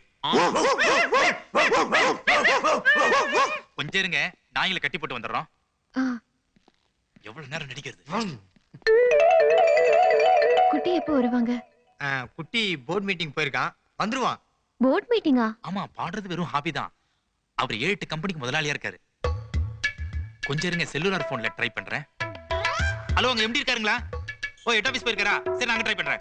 கொஞ்சம் இருங்க நாய்களை கட்டி போட்டு வந்துடுறோம்
ஆ,
எவ்வளவு நேரம் நடிக்கிறது
குட்டி எப்போ வருவாங்க
அஹ், குட்டி போர்ட் மீட்டிங் போயிருக்கான் வந்துருவான்
போர்ட் மீட்டிங்கா
ஆமா பாடுறது வெறும் ஹாபி தான் அவர் ஏழு எட்டு கம்பெனிக்கு முதலாளியா இருக்காரு கொஞ்சம் இருங்க செல்லுலார் போன்ல ட்ரை பண்றேன் ஹலோ அங்க எம்டி இருக்காருங்களா ஓ ஹெட் ஆபீஸ் போயிருக்காரா சரி நாங்க ட்ரை பண்றேன்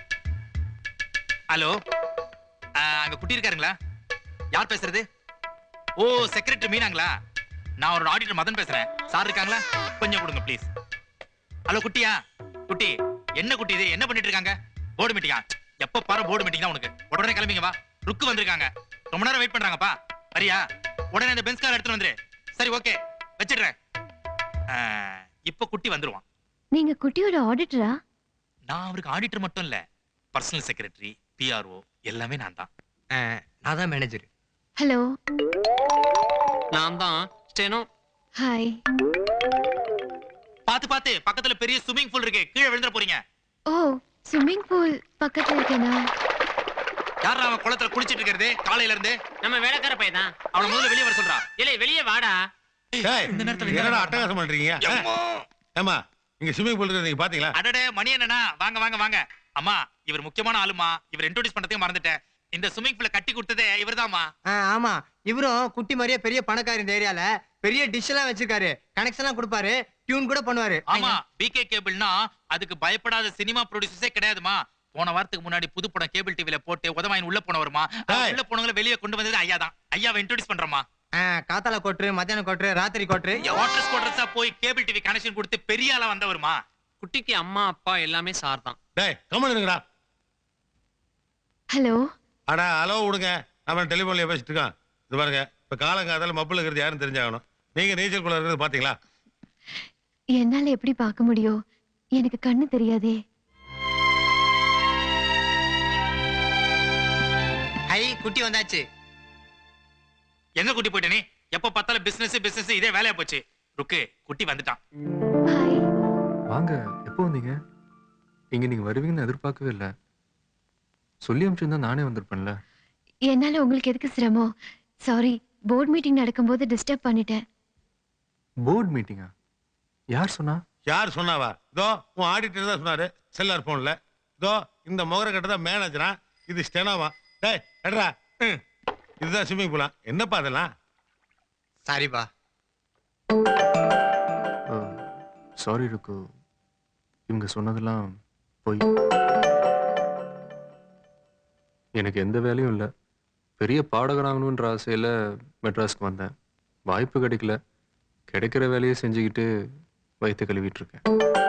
ஹலோ அங்க குட்டி இருக்காருங்களா யார் பேசுறது ஓ செக்ரட்டரி மீனாங்களா நான் ஒரு ஆடிட்டர் மதன் பேசுறேன் சார் இருக்காங்களா கொஞ்சம் கொடுங்க ப்ளீஸ் ஹலோ குட்டியா குட்டி என்ன குட்டி இது என்ன பண்ணிட்டு இருக்காங்க போர்டு மீட்டிங்கா எப்ப பாரு போர்டு மீட்டிங் தான் உனக்கு உடனே கிளம்பிங்க வா ருக்கு வந்திருக்காங்க ரொம்ப நேரம் வெயிட் பண்றாங்கப்பா வரியா உடனே இந்த பென்ஸ் கார் எடுத்துட்டு வந்துரு சரி ஓகே வச்சிடுறேன் ஆ, இப்ப குட்டி வந்துருவான்
நீங்க குட்டியோட ஆடிட்டரா
நான் அவருக்கு ஆடிட்டர் மட்டும் இல்ல பர்சனல் செக்ரட்டரி பிஆர்ஓ எல்லாமே நான் தான்
நான் தான் மேனேஜர்
ஹலோ
நான் தான் ஸ்டெனோ
ஹாய்
பாத்து பாத்து பக்கத்துல பெரிய ஸ்விமிங் பூல் இருக்கு கீழே விழுந்துற போறீங்க
ஓ ஸ்விம்மிங் பூல் பக்கத்துல இருக்கேனா
யாரா அவன் குளத்துல குளிச்சிட்டு இருக்கிறது காலையில இருந்து
நம்ம வேலைக்கார பையன் தான்
அவனை முதல்ல வெளியே வர சொல்றா
இல்ல வெளியே வாடா
ஏய், என்னடா அட்டகாசம் பண்றீங்க ஏமா இங்க ஸ்விமிங் பூல் இருக்கு நீங்க பாத்தீங்களா
அடடே மணி என்னன்னா வாங்க வாங்க வாங்க அம்மா இவர் முக்கியமான ஆளுமா இவர் இன்ட்ரோடியூஸ் பண்றதுக்கு மறந்துட்டேன் இந்த ஸ்விமிங் பூல கட்டி கொடுத்ததே இவர்தாம்மா
ஆமா இவரும் குட்டி மாதிரியே பெரிய பணக்காரி இந்த ஏரியால பெரிய டிஷ் எல்லாம் வச்சிருக்காரு கனெக்ஷன் எல்லாம் கொடுப்பாரு டியூன் கூட பண்ணுவாரு
ஆமா பிகே கேபிள்னா அதுக்கு பயப்படாத சினிமா ப்ரொடியூசர்ஸே கிடையாதுமா போன வாரத்துக்கு முன்னாடி புது படம் கேபிள் டிவில போட்டு உதவாயின் உள்ள போனவருமா உள்ள போனவங்கள வெளியே கொண்டு வந்தது ஐயா தான் ஐயாவை இன்ட்ரோடியூஸ் பண்றோமா
காத்தால கோட்ரு மத்தியானம் கோட்ரு ராத்திரி கோட்ரு
வாட்டர் ஸ்குவாட்ரஸா போய் கேபிள் டிவி கனெக்ஷன் கொடுத்து பெரிய ஆளா வந்தவருமா
குட்டிக்கு அம்மா அப்பா எல்லாமே சார் தான்
டேய் கம்மன் இருங்கடா
ஹலோ
அடா ஹலோ விடுங்க அவன் டெலிஃபோன்ல பேசிட்டு இருக்கான் இது பாருங்க இப்ப காலங்காத்தால மப்புல இருக்கிறது யாருன்னு தெரிஞ்சாகணும் நீங்க நீச்சல் குள்ள இருக்கிறது பாத்தீங்களா
என்னால எப்படி பார்க்க முடியும் எனக்கு கண்ணு தெரியாதே
ஐ குட்டி வந்தாச்சு
எங்க குட்டி போயிட்ட நீ எப்ப பார்த்தாலும் பிசினஸ் பிசினஸ் இதே வேலையா போச்சு ருக்கு குட்டி வந்துட்டான்
வாங்க எப்போ வந்தீங்க இங்க நீங்க வருவீங்கன்னு எதிர்பார்க்கவே இல்லை சொல்லி அனுப்பிச்சிருந்தா நானே வந்திருப்பேன்ல
என்னால உங்களுக்கு எதுக்கு சிரமம் சாரி போர்ட் மீட்டிங் நடக்கும்போது டிஸ்டர்ப் பண்ணிட்டேன்
போர்ட் மீட்டிங்கா யார் சொன்னா
யார் சொன்னாவா இதோ உன் ஆடிட்டர் தான் சொன்னாரு செல்லார் போன்ல இதோ இந்த முகர கட்ட தான் மேனேஜரா இது ஸ்டெனோவா டேய் எடுறா ம். இதுதான் ஸ்விம்மிங் பூலா என்னப்பா அதெல்லாம்
சாரிப்பா
சாரி ருக்கு இவங்க சொன்னதெல்லாம் பொய் எனக்கு எந்த வேலையும் இல்லை பெரிய பாடகராகணுன்ற ஆசையில் மெட்ராஸ்க்கு வந்தேன் வாய்ப்பு கிடைக்கல கிடைக்கிற வேலையை செஞ்சுக்கிட்டு வயிற்று கழுவிட்டு இருக்கேன்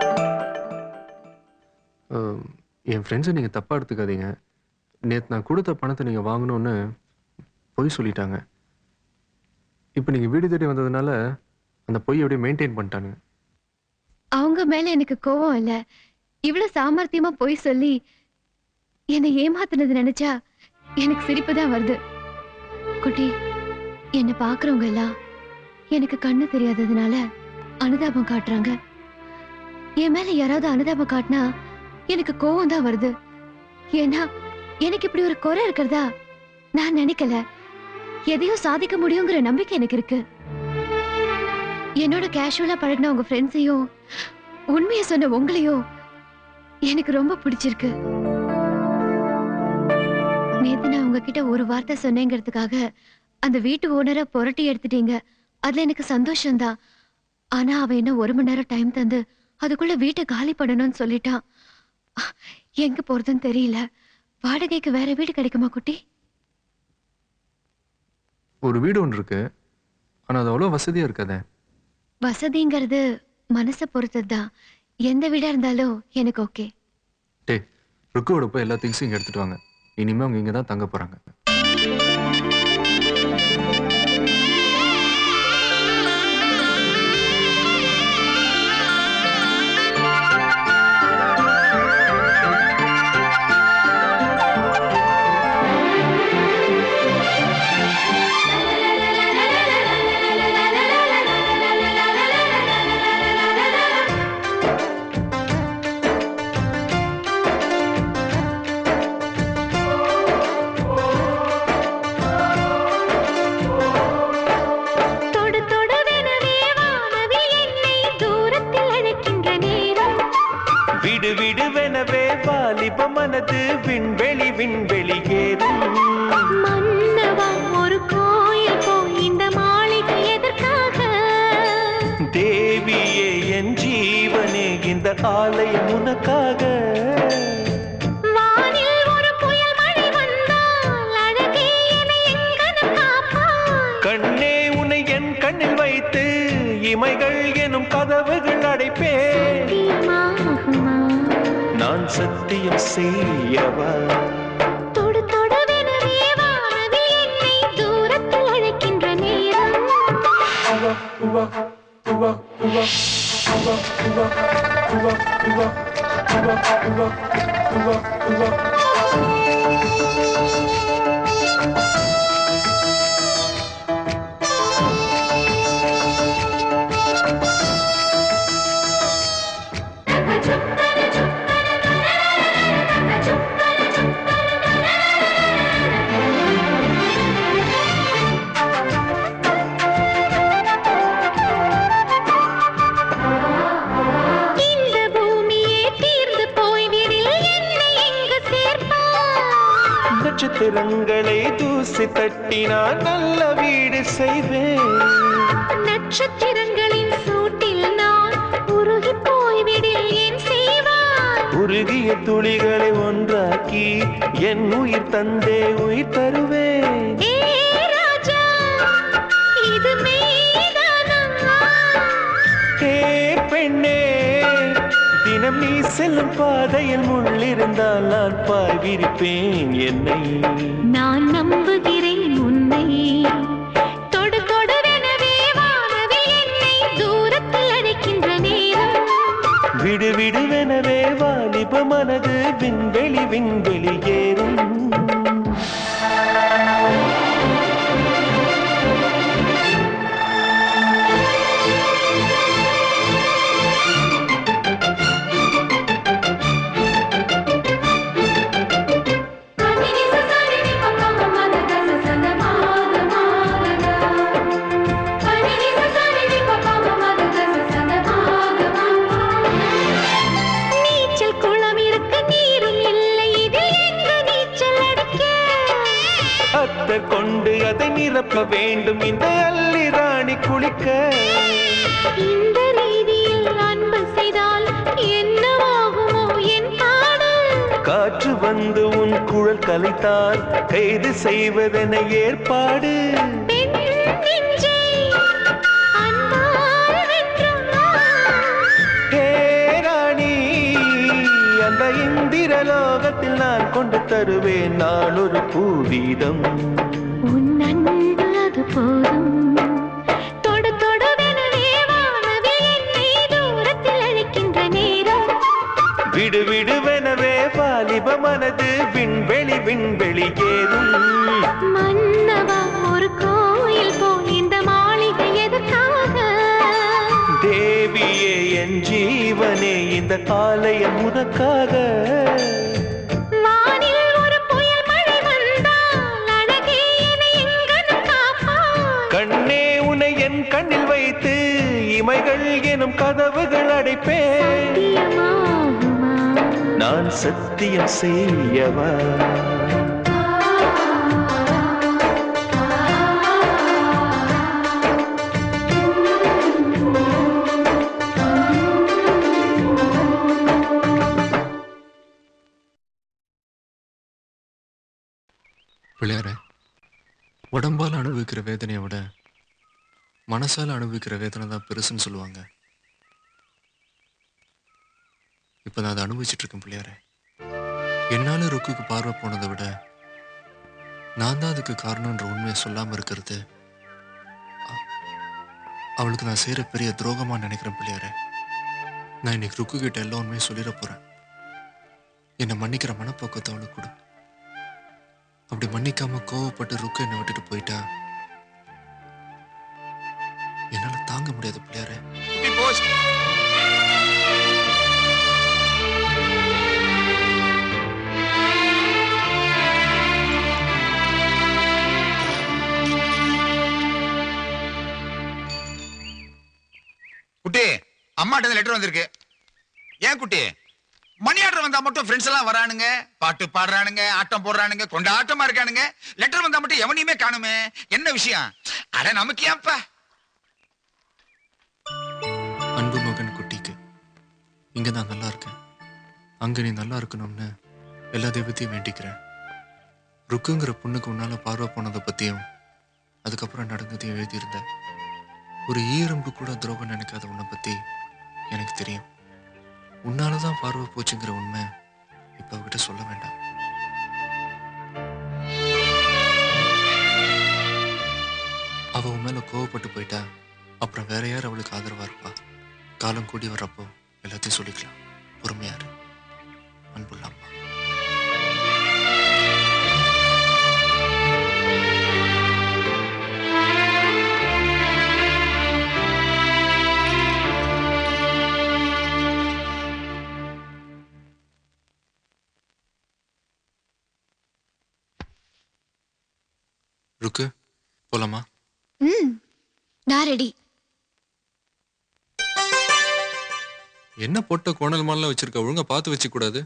அஹ், என் ஃப்ரெண்ட்ஸை நீங்கள் தப்பாக எடுத்துக்காதீங்க நேற்று நான் கொடுத்த பணத்தை நீங்கள் வாங்கணும்னு பொய் சொல்லிட்டாங்க இப்போ நீங்கள் வீடு தேடி வந்ததுனால அந்த பொய் அப்படியே மெயின்டைன் பண்ணிட்டானுங்க
அவங்க மேல எனக்கு கோவம் இல்ல இவ்வளவு சாமர்த்தியமா போய் சொல்லி என்னை ஏமாத்துனது நினைச்சா எனக்கு சிரிப்பு தான் வருது குட்டி என்னை பாக்குறவங்க எல்லாம் எனக்கு கண்ணு தெரியாததுனால அனுதாபம் காட்டுறாங்க என் மேல யாராவது அனுதாபம் காட்டினா எனக்கு கோவம் தான் வருது ஏன்னா எனக்கு இப்படி ஒரு குறை இருக்கிறதா நான் நினைக்கல எதையும் சாதிக்க முடியுங்கிற நம்பிக்கை எனக்கு இருக்கு என்னோட கேஷுவலா பழகின உங்க ஃப்ரெண்ட்ஸையும் உண்மையை சொன்ன உங்களையும் எனக்கு ரொம்ப பிடிச்சிருக்கு நேத்து நான் உங்ககிட்ட ஒரு வார்த்தை சொன்னேங்கிறதுக்காக அந்த வீட்டு ஓனரை புரட்டி எடுத்துட்டீங்க அதுல எனக்கு சந்தோஷம்தான் ஆனா அவன் என்ன ஒரு மணி நேரம் டைம் தந்து அதுக்குள்ள வீட்டை காலி பண்ணணும்னு சொல்லிட்டான் எங்க போறதுன்னு தெரியல வாடகைக்கு வேற வீடு கிடைக்குமா குட்டி
ஒரு வீடு ஒன்று இருக்கு ஆனால் அது அவ்வளோ வசதியாக இருக்காதே
வசதிங்கிறது மனசை பொறுத்தது தான் எந்த வீடா இருந்தாலும் எனக்கு ஓகே
டே ருக்குவோட போய் எல்லா திங்ஸும் இங்கே எடுத்துட்டு வாங்க இனிமே அவங்க இங்கே தான் தங்க போகிறாங்க
தொடு தொடுவெனவே வானவில் என்னை தூரத்தில் அழைக்கின்ற நேரம்
விடு விடுவெனவே வாலிப மனது விண்வெளி விண்வெளி ஏறும்
மன்னவா ஒரு கோயில் போய் இந்த மாளிகை எதற்காக
தேவியே என் ஜீவனே இந்த ஆலயம் உனக்காக
வானில் ஒரு புயல் மழை வந்தால் அழகே என்னை எங்கனம் காப்பாய்
கண்ணே உன்னை என் கண்ணில் வைத்து இமைகள் எனும் கதவுகள் அடைப்பேன்
சத்தியமாகுமா
நான் சத்தியம் செய்யவா
தொடு தொடுவெனவே வானவில் என்னை தூரத்தில் அழைக்கின்ற நேரம் இந்த பூமியே தீர்ந்து போய்விடில் என்னை எங்கு சேர்ப்பாய்
நட்சத்திரங்களை தூசி தட்டினால் நல்ல வீடு செய்வேன்
நட்சத்திரங்களின் சூட்டில் நான்
உருகிய துளிகளை ஒன்றாக்கி என் உயிர் தந்தே உயிர் தருவேன்
இது மெய்தானா
ஏ பெண்ணே தினம் நீ செல்லும் பாதையில் முள்ளிருந்தால் நான் பாய் விரிப்பேன் என்னை
நான் நம்புகிறேன் உன்னை தொடு தொடுவெனவே வானவில் என்னை தூரத்தில் அழைக்கின்ற நேரம்
விடு விடுவெனவே வாலிப மனது விண்வெளி விண்வெளி ஏறும்
நீச்சல் குளம் இருக்க நீரும் இல்லை இதில் எங்கு நீச்சல் அடிக்க
அத்தர் கொண்டு அதை நிரப்ப வேண்டும் இந்த அள்ளி ராணி குளிக்க
இந்த ரீதியில் அன்பு செய்தால் என்னவாகுமோ என் பாடல்
காற்று வந்து உன் குழல் கலைத்தால் கைது செய்வதென ஏற்பாடு
பெண் நெஞ்சை அன்பால் வென்றால்
ஹே ராணி அந்த இந்திர லோகத்தில் நான் கொண்டு தருவேன் நான் ஒரு பூவீதம்
உன் அன்பு அது போதும் தொடு தொடுவெனவே வானவில் என்னை தூரத்தில் அழைக்கின்ற நேரம்
விடு விடுவெனவே வாலிப மனது விண்வெளி விண்வெளி ஏறும்
மன்னவா ஒரு கோயில் போல் இந்த மாளிகை எதற்காக
தேவியே என் ஜீவனே இந்த ஆலயம் உனக்காக
வானில் ஒரு புயல் மழை வந்தால் அழகே என்னை எங்கனும் காப்பாய்
கண்ணே உன்னை என் கண்ணில் வைத்து இமைகள் எனும் கதவுகள் அடைப்பேன்
சத்தியமாகுமா
நான் சத்தியம் செய்யவா
பிள்ளையாரே உடம்பால் அனுபவிக்கிற வேதனையை விட மனசால அனுபவிக்கிற வேதனை தான் பெருசுன்னு சொல்லுவாங்க இப்போ நான் அதை அனுபவிச்சுட்டு இருக்கேன் பிள்ளையாரே என்னால ருக்குக்கு பார்வை போனதை விட நான் தான் அதுக்கு காரணம்ன்ற உண்மையை சொல்லாம இருக்கிறது அ- அவளுக்கு நான் செய்யற பெரிய துரோகமா நினைக்கிறேன் பிள்ளையாரே நான் இன்னைக்கு ருக்கு கிட்ட எல்லா உண்மையும் சொல்லிட போறேன் என்னை மன்னிக்கிற மனப்போக்கத்தை அவளுக்கு கொடு அப்படி மன்னிக்காம கோவப்பட்டு ருக்கு என்னை விட்டுட்டு போயிட்டா என்னால தாங்க முடியாது பிள்ளையாரே
குட்டி அம்மாட்ட லெட்டர் வந்திருக்கு ஏன் குட்டி மணி ஆர்டர் வந்தா மட்டும் ஃப்ரெண்ட்ஸ் எல்லாம் வரானுங்க பாட்டு பாடுறானுங்க ஆட்டம் போடுறானுங்க கொண்டாட்டமா இருக்கானுங்க லெட்டர் வந்தா மட்டும் எவனையுமே காணுமே என்ன விஷயம் அட நமக்கு ஏன்ப்பா
அன்பு மகன் குட்டிக்கு இங்க நான் நல்லா இருக்கேன் அங்க நீ நல்லா இருக்கணும்னு எல்லா தெய்வத்தையும் வேண்டிக்கிறேன் ருக்குங்கிற பொண்ணுக்கு உன்னால பார்வை போனதை பத்தியும் அதுக்கப்புறம் நடந்ததையும் எழுதியிருந்தேன் ஒரு ஈரம்பு கூட துரோகம் நினைக்காத உன்னை பத்தி எனக்கு தெரியும் உன்னாலதான் பார்வை போச்சுங்கிற உண்மை இப்ப அவகிட்ட சொல்ல வேண்டாம் அவ உன் மேல கோவப்பட்டு போயிட்டா அப்புறம் வேற யார் அவளுக்கு ஆதரவா இருப்பா காலம் கூடி வர்றப்போ எல்லாத்தையும் சொல்லிக்கலாம் பொறுமையா இரு அன்புள்ள அம்மா ருக்கு போலாமா
ம் நான் ரெடி
என்ன போட்ட கோணல் மாலாம் வச்சிருக்க ஒழுங்கா பார்த்து வச்சுக்க கூடாது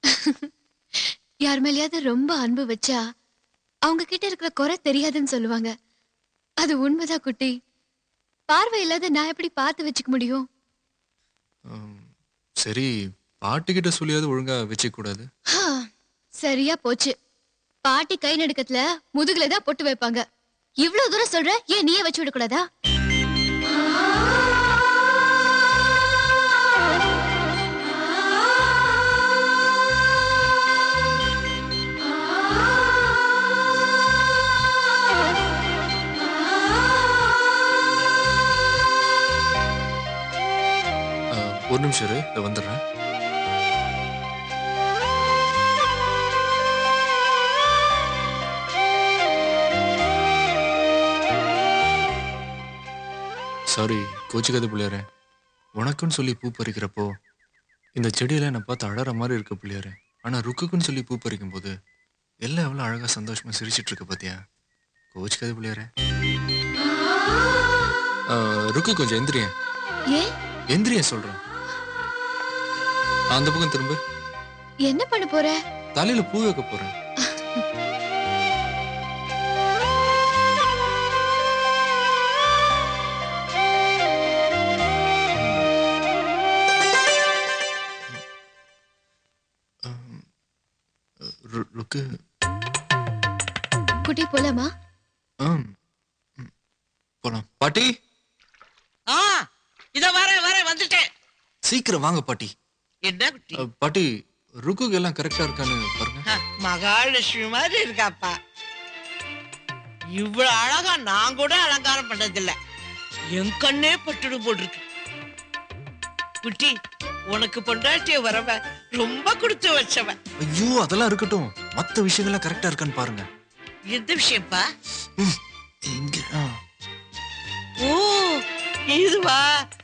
யார் மேலயாவது ரொம்ப அன்பு வச்சா அவங்க கிட்ட இருக்கிற குறை தெரியாதுன்னு சொல்லுவாங்க அது உண்மைதான் குட்டி பார்வை இல்லாத நான் எப்படி பார்த்து வச்சுக்க முடியும்
ஆம், சரி பாட்டிக்கிட்ட சொல்லியாவது ஒழுங்கா வச்சுக்க கூடாது
ஹா, சரியா போச்சு பாட்டி கை நடுக்கத்துல முதுகுல தான் பொட்டு வைப்பாங்க இவ்வளவு தூரம் சொல்ற ஏன் நீயே வச்சு விடக்கூடாதா
அஹ், ஒரு நிமிஷம் இரு இதோ வந்துடுறேன் சாரி கோச்சிக்காத பிள்ளையாரே உனக்குன்னு சொல்லி பூ பறிக்கிறப்போ இந்த செடியில என்னை பார்த்து அழற மாதிரி இருக்க பிள்ளையாரே ஆனா ருக்குக்குன்னு சொல்லி பூ பறிக்கும் போது எல்லாம் எவ்வளவு அழகா சந்தோஷமா சிரிச்சிட்டு இருக்கு பாத்தியா கோச்சிக்காத பிள்ளையாரே அஹ், ருக்கு கொஞ்சம் எந்திரியன்
ஏன்
எந்திரிய சொல்றேன் அந்த பக்கம் திரும்ப
என்ன பண்ண போற
தலையில பூ வைக்க போறேன் ரு- ருக்கு
குட்டி போலாமா
ஆம். ம். போலாம் பாட்டி
ஆ இத வரேன் வரேன் வந்துட்டேன்
சீக்கிரம் வாங்க பாட்டி
என்ன குட்டி
அஹ், பாட்டி ருக்குக்கு எல்லாம் கரெக்டா இருக்கான்னு பாருங்க
ஆ, மகாலட்சுமி மாதிரி இருக்காப்பா இவ்வளவு அழகா நான் கூட அலங்காரம் பண்ணதில்ல என் கண்ணே பட்டுடு போட்டிருக்கு குட்டி உனக்கு பொண்டாட்டிய வரவ ரொம்ப கொடுத்து வச்சவ
ஐயோ அதெல்லாம் இருக்கட்டும் மத்த விஷயங்கள்லாம் கரெக்டா இருக்கான்னு பாருங்க
எந்த விஷயம்ப்பா
இங்க ஆ.
ஓ இதுவா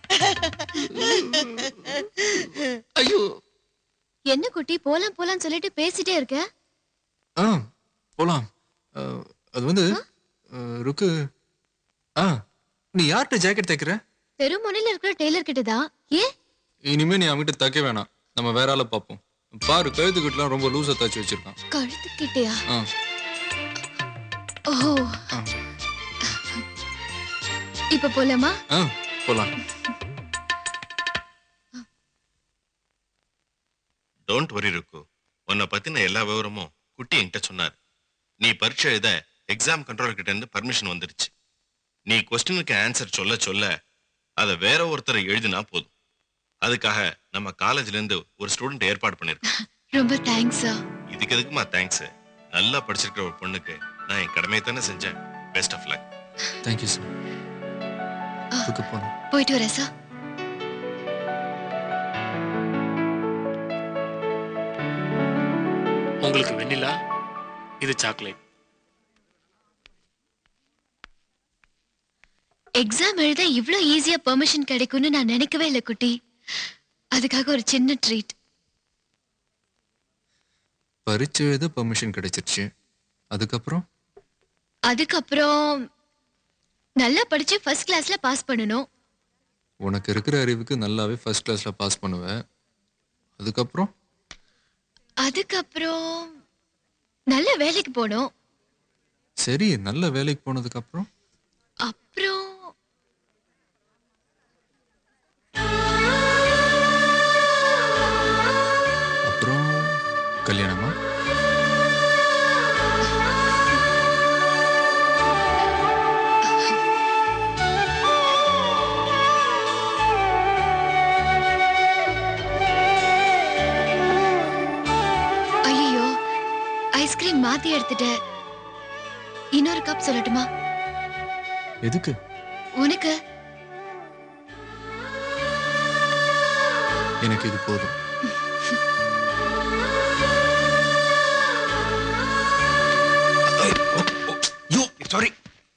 ஐயோ
என்ன குட்டி போலாம் போலாம் சொல்லிட்டு பேசிட்டே இருக்க
ஆ போலாம் அஹ், அது வந்து அஹ், ருக்கு ஆ நீ யார்கிட்ட ஜாக்கெட் தைக்கிற
தெரு முனையில இருக்கிற டெய்லர் கிட்ட தான் ஏன்
இனிமே நீ அவன்கிட்ட தைக்க வேணாம் நம்ம வேற ஆளை பார்ப்போம் பாரு கழுத்துக்கிட்டலாம் ரொம்ப லூசா தச்சு வச்சிருக்கான்
கழுத்து கிட்டயா
ஆ
ஓ
ஆ.
இப்ப போலாமா
ஆ போலாம்
டோன்ட் வரி ருக்கு உன்னை பத்தின எல்லா விவரமும் குட்டி என்கிட்ட சொன்னார் நீ பரீட்சை எழுத எக்ஸாம் கண்ட்ரோலர் கிட்ட இருந்து பர்மிஷன் வந்துருச்சு நீ கொஸ்டினுக்கு ஆன்சர் சொல்ல சொல்ல அதை வேற ஒருத்தரை எழுதினா போதும் அதுக்காக நம்ம காலேஜ்ல இருந்து ஒரு ஸ்டூடெண்ட் ஏற்பாடு பண்ணிருக்கோம்
ரொம்ப தேங்க்ஸா
இதுக்கு எதுக்குமா தேங்க்ஸ் நல்லா படிச்சிருக்கிற ஒரு பொண்ணுக்கு நான் என் கடமையை தானே செஞ்சேன் best of luck
thank you sir Rukku போலாம்
போயிட்டு வரேன் சார்
உங்களுக்கு வெண்ணிலா இது சாக்லேட்
எக்ஸாம் எழுத இவ்ளோ ஈஸியா பெர்மிஷன் கிடைக்கும்னு நான் நினைக்கவே இல்லை குட்டி அதுக்காக ஒரு சின்ன ட்ரீட்
பரீட்சை எழுத பர்மிஷன் கிடைச்சிருச்சு அதுக்கப்புறம்
அதுக்கப்புறம் நல்லா படிச்சு ஃபர்ஸ்ட் கிளாஸ்ல பாஸ் பண்ணணும்
உனக்கு இருக்கிற அறிவுக்கு நல்லாவே ஃபர்ஸ்ட் கிளாஸ்ல பாஸ் பண்ணுவேன் அதுக்கப்புறம்
அதுக்கப்புறம் நல்ல வேலைக்கு போகணும்
சரி நல்ல வேலைக்கு போனதுக்கு அப்புறம்
அப்புறம்
அப்புறம் கல்யாணமா
ஐயோ ஐஸ்கிரீம் மாத்தி எடுத்துட்டேன் இன்னொரு கப் சொல்லட்டுமா
எதுக்கு
உனக்கு
எனக்கு இது போதும்
யோ சாரி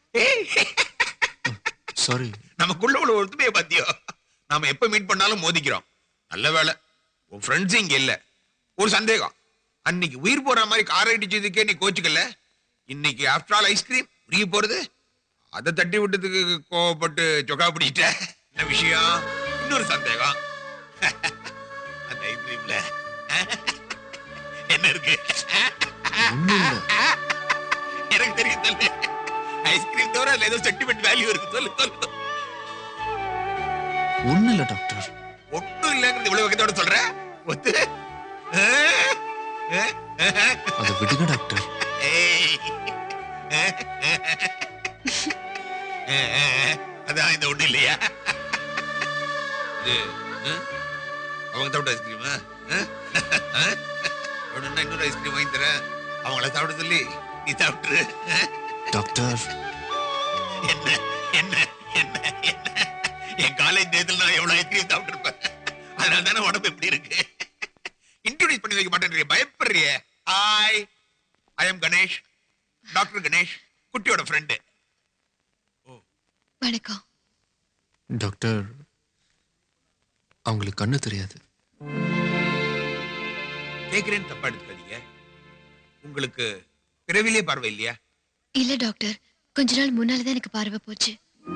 சாரி
நமக்குள்ள உள்ள ஒருத்தமையை பத்தியோ நாம எப்ப மீட் பண்ணாலும் மோதிக்கிறோம் நல்ல வேலை உன் ஃப்ரெண்ட்ஸ் இங்க இல்ல ஒரு சந்தேகம் அன்னைக்கு உயிர் போற மாதிரி கார் அடிச்சதுக்கே நீ கோச்சுக்கல இன்னைக்கு ஆஃப்டர் ஆல் ஐஸ்கிரீம் உருகி போறது அதை தட்டி விட்டதுக்கு கோவப்பட்டு சொக்கா பிடிச்சிட்ட என்ன விஷயம் இன்னொரு சந்தேகம் அந்த ஐஸ்கிரீம்ல என்ன இருக்கு எனக்கு தெரியும் சொல்லு ஐஸ்கிரீம் தவிர அதுல ஏதோ சென்டிமெண்ட் வேல்யூ இருக்கு சொல்லு சொல்லு
ஒண்ணு இல்ல டாக்டர்
ஒண்ணும் இல்லைங்கிறது இவ்வளவு வகையோட சொல்ற ஒத்து
அதை விடுங்க டாக்டர்
ஏய். அதான் இந்த ஒண்ணு இல்லையா இது, ஆ? அவங்க சாப்பிட்ட ஐஸ்கிரீமா வேணும்னா இன்னொரு ஐஸ்கிரீம் வாங்கி தரேன் அவங்கள சாப்பிட சொல்லி நீ சாப்பிட்டுரு
டாக்டர்
என்ன என்ன என்ன என்ன என் காலேஜ் நேரத்தில் நான் எவ்வளவு ஐஸ்கிரீம் சாப்பிட்டுருப்பேன் அதனால தானே உடம்பு எப்படி இருக்கு இன்ட்ரோடியூஸ் பண்ணி வைக்க மாட்டேன் பயப்படுறிய hi I am Ganesh doctor Ganesh குட்டியோட ஃப்ரெண்டு
வணக்கம்
டாக்டர் அவங்களுக்கு கண்ணு தெரியாது
கேக்குறேன்னு தப்பா எடுத்துக்காதீங்க உங்களுக்கு பிறவிலே பார்வை இல்லையா
இல்ல டாக்டர் கொஞ்ச நாள் முன்னால தான் எனக்கு பார்வை போச்சு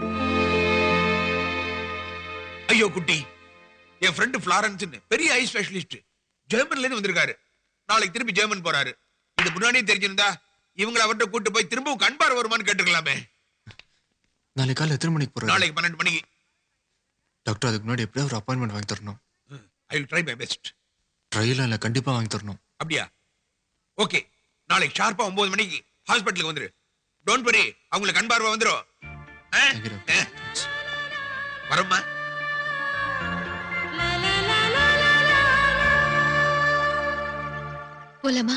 ஐயோ குட்டி என் ஃப்ரெண்டு ஃபிளாரன்ஸ்னு பெரிய ஐ ஸ்பெஷலிஸ்ட் ஜெர்மன்ல இருந்து வந்திருக்காரு நாளைக்கு திருப்பி ஜெர்மன் போறாரு இது முன்னாடியே தெரிஞ்சிருந்தா இவங்களை அவர்கிட்ட கூட்டு போய் திரும்பவும் கண்பார் வருமான்னு கேட்டுக்கலாமே
நாளைக்கு காலை எத்தனை மணிக்கு போறாரு
நாளைக்கு பன்னெண்டு மணிக்கு
டாக்டர் அதுக்கு முன்னாடி எப்படியா ஒரு அப்பாயின்மெண்ட் வாங்கி தரணும்
I will try my best
ட்ரையெல்லாம் இல்லை கண்டிப்பா வாங்கி தரணும்
அப்படியா ஓகே நாளைக்கு ஷார்ப்பா ஒன்பது மணிக்கு ஹாஸ்பிட்டலுக்கு வந்துரு டோன்ட் வரி அவங்களுக்கு கண் பார்வை வந்துரும் ஆ? ஆ. வரம்மா
போலாமா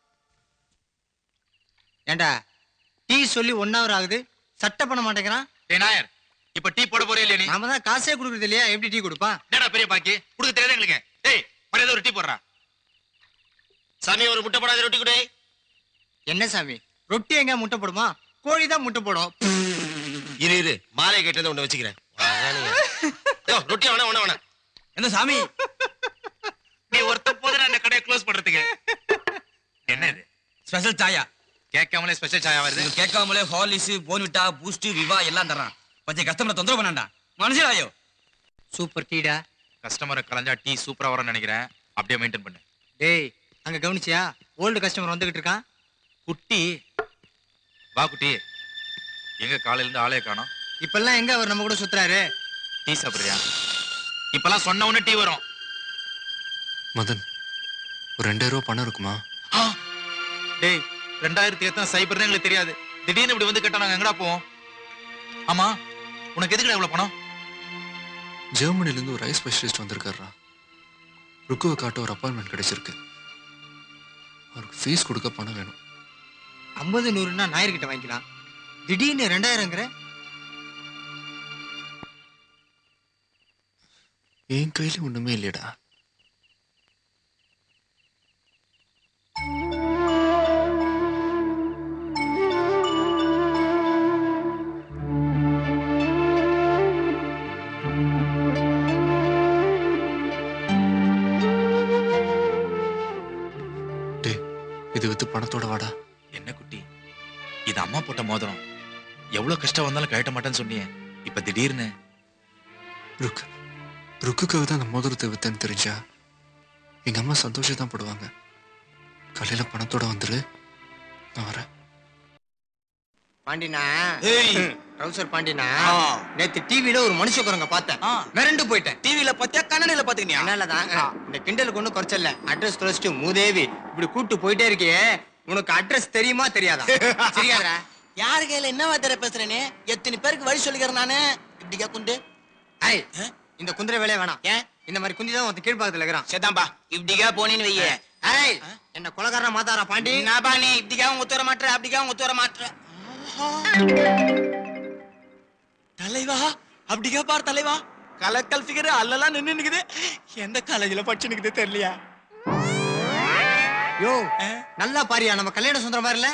ஏண்டா டீ சொல்லி ஒன் ஹவர் ஆகுது சட்டை பண்ண மாட்டேங்கிறான்
டேய் நாயர் இப்ப டீ போட போறே இல்லையா நீ
நாம தான் காசே கொடுக்குறது இல்லையா எப்படி டீ கொடுப்பான்
என்னடா பெரிய பாக்கி குடுக்க தெரியாது எங்களுக்கு டேய் மரியாதை ஒரு டீ போடுறா சாமி ஒரு முட்டை போடாத ரொட்டி கொடு
என்ன சாமி ரொட்டி எங்க முட்டை போடுமா கோழி தான் முட்டை போடும்
இரு இரு மாலை கேட்டதை ஒண்ணு வச்சுக்கிறேன் ரொட்டி வேணா வேணா வேணா என்ன சாமி நீ ஒருத்த போதுடா அந்த கடையை க்ளோஸ் பண்றதுக்கு என்ன இது
ஸ்பெஷல் சாயா
கேட்காமலே ஸ்பெஷல் சாயா வருது
இது கேட்காமலே ஹார்லிஸ் போன்விட்டா பூஸ்ட் விவா எல்லாம் தர்றான் கொஞ்சம் கஸ்டமரை தொந்தரவு பண்ணாண்டா மனசிலாயோ
சூப்பர் டீடா
கஸ்டமரை கலைஞ்சா டீ சூப்பரா வரும்னு நினைக்கிறேன் அப்படியே மெயின்டைன் பண்ணு
டேய் அங்க கவனிச்சியா ஓல்டு கஸ்டமர் வந்துகிட்டு இருக்கான்
குட்டி வா குட்டி எங்க காலையில இருந்து ஆளே காணோம்
இப்பெல்லாம் எங்க அவர் நம்ம கூட சுத்துறாரு
டீ சாப்பிடுறியா இப்பெல்லாம் சொன்ன உடனே டீ வரும்
மதன் ஒரு ரெண்டாயிரம் ரூபாய் பணம் இருக்குமா
டேய் ரெண்டாயிரத்தி எத்தனை சைபர்னு எங்களுக்கு தெரியாது திடீர்னு இப்படி வந்து கேட்டா நாங்க எங்கடா போவோம் ஆமா உனக்கு எதுக்குடா இவ்வளவு பணம்
ஜெர்மனில இருந்து ஒரு ஐ ஸ்பெஷலிஸ்ட் வந்திருக்காருடா ருக்குவை காட்ட ஒரு அப்பாயின்மெண்ட் கிடைச்சிருக்கு அவருக்கு ஃபீஸ் கொடுக்க பணம் வேணும்
ஐம்பது நூறுனா நாயர்கிட்ட வாங்கிக்கலாம் திடீர்னு ரெண்டாயிரங்கிற
என் கையில ஒண்ணுமே இல்லையடா டேய் இது வித்து பணத்தோட வாடா
என்ன குட்டி இது அம்மா போட்ட மோதிரம் எவ்வளவு கஷ்டம் வந்தாலும் கழட்ட மாட்டேன்னு சொன்னியே இப்ப திடீர்னு
ருக்கு ருக்குக்காக தான் அந்த மோதிரத்தை வித்தேன்னு தெரிஞ்சா எங்க அம்மா சந்தோஷம் தான் படுவாங்க காலையில பணத்தோட வந்துரு நான் வரேன்
பாண்டினா ட்ரௌசர் பாண்டினா நேத்து டிவில ஒரு மனுஷ குரங்க பார்த்தேன் மிரண்டு போயிட்டேன் டிவில பாத்தியா கண்ணனில பாத்துக்கினியா அதனாலதான் இந்த கிண்டலுக்கு ஒண்ணும் குறைச்சல அட்ரஸ் தொலைச்சிட்டு மூதேவி இப்படி கூட்டு போயிட்டே இருக்கியே உனக்கு அட்ரஸ் தெரியுமா தெரியாதா சரியாடா
யாரு கையில என்ன வார்த்தை பேசுறேனே எத்தனை பேருக்கு வழி சொல்லிக்கிறேன் நானு இப்படிக்கா குண்டு
ஐ இந்த குதிரை வேலையே வேணாம் ஏன் இந்த மாதிரி குந்தி தான் ஒருத்தன் கீழ்பாக்கத்துல இருக்கிறான்
சேதாம்பா இப்படிக்கா போனேன்னு வையே
ஐய் என்ன கொலகாரனா மாத்தாரா பாண்டி
நான் நீ இப்படிக்கா உங்க தூர மாட்டுற அப்படிக்கா உங்க தூர மாட்டுற தலைவா அப்படிக்கா பார் தலைவா கலக்கல் ஃபிகர் அல்லலாம் நின்னு நிக்குது எந்த காலேஜ்ல படிச்சு நிக்குது தெரியலையா
யோ நல்லா பாரியா நம்ம கல்யாண சுந்தரம் மாதிரி இல்ல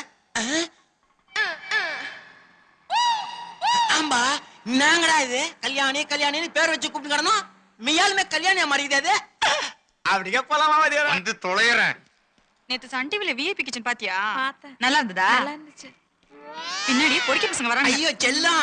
ஆம்பா நாங்கடா இது கல்யாணி கல்யாணின்னு பேர் வச்சு கூப்பிட்டு கிடந்தோம் மியாலுமே கல்யாணியா மாறிக்குது அது அப்படிக்கா போலாமா
வந்து தொலைறேன்
நேத்து சன் டிவில விஐபி கிச்சன் பாத்தியா நல்லா இருந்ததா நல்லா இருந்துச்சு பின்னாடி பொறுக்கி பசங்க வராங்க
ஐயோ செல்லம்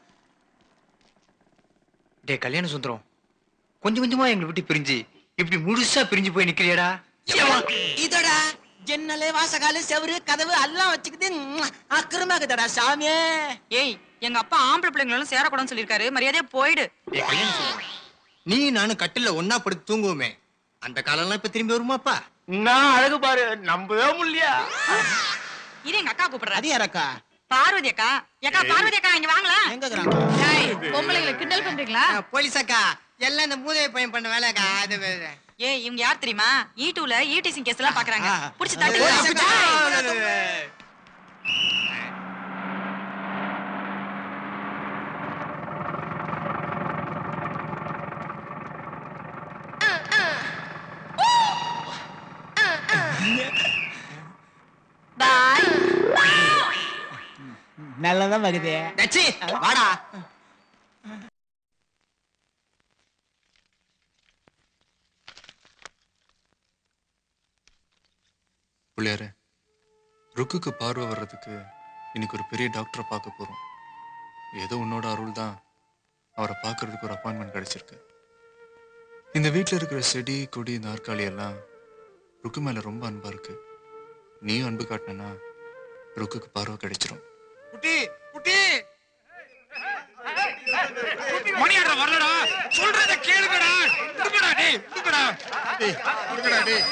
டே கல்யாண சுந்தரம் கொஞ்சம் கொஞ்சமா எங்களை விட்டு பிரிஞ்சு இப்படி முழுசா பிரிஞ்சு போய் நிக்கிறியடா
இதோடா ஜன்னலு வாசகாலு செவரு கதவு எல்லாம் வச்சுக்கிட்டு அக்கிரமாக்குதடா சாமியே
ஏய் எங்க அப்பா ஆம்பளை பிள்ளைங்களும் சேரக்கூடாதுன்னு சொல்லிருக்காரு மரியாதையா போயிடு
டே கல்யாண சுந்தரம் நீ நானும் கட்டில ஒன்னா படுத்து தூங்குவோமே
அந்த காலம்லாம் இப்ப திரும்பி வருமாப்பா
நான் அழகு பாரு நம்பவே முடியலையா
இரு எங்க அக்கா கூப்பிடுறேன்
அது யாரக்கா
பார்வதி அக்கா ஏக்கா பார்வதி அக்கா இங்க வாங்களா
எங்க இருக்கிறாங்க
ஏய் பொம்பளைங்களை கிண்டல் பண்றீங்களா
போலீஸ் அக்கா எல்லாம் இந்த மூதேவி பையன் பண்ண வேலைக்கா அது வே-
ஏய் இவங்க யார் தெரியுமா ஈ டூல ஈ டீசிங் கேஸ் எல்லாம் பாக்குறாங்க புடிச்சு
போலீஸ் அக்கா.
தட்டு
நல்லதான் வருது
டச்சி, வாடா
பிள்ளையாரே ருக்குக்கு பார்வை வர்றதுக்கு இன்னைக்கு ஒரு பெரிய டாக்டரை பார்க்க போறோம் ஏதோ உன்னோட அருள் தான் அவரை பார்க்கறதுக்கு ஒரு அப்பாயின்மெண்ட் கிடைச்சிருக்கு இந்த வீட்டில் இருக்கிற செடி கொடி நாற்காலி எல்லாம் ருக்கு மேல ரொம்ப அன்பா இருக்கு நீயும் அன்பு காட்டினா ருக்குக்கு பார்வை கிடைச்சிரும்
குட்டி குட்டி மணியாடுற வரலடா சொல்றத கேளுங்கடா கொடுங்கடா டேய் கொடுங்கடா டேய் கொடுங்கடா டேய்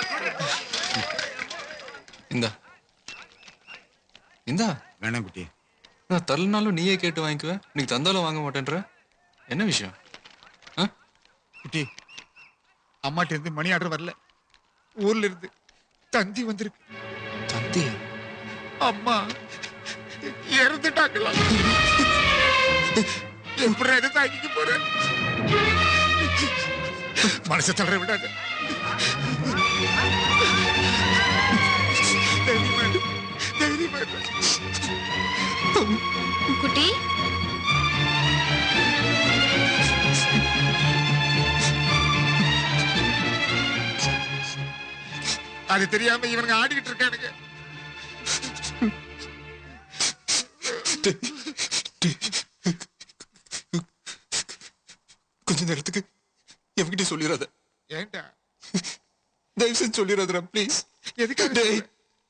இந்தா இந்தா
வேணாம் குட்டி
நான் தரலனாலும் நீயே கேட்டு வாங்கிக்குவேன் இன்னைக்கு தந்தாலும் வாங்க மாட்டேன்ற என்ன விஷயம்
குட்டி அம்மாட்ட இருந்து மணி ஆர்டர் வரல ஊர்ல இருந்து தந்தி வந்திருக்கு
தந்தியா
அம்மா இறந்துட்டாங்களா எப்படி எதை தாங்கிக்க போறேன் மனசை தளர விடாத தைரியமா இரு. தைரியமா இரு.
குட்டி
அது தெரியாம இவனுங்க ஆடிக்கிட்டு இருக்கானுங்க
கொஞ்ச நேரத்துக்கு என்கிட்ட சொல்லிடாத
ஏன்டா
தயவு செஞ்சு சொல்லிடாதடா ப்ளீஸ்
எதுக்காக
டேய்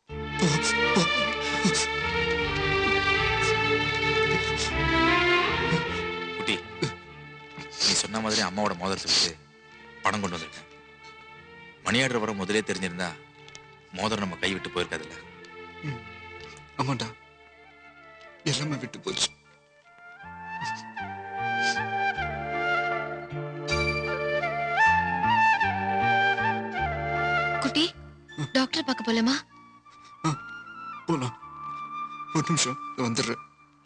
குட்டி நீ சொன்ன மாதிரி அம்மாவோட மோதிரத்தை விட்டு பணம் கொண்டு வந்திருக்கேன் மணியாடுற வர முதலே தெரிஞ்சிருந்தா மோதிரம் நம்ம கை விட்டு போயிருக்காதுல்ல
ஆமாண்டா எல்லாமே விட்டு போச்சு
குட்டி டாக்டர் பார்க்க போலாமா
போலாம் ஒரு நிமிஷம் இதோ வந்துடுறேன்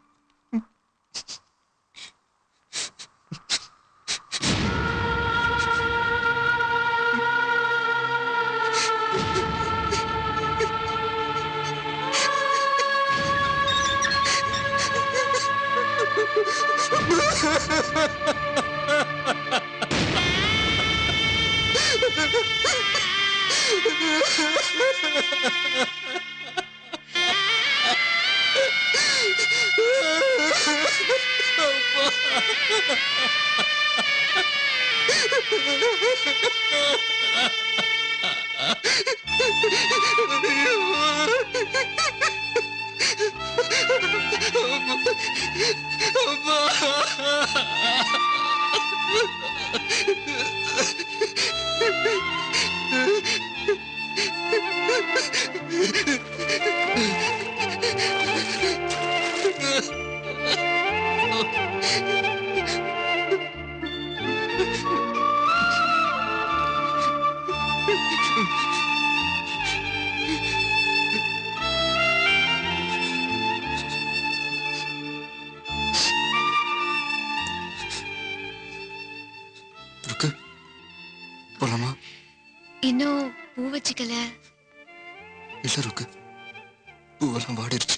ருக்கு போலாமா
இன்னும் பூ வச்சுக்கல
இல்ல ருக்கு பூவெல்லாம் வாடிருச்சு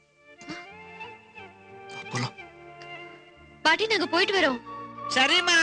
போலாம்
பாட்டி நாங்க போயிட்டு வரோம்
சரிம்மா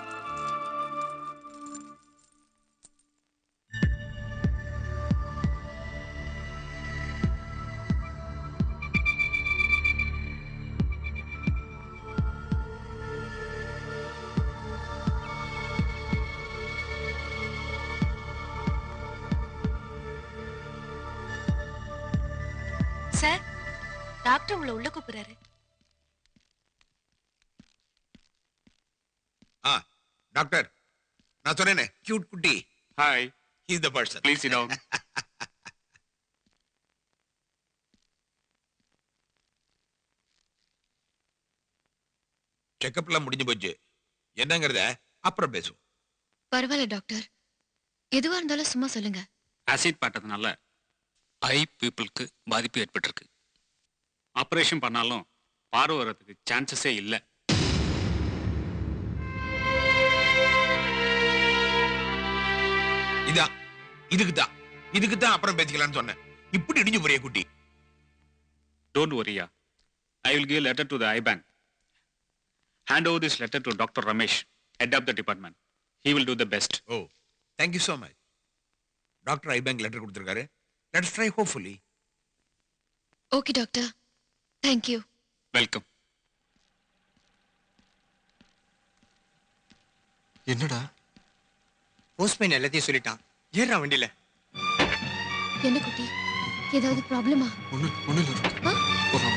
சார் டாக்டர் உங்களை உள்ள கூப்பிடுறாரு
ஆ டாக்டர் நான் சொன்னேனே cute Kutty hi is the person
please sit down.
செக்கப்லாம் முடிஞ்சு போச்சு என்னங்கிறத அப்புறம் பேசுவோம்
பரவாயில்ல டாக்டர் எதுவா இருந்தாலும் சும்மா சொல்லுங்க
ஆசிட் பட்டதுனால ஐ பீப்புளுக்கு பாதிப்பு ஏற்பட்டிருக்கு ஆப்ரேஷன் பண்ணாலும் பார்வை வர்றதுக்கு சான்சஸே இல்லை
இதான் இதுக்கு தான் இதுக்கு தான் அப்புறம் பேசிக்கலாம்னு சொன்னேன் இப்படி இடிஞ்சு போறிய குட்டி
டோன்ட் வரியா I will give letter to the eye bank hand over this letter to doctor Ramesh head of the department he will do the best
oh thank you so much doctor eye bank letter கொடுத்துருக்காரு let's try hopefully
okay doctor thank you
welcome
என்னடா
postman எல்லாத்தையும் சொல்லிட்டான் ஏறா வண்டியில
என்ன குட்டி ஏதாவது ப்ராப்ளமா
ஒண்ணு ஒண்ணு இல்ல இருக்கு போலாமா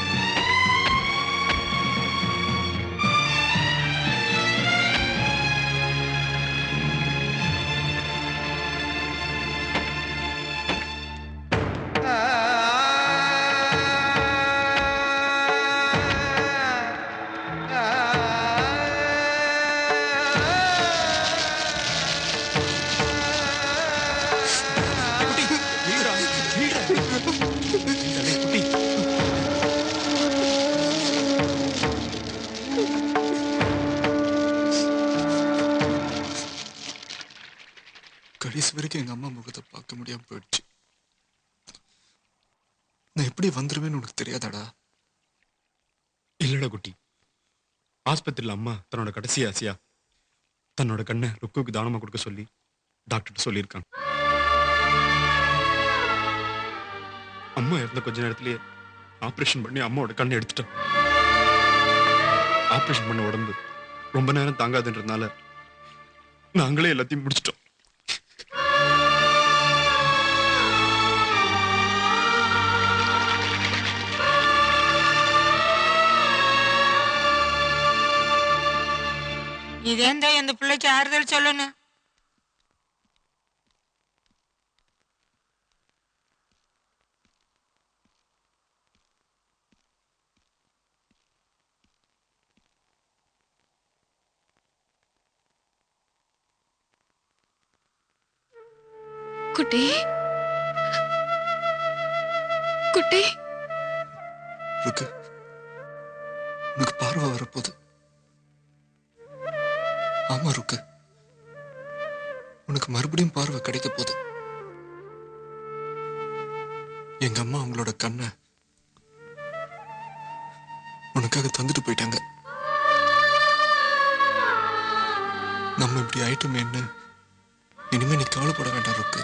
கடைசி வரைக்கும் எங்க அம்மா முகத்தை பார்க்க முடியாம போயிடுச்சு நான் எப்படி வந்துருவேன்னு உனக்கு தெரியாதாடா
இல்லடா குட்டி ஆஸ்பத்திரியில் அம்மா தன்னோட கடைசி ஆசையா தன்னோட கண்ணை ருக்குவுக்கு தானமா கொடுக்க சொல்லி டாக்டர்கிட்ட சொல்லியிருக்காங்க அம்மா இறந்த கொஞ்ச நேரத்திலேயே ஆபரேஷன் பண்ணி அம்மாவோட கண்ணை எடுத்துட்டோம் ஆபரேஷன் பண்ண உடம்பு ரொம்ப நேரம் தாங்காதுன்றதுனால நாங்களே எல்லாத்தையும் முடிச்சிட்டோம்
ഇതെന്താ എന്ത് പിള്ളേക്ക് ആറുതൽ ചൊല്ലണ്
குட்டி குட்டி
ருக்கு உனக்கு பார்வை வரப்போகுது ஆமா ருக்கு உனக்கு மறுபடியும் பார்வை கிடைக்க போகுது எங்க அம்மா அவங்களோட கண்ணை உனக்காக தந்துட்டு போயிட்டாங்க நம்ம இப்படி ஆயிட்டோமேன்னு இனிமே நீ கவலைப்பட வேண்டாம் ருக்கு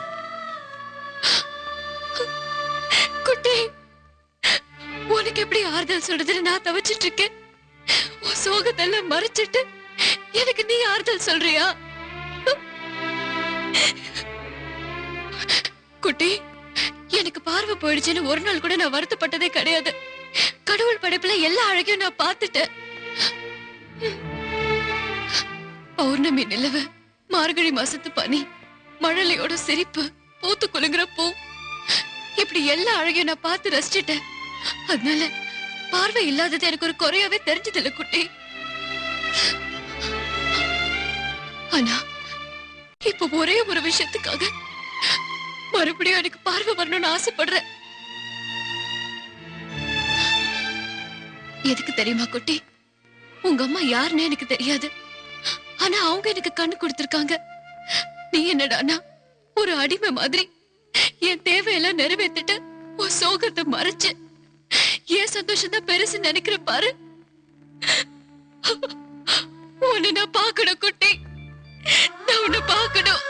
குட்டி உனக்கு எப்படி ஆறுதல் சொல்றதுன்னு நான் தவிச்சிட்டு இருக்கேன் உன் சோகத்தெல்லாம் மறைச்சிட்டு எனக்கு நீ ஆறுதல் சொல்றியா குட்டி எனக்கு பார்வை போயிடுச்சுன்னு ஒரு நாள் கூட நான் வருத்தப்பட்டதே கிடையாது கடவுள் படைப்புல எல்லா அழகையும் நான் பார்த்துட்டேன் பௌர்ணமி நிலவு மார்கழி மாசத்து பனி மழலையோட சிரிப்பு பூத்து குலுங்குற பூ இப்படி எல்லா அழகையும் நான் பார்த்து ரசிச்சிட்டேன் அதனால பார்வை இல்லாதது எனக்கு ஒரு குறையாவே தெரிஞ்சதில்ல குட்டி ஆனா இப்ப ஒரே ஒரு விஷயத்துக்காக மறுபடியும் எனக்கு பார்வை வரணும்னு ஆசைப்படுறேன் எதுக்கு தெரியுமா குட்டி உங்க அம்மா யாருன்னு எனக்கு தெரியாது ஆனா அவங்க எனக்கு கண்ணு கொடுத்திருக்காங்க நீ என்னடானா ஒரு அடிமை மாதிரி என் தேவையெல்லாம் நிறைவேத்திட்டு உன் சோகத்தை மறைச்சு என் சந்தோஷம் தான் பெருசு நினைக்கிற பாரு உன்னை நான் பார்க்கணும் குட்டி நான் உன்னை பார்க்கணும்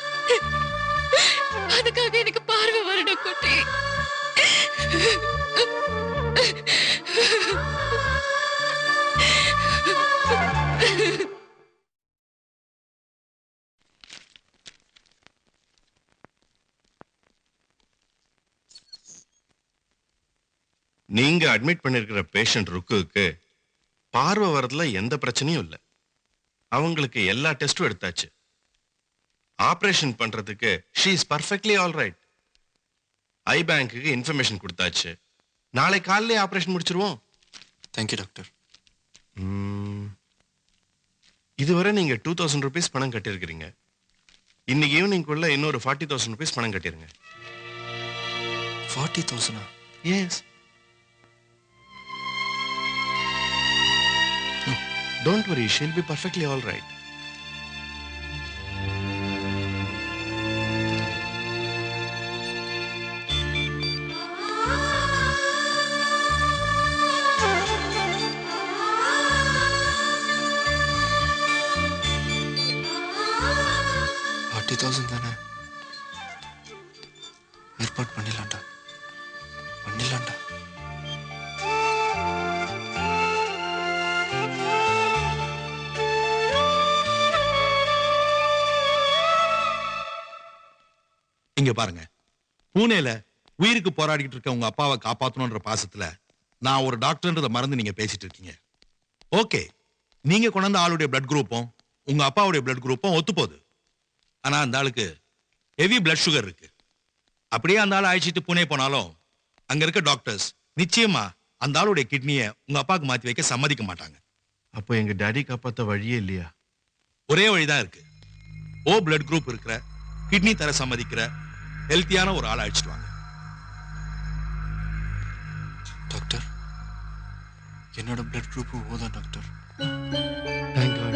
அதுக்காக எனக்கு பார்வை வரணும் குட்டி
நீங்க அட்மிட் பண்ணிருக்கிற பேஷண்ட் ருக்குவுக்கு பார்வை வரதுல எந்த பிரச்சனையும் இல்லை அவங்களுக்கு எல்லா டெஸ்டும் எடுத்தாச்சு ஆபரேஷன் பண்றதுக்கு she is perfectly all right eye பேங்க்குக்கு இன்ஃபர்மேஷன் கொடுத்தாச்சு நாளை காலையிலே ஆபரேஷன் முடிச்சிருவோம்
தேங்க்யூ டாக்டர்
இதுவரை நீங்க டூ தௌசண்ட் ருபீஸ் பணம் கட்டியிருக்கிறீங்க இன்னைக்கு ஈவினிங்குள்ள இன்னொரு ஃபார்ட்டி தௌசண்ட் ருபீஸ் பணம் கட்டிருங்க
ஃபார்ட்டி தௌசண்டா
yes don't worry she'll be perfectly all right
forty thousand தானே ஏற்பாடு பண்ணிடலாம்டா பண்ணிடலாம்டா
இங்க பாருங்க பூனேல உயிருக்கு போராடிக்கிட்டு இருக்க உங்க அப்பாவை காப்பாத்தணும்ன்ற பாசத்துல நான் ஒரு டாக்டர்ன்றத மறந்து நீங்க பேசிட்டு இருக்கீங்க ஓகே நீங்க கொண்டாந்த ஆளுடைய பிளட் குரூப்பும் உங்க அப்பாவுடைய பிளட் குரூப்பும் ஒத்து போகுது ஆனா அந்த ஆளுக்கு ஹெவி பிளட் சுகர் இருக்கு அப்படியே அந்த ஆளை அழைச்சிட்டு புனே போனாலும் அங்க இருக்க டாக்டர்ஸ் நிச்சயமா அந்த ஆளுடைய கிட்னியை உங்க அப்பாவுக்கு மாத்தி வைக்க சம்மதிக்க மாட்டாங்க
அப்போ எங்க டாடி காப்பாத்த வழியே இல்லையா
ஒரே வழிதான் இருக்கு ஓ பிளட் குரூப் இருக்கிற கிட்னி தர சம்மதிக்கிற ஹெல்த்தியான ஒரு ஆளை அழைச்சிட்டு வாங்க
டாக்டர் என்னோட பிளட் குரூப் ஓ தான் டாக்டர்
Thank God.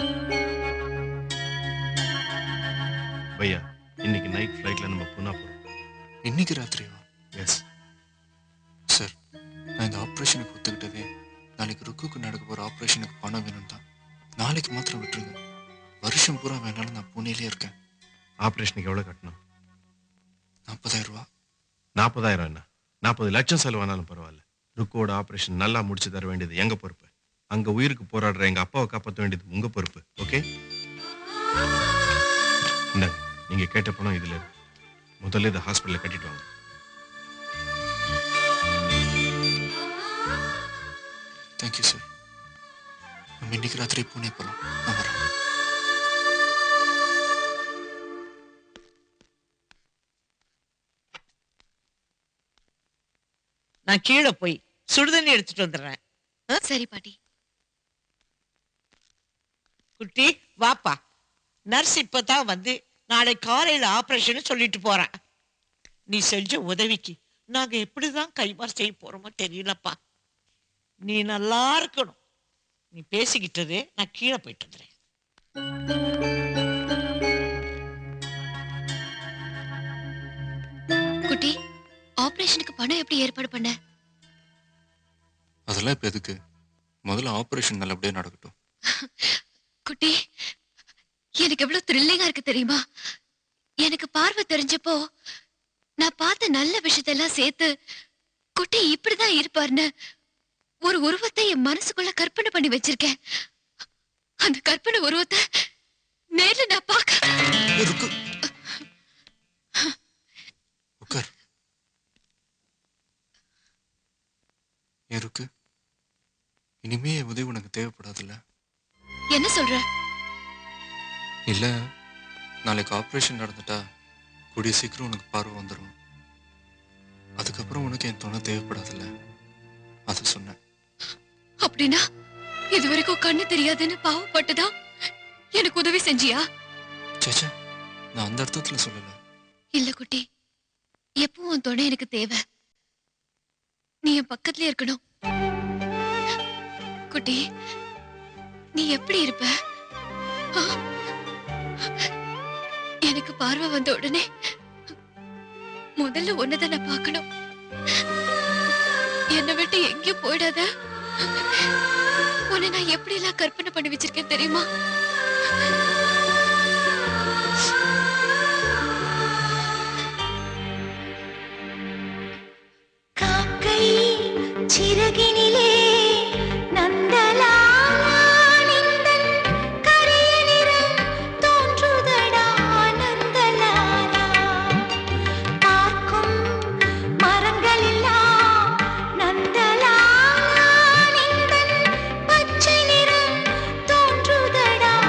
பையா இன்னைக்கு நைட் ஃப்ளைட்ல நம்ம புனா போறோம்
இன்னைக்கு ராத்திரிவா
எஸ்
சார் நான் இந்த ஆப்ரேஷனுக்கு ஒத்துக்கிட்டதே நாளைக்கு ருக்குக்கு நடக்க போற ஆப்ரேஷனுக்கு பணம் வேணும் தான் நாளைக்கு மாத்திரம் விட்டுருங்க வருஷம் பூரா வேணாலும் நான் புனேலே இருக்கேன்
ஆபரேஷனுக்கு எவ்வளவு கட்டணும்
நாற்பதாயிரம் ரூபா
நாற்பதாயிரம் என்ன நாற்பது லட்சம் செலவானாலும் பரவாயில்ல ருக்கோட ஆபரேஷன் நல்லா முடிச்சு தர வேண்டியது எங்க பொறுப்பு அங்க உயிருக்கு போராடுற எங்க அப்பாவை காப்பாற்ற வேண்டியது உங்க பொறுப்பு ஓகே இந்தாங்க நீங்க கேட்ட பணம் இதுல இருக்கு முதல்ல இதை ஹாஸ்பிட்டல்ல கட்டிட்டு வாங்க
தேங்க்யூ சார் நம்ம இன்னைக்கு ராத்திரி புனே போகலாம் நான் வரேன்
நான் கீழே போய் சுடுதண்ணி எடுத்துட்டு வந்துடுறேன்
சரி பாட்டி
குட்டி வாப்பா நர்ஸ் இப்பதான் வந்து நாளை காலையில ஆபரேஷன் சொல்லிட்டு போறேன் நீ செஞ்ச உதவிக்கு நாங்க எப்படிதான் கைமாறு செய்ய போறோமோ தெரியலப்பா நீ நல்லா இருக்கணும் நீ பேசிக்கிட்டது நான் கீழே போயிட்டு வந்துடுறேன்
குட்டி ஆபரேஷனுக்கு பணம் எப்படி ஏற்பாடு பண்ண
அதெல்லாம் இப்போ எதுக்கு முதல்ல ஆப்ரேஷன் நல்லபடியாக நடக்கட்டும்
குட்டி எனக்கு எவ்வளவு த்ரில்லிங்கா இருக்கு தெரியுமா எனக்கு பார்வை தெரிஞ்சப்போ நான் பார்த்த நல்ல விஷயத்தெல்லாம் சேர்த்து குட்டி இப்படிதான் இருப்பாருன்னு ஒரு உருவத்தை என் மனசுக்குள்ள கற்பனை பண்ணி வச்சிருக்கேன் அந்த கற்பனை உருவத்தை நேர்ல நான் பார்க்க
ருக்கு உட்கார் ஏன் ருக்கு இனிமே என் உதவி உனக்கு தேவைப்படாதுல்ல
என்ன சொல்ற
இல்ல நாளைக்கு ஆப்ரேஷன் நடந்துட்டா கூடிய சீக்கிரம் உனக்கு பார்வை வந்துடும் அதுக்கப்புறம் உனக்கு என் துணை தேவைப்படாதுல்ல அதை சொன்னேன்
அப்படின்னா இது வரைக்கும் கண்ணு தெரியாதுன்னு பாவப்பட்டுதான் எனக்கு உதவி செஞ்சியா
சேச்சா நான் அந்த அர்த்தத்துல சொல்லல
இல்ல குட்டி எப்பவும் உன் துணை எனக்கு தேவை நீ என் பக்கத்துல இருக்கணும் குட்டி நீ எப்படி இருப்ப ஆ? எனக்கு பார்வை வந்த உடனே முதல்ல ஒன்னதான் நான் பார்க்கணும் என்னை விட்டு எங்கேயும் போயிடாத உன்னை நான் எப்படி எல்லாம் கற்பனை பண்ணி வச்சிருக்கேன் தெரியுமா
காக்கை சிறகினிலே நந்தலானிந்தன் கரிய நிறம் தோன்றுதடா நந்தலாலா பார்க்கும் மரங்களெல்லாம் நந்தலானிந்தன் பச்சை நிறம் தோன்றுதடா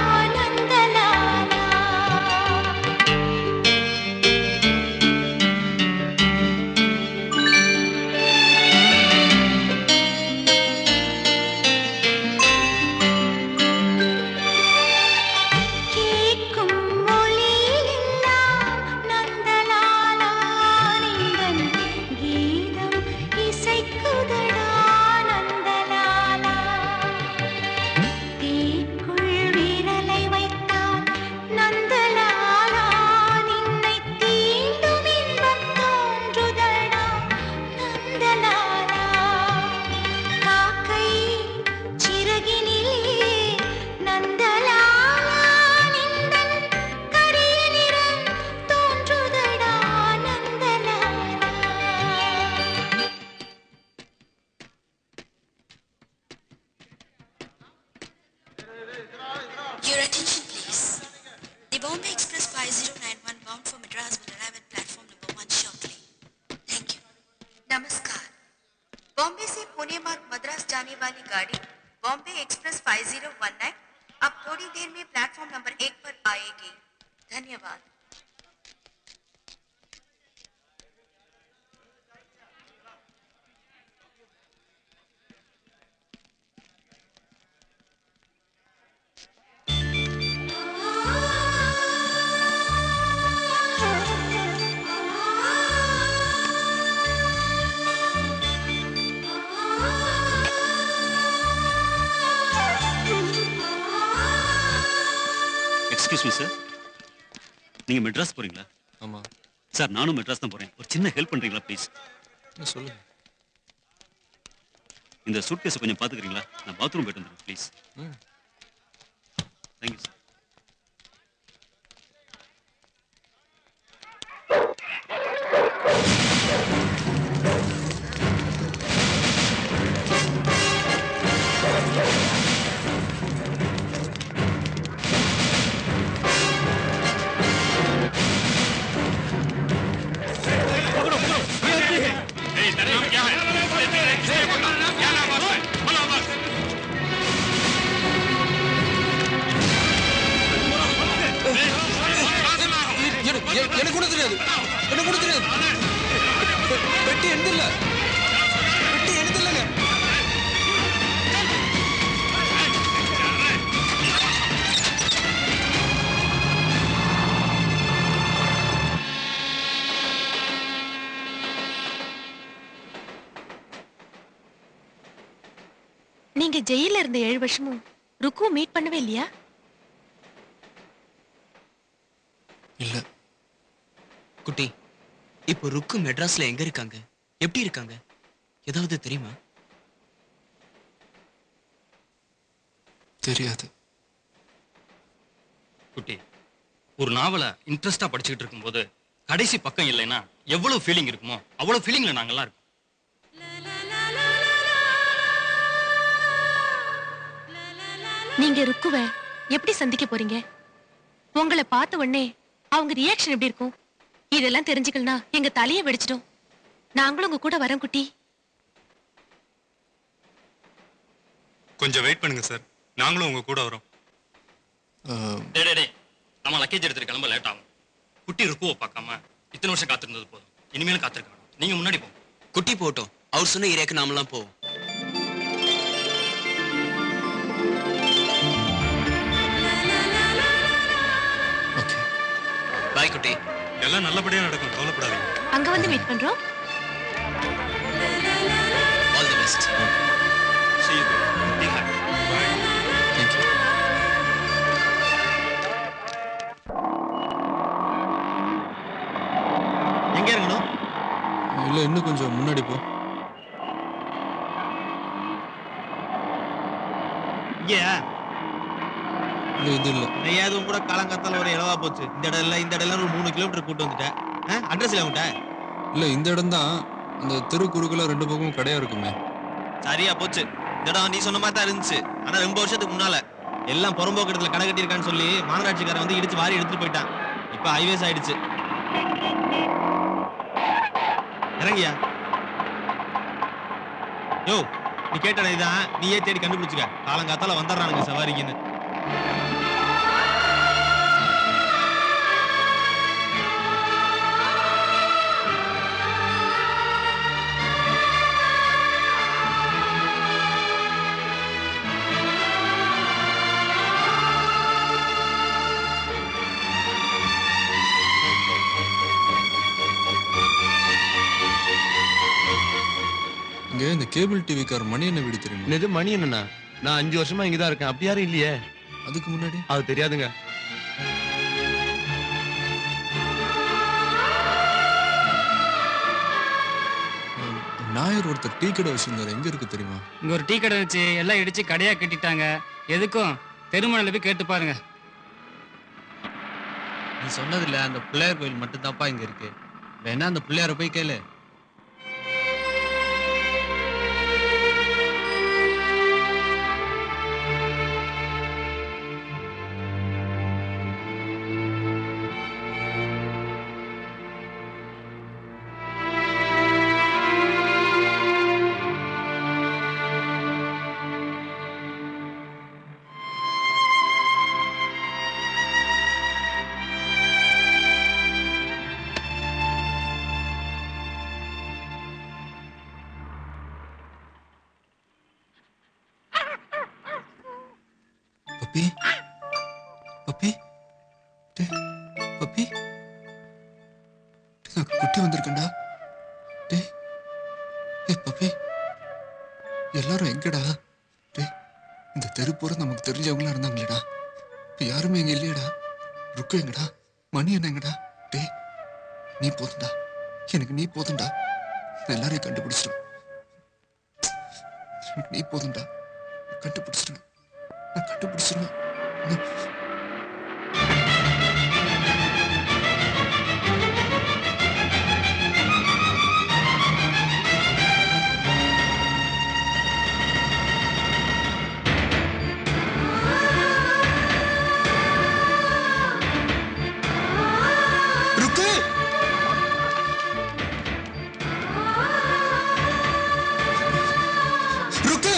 बॉम्बे से पुणे मार्ग मद्रास जाने वाली गाड़ी बॉम्बे एक्सप्रेस 5019 अब थोड़ी देर में प्लेटफॉर्म नंबर एक पर आएगी धन्यवाद
எக்ஸ்கியூஸ் மீ சார் நீங்க மெட்ராஸ் போறீங்களா
ஆமா
சார் நானும் மெட்ராஸ் தான் போறேன் ஒரு சின்ன ஹெல்ப் பண்றீங்களா ப்ளீஸ்
சொல்லுங்க
இந்த சூட்கேஸை கொஞ்சம் பாத்துக்கிறீங்களா நான் பாத்ரூம் போயிட்டு வந்துடுறேன் ப்ளீஸ்
ம்.
தேங்க்யூ சார்
எனக்கு கூட தெரியாது எனக்கு கூட தெரியாது பெட்டி எழுதில்ல பெட்டி எழுதில்லங்க
நீங்க ஜெயில இருந்த ஏழு வருஷமும் ருக்கு மீட் பண்ணவே இல்லையா
இல்ல குட்டி இப்போ ருக்கு மெட்ராஸ்ல எங்க இருக்காங்க எப்படி இருக்காங்க ஏதாவது தெரியுமா
தெரியாது
குட்டி ஒரு நாவலை இன்ட்ரெஸ்டா படிச்சுக்கிட்டு இருக்கும்போது கடைசி பக்கம் இல்லைன்னா எவ்வளவு ஃபீலிங் இருக்குமோ அவ்வளவு ஃபீலிங்ல நாங்கெல்லாம் இருக்கோம்
நீங்க ருக்குவ எப்படி சந்திக்க போறீங்க உங்களை பார்த்த உடனே அவங்க ரியாக்ஷன் எப்படி இருக்கும் இதெல்லாம் தெரிஞ்சுக்கலனா எங்க தலைய வெடிச்சிடும் நாங்களும் உங்க கூட வரோம் குட்டி
கொஞ்சம் வெயிட் பண்ணுங்க சார் நாங்களும் உங்க கூட வரோம் டேய் டேய், டேய் நம்ம லக்கேஜ் எடுத்துட்டு கிளம்ப லேட் ஆகும் குட்டி ருக்குவை பார்க்காம இத்தனை வருஷம் காத்திருந்தது போதும் இனிமேலும் காத்திருக்க வேணாம். நீங்க முன்னாடி போங்க
குட்டி போட்டோம் அவர் சொன்ன ஏரியாக்கு நாமெல்லாம் போவோம் பாய் குட்டி
எல்லாம் நல்லபடியா நடக்கும் கவலைப்படாதீங்க
அங்க வந்து மீட் பண்றோம்
all the best
See you there. Be happy. Bye.
எங்க இருக்கணும் இல்ல இன்னும் கொஞ்சம் முன்னாடி போ
இங்கேயா
இல்ல இது இல்ல
நெய்யாது கூட காலங்காத்தால ஒரு இளவா போச்சு இந்த இடம் இல்ல இந்த இடம் இல்ல ஒரு மூணு கிலோமீட்டர் கூட்டு வந்துட்டேன் அட்ரஸ் இல்ல உன்கிட்ட
இல்ல இந்த இடம் தான் அந்த தெரு குறுக்குல ரெண்டு பக்கமும் கடையா இருக்குமே
சரியா போச்சு இந்த இடம் நீ சொன்ன மாதிரி தான் இருந்துச்சு ஆனா ரொம்ப வருஷத்துக்கு முன்னால எல்லாம் புறம்போக்கு இடத்துல கடை கட்டியிருக்கான்னு சொல்லி மாநகராட்சிக்காரன் வந்து இடிச்சு வாரி எடுத்துட்டு போயிட்டான் இப்ப ஹைவேஸ் ஆயிடுச்சு இறங்கியா யோ நீ கேட்ட இதான் நீயே தேடி கண்டுபிடிச்சுக்க காலங்காத்தால வந்துடுறானுங்க சவாரிக்குன்னு
இங்க இந்த கேபிள் டிவி கார் மணி என்ன வீடு தெரியுமா
இது மணி என்னண்ணா நான் அஞ்சு வருஷமா இங்கதான் இருக்கேன் அப்படி யாரும் இல்லையே
அதுக்கு முன்னாடி
அது தெரியாதுங்க
நாயர் ஒருத்தர் டீ கடை வச்சிருந்தாரு எங்க இருக்கு தெரியுமா
இங்க ஒரு டீ கடை வச்சு எல்லாம் இடிச்சு கடையா கட்டிட்டாங்க எதுக்கும் தெருமணில போய் கேட்டு பாருங்க
நீ சொன்னதுல அந்த பிள்ளையார் கோயில் மட்டும் தான்ப்பா இங்க இருக்கு வேணா அந்த பிள்ளையார போய் கேளு
பப்பி பப்பி டேய், பப்பி டேய், நான் குட்டி வந்திருக்கேன்டா டேய் ஏய் பப்பி எல்லாரும் எங்கடா டேய் இந்த தெரு பூரா நமக்கு தெரிஞ்சவங்களா இருந்தாங்களேடா இப்ப யாருமே இங்க இல்லையடா ருக்கு எங்கடா மணி என்ன எங்கடா டேய் நீ போதும்டா எனக்கு நீ போதும்டா நான் எல்லாரையும் கண்டுபிடிச்சிடும் எனக்கு நீ போதும்டா நான் கண்டுபிடிச்சிடுவேன் நான் கண்டுபிடிச்சிடுவேன் நான் ருக்கு ருக்கு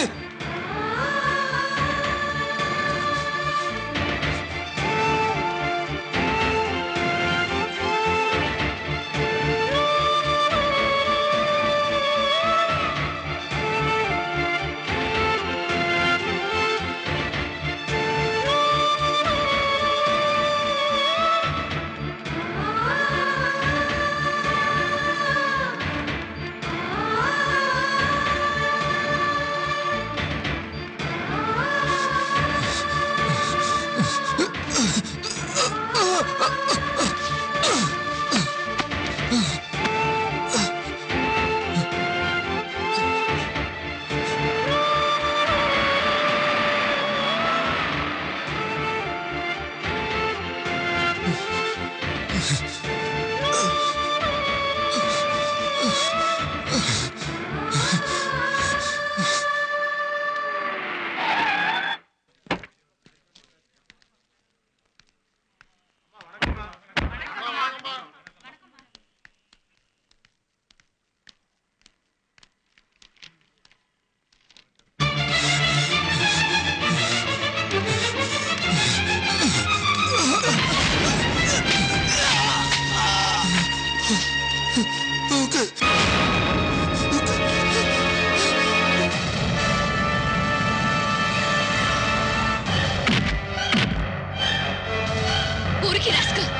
பொறுக்கி rascal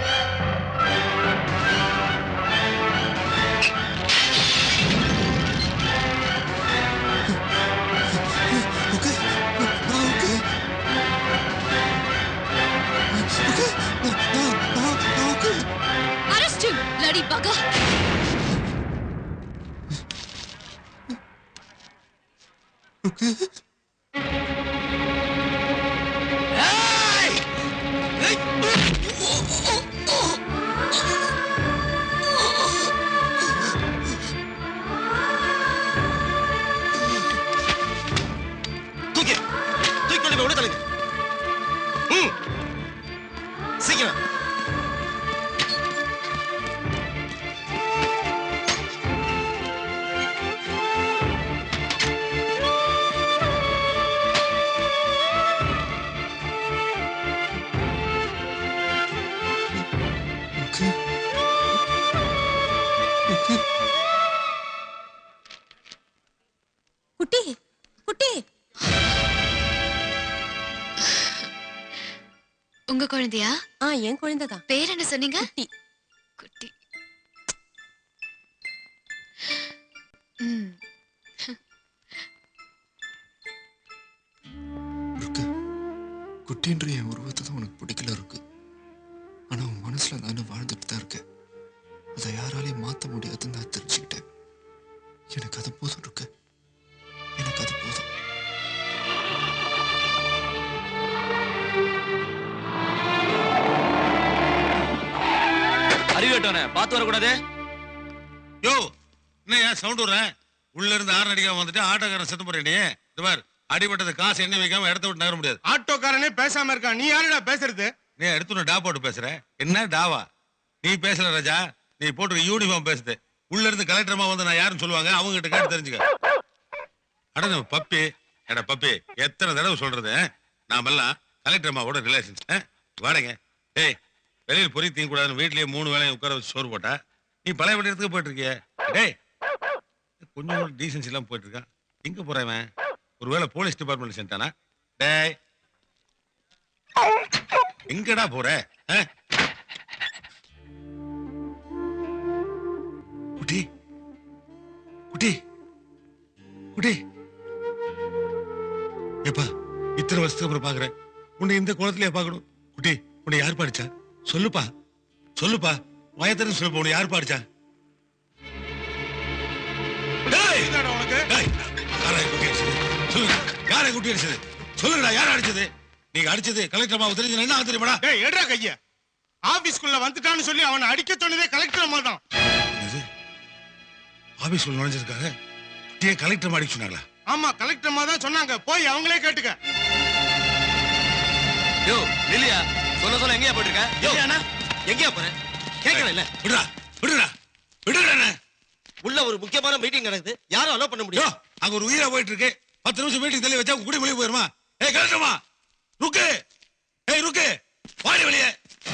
Arrest him, bloody bugger!
தூக்கி தூக்கி கொண்டு போய் உள்ள தள்ளுங்க ம் சீக்கிரம்
குட்டி குட்டி
உங்க குழந்தையா
ஆ என் குழந்தைதான்
பேர் என்ன சொன்னீங்க
குட்டி
குட்டி ம்
குட்டின்ற என் உருவத்தை தான் உனக்கு பிடிக்கல இருக்கு ஆனா உன் மனசுல நானும் வாழ்ந்துட்டு தான் இருக்கேன் அதை யாராலையும் மாத்த முடியாதுன்னு நான் தெரிஞ்சுக்கிட்டேன் எனக்கு அது போதும் இருக்கு எனக்கு அது போதும்
அறிவிட்டோனே பார்த்து வரக்கூடாது
யோ என்ன ஏன் சவுண்ட் விடுறேன் உள்ள இருந்து ஆறு அடிக்காம வந்துட்டு ஆட்டோக்காரன் செத்து போறேன் நீ இது பார் அடிபட்டது காசு எண்ணி வைக்காம இடத்த விட்டு நகர முடியாது
ஆட்டோக்காரனே பேசாம இருக்கான் நீ யாருடா பேசுறது
நீ எடுத்து டா போட்டு பேசுற என்ன டாவா நீ பேசல ராஜா நீ போட்டு யூனிஃபார்ம் பேசுது உள்ள இருந்து கலெக்டர்மா வந்து நான் யாருன்னு சொல்லுவாங்க அவங்க கிட்ட கேட்டு தெரிஞ்சுக்க அட நம்ம பப்பி எட பப்பி எத்தனை தடவை சொல்றது நாமெல்லாம் கலெக்டர் அம்மாவோட ரிலேஷன்ஸ் வாடங்க டேய் வெளியில் பொறி தீங்க கூடாதுன்னு வீட்லயே மூணு வேலையும் உட்கார வச்சு சோறு போட்டா நீ பழைய வீட்டு இடத்துக்கு போயிட்டு இருக்கிய டேய் கொஞ்சம் கூட டீசன்ஸ் இல்லாம போயிட்டு இருக்கான் எங்க போறவன் ஒருவேளை போலீஸ் டிபார்ட்மெண்ட் சென்ட்டானா டேய் எங்கடா போற ஆ? குட்டி குட்டி குட்டி ஏப்பா இத்தனை வருஷத்துக்கு அப்புறம் பாக்குறேன் உன்னை இந்த குளத்திலேயே பார்க்கணும் குட்டி உன்னை யார் பாடிச்சா சொல்லுப்பா சொல்லுப்பா வயத்தன்னு சொல்லுப்பா உன்னை யார் பாடிச்சா டேய்! டேய், யாரா குட்டி அடிச்சது? சொல்லுங்க யாரை குட்டி அடிச்சது சொல்லுங்கடா யார் அடிச்சது நீங்க அடிச்சது கலெக்டர் அம்மாவுக்கு தெரிஞ்சு என்ன ஆகும் தெரியுமாடா
டேய் எடுறா கைய ஆபீஸ்க்குள்ள வந்துட்டான்னு சொல்லி அவனை அடிக்க சொன்னதே கலெக்டர் அம்மா தான்
ஆபீஸ் உள்ள நுழைஞ்சிருக்காங்க குட்டியை கலெக்டர் அம்மா அடிக்க சொன்னாங்களா
ஆமா கலெக்டர் அம்மா தான் சொன்னாங்க போய் அவங்களே கேட்டுக்க
யோ நில்லையா சொல்ல சொல்ல எங்கேயா போயிட்டு இருக்க யோ அண்ணா எங்கேயா போறேன் கேட்கல இல்ல
விடுடா விடுடா விடுடா
உள்ள ஒரு முக்கியமான மீட்டிங் நடக்குது யாரும் அலோ பண்ண முடியும்
அங்க ஒரு உயிரா போயிட்டு இருக்கு பத்து நிமிஷம் மீட்டிங் தள்ளி வச்சா குடி வெளியே போயிருமா ஏய் கலெக்டர்மா ருக்கு ஏய் ருக்கு வாடி வெளியே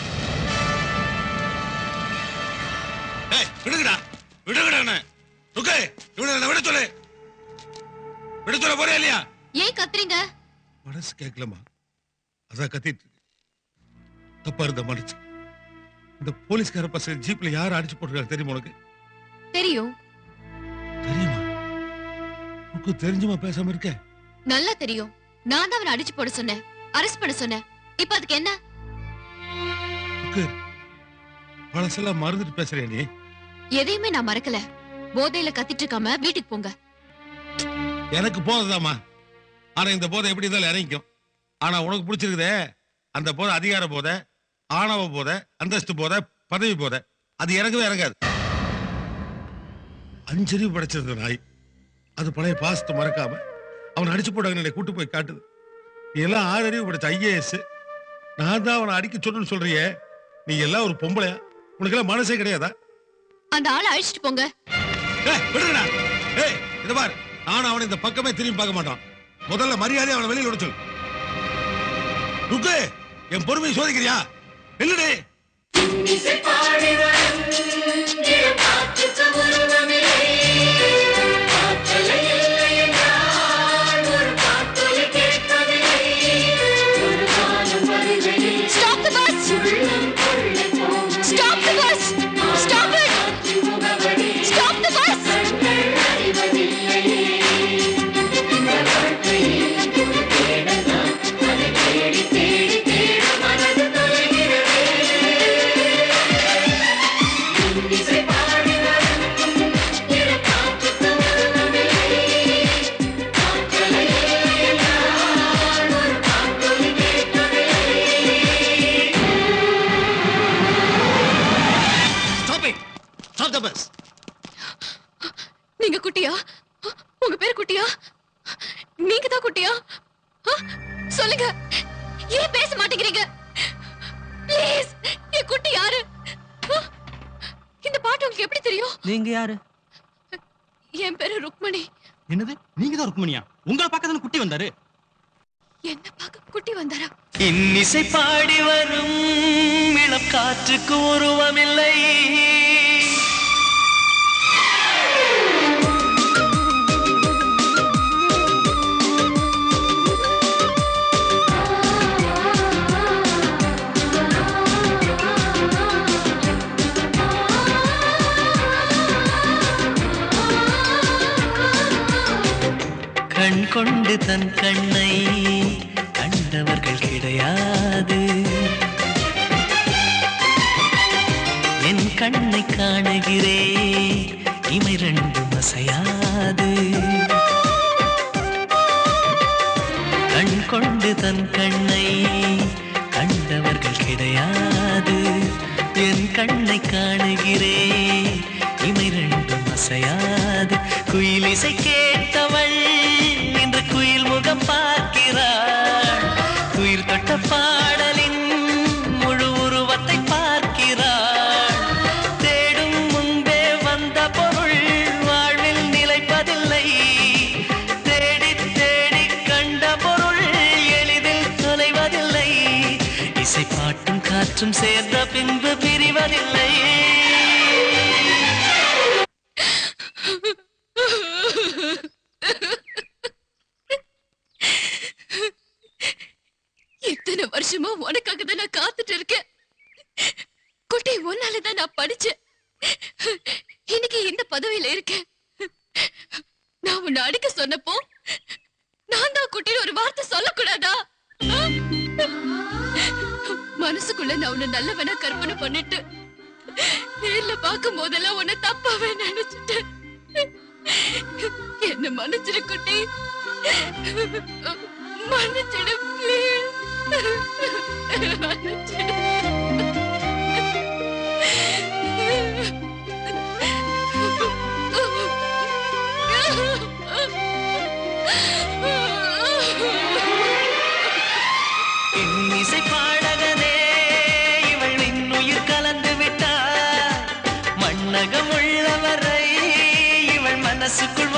ஏய் விடுங்கடா விடுங்கடா அண்ணே. ருக்கு இவனை விட சொல்லு விட சொல்ல போறியா இல்லையா
ஏன் கத்துறீங்க
மனசு கேட்கலமா அதான் கத்திட்டு இருக்கு. தப்பா இருந்த மனுச்சு இந்த போலீஸ்கார பசங்க ஜீப்ல யார் அடிச்சு போட்டுருக்காங்க தெரியுமா உனக்கு
தெரியும்
தெரியுமா உனக்கு தெரிஞ்சுமா பேசாம இருக்க
நல்லா தெரியும் நான் தான் அவனை அடிச்சு போட சொன்னேன் அரெஸ்ட் பண்ண சொன்னேன் இப்ப அதுக்கு என்ன
உனக்கு பழசெல்லாம் மறந்துட்டு பேசுறியா நீ
எதையுமே நான் மறக்கல போதையில கத்திட்டு இருக்காம வீட்டுக்கு போங்க
எனக்கு போதைதாம்மா ஆனா இந்த போதை எப்படி இருந்தாலும் இறங்கிக்கும் ஆனா உனக்கு பிடிச்சிருக்குதே அந்த போதை அதிகார போதை ஆணவ போதை அந்தஸ்து போதை பதவி போதை அது இறங்கவே இறங்காது அஞ்சறிவு படைச்சிருந்த நாய் அது பழைய பாசத்தை மறக்காம அவன் அடிச்சு போட்டாங்க என்னை கூட்டு போய் காட்டுது நீ எல்லாம் ஆறு அறிவு படைச்ச ஐஏஎஸ் நான் தான் அவனை அடிக்க சொன்னு சொல்றியே நீ எல்லாம் ஒரு பொம்பளையா உனக்கு எல்லாம் மனசே கிடையாதா
அந்த ஆளை அழிச்சிட்டு போங்க
ஏய், விடுடா ஏய் இத பார் நான் அவனை இந்த பக்கமே திரும்பி பார்க்க மாட்டான் முதல்ல மரியாதை அவனை வெளியில விட சொல்லு ருக்கு என் பொறுமையை சோதிக்கிறியா இல்லடே
Stop the bus! Stop the bus! Stop it! Stop the bus!
Stop it stop the bus
நீங்க குட்டியா உங்க பேர் குட்டியா நீங்க தான் குட்டியா ஆ? சொல்லுங்க ஏன் பேச மாட்டேங்கிறீங்க ப்ளீஸ் என் குட்டி யாரு ஆ? இந்த பாட்டு உங்களுக்கு எப்படி தெரியும்
நீங்க யாரு
என் பேரு ருக்மணி
என்னது நீங்க தான் ருக்மணியா உங்களை பார்க்க தானே குட்டி வந்தாரு
என்ன பார்க்க குட்டி வந்தாரா
இன்னிசை பாடி வரும் இளம் காற்றுக்கு உருவமில்லை கண் கொண்டு தன் கண்ணை கண்டவர்கள் கிடையாது என் கண்ணை காணுகிறே இமை ரெண்டும் அசையாது கண் கொண்டு தன் கண்ணை கண்டவர்கள் கிடையாது என் கண்ணை காணுகிறே இமை ரெண்டும் அசையாது குயிலிசை கேட்டவள் இன்று குயில் முகம் பார்க்கிறாள் குயில் தொட்ட பாடலின் முழு உருவத்தை பார்க்கிறாள் தேடும் முன்பே வந்த பொருள் வாழ்வில் நிலைப்பதில்லை தேடி தேடி கண்ட பொருள் எளிதில் தொலைவதில்லை இசை பாட்டும் காற்றும் சேர்ந்த பின்பு பிரிவதில்லை
இத்தனை வருஷமா நான் காத்துட்டு இருக்கேன் குட்டி ஒன்னாலதான் நான் படிச்சேன் இன்னைக்கு இந்த பதவியில இருக்கேன் நான் உன்னை அடிக்க சொன்னப்போ நான் தான் குட்டின்னு ஒரு வார்த்தை சொல்லக்கூடாதா மனசுக்குள்ள நான் உன்னை நல்லவனா கற்பனை பண்ணிட்டு நேர்ல பார்க்கும் போதெல்லாம் உன்னை தப்பாவே நினைச்சிட்டேன் என்ன மன்னிச்சிடு குட்டி மன்னிச்சிடு ப்ளீஸ் மன்னிச்சிடு
இன்னிசை பாடகனே இவள் இன்னுயிர் கலந்து விட்டார் மண்ணகம் உள்ளவரை இவள் மனசுக்குள்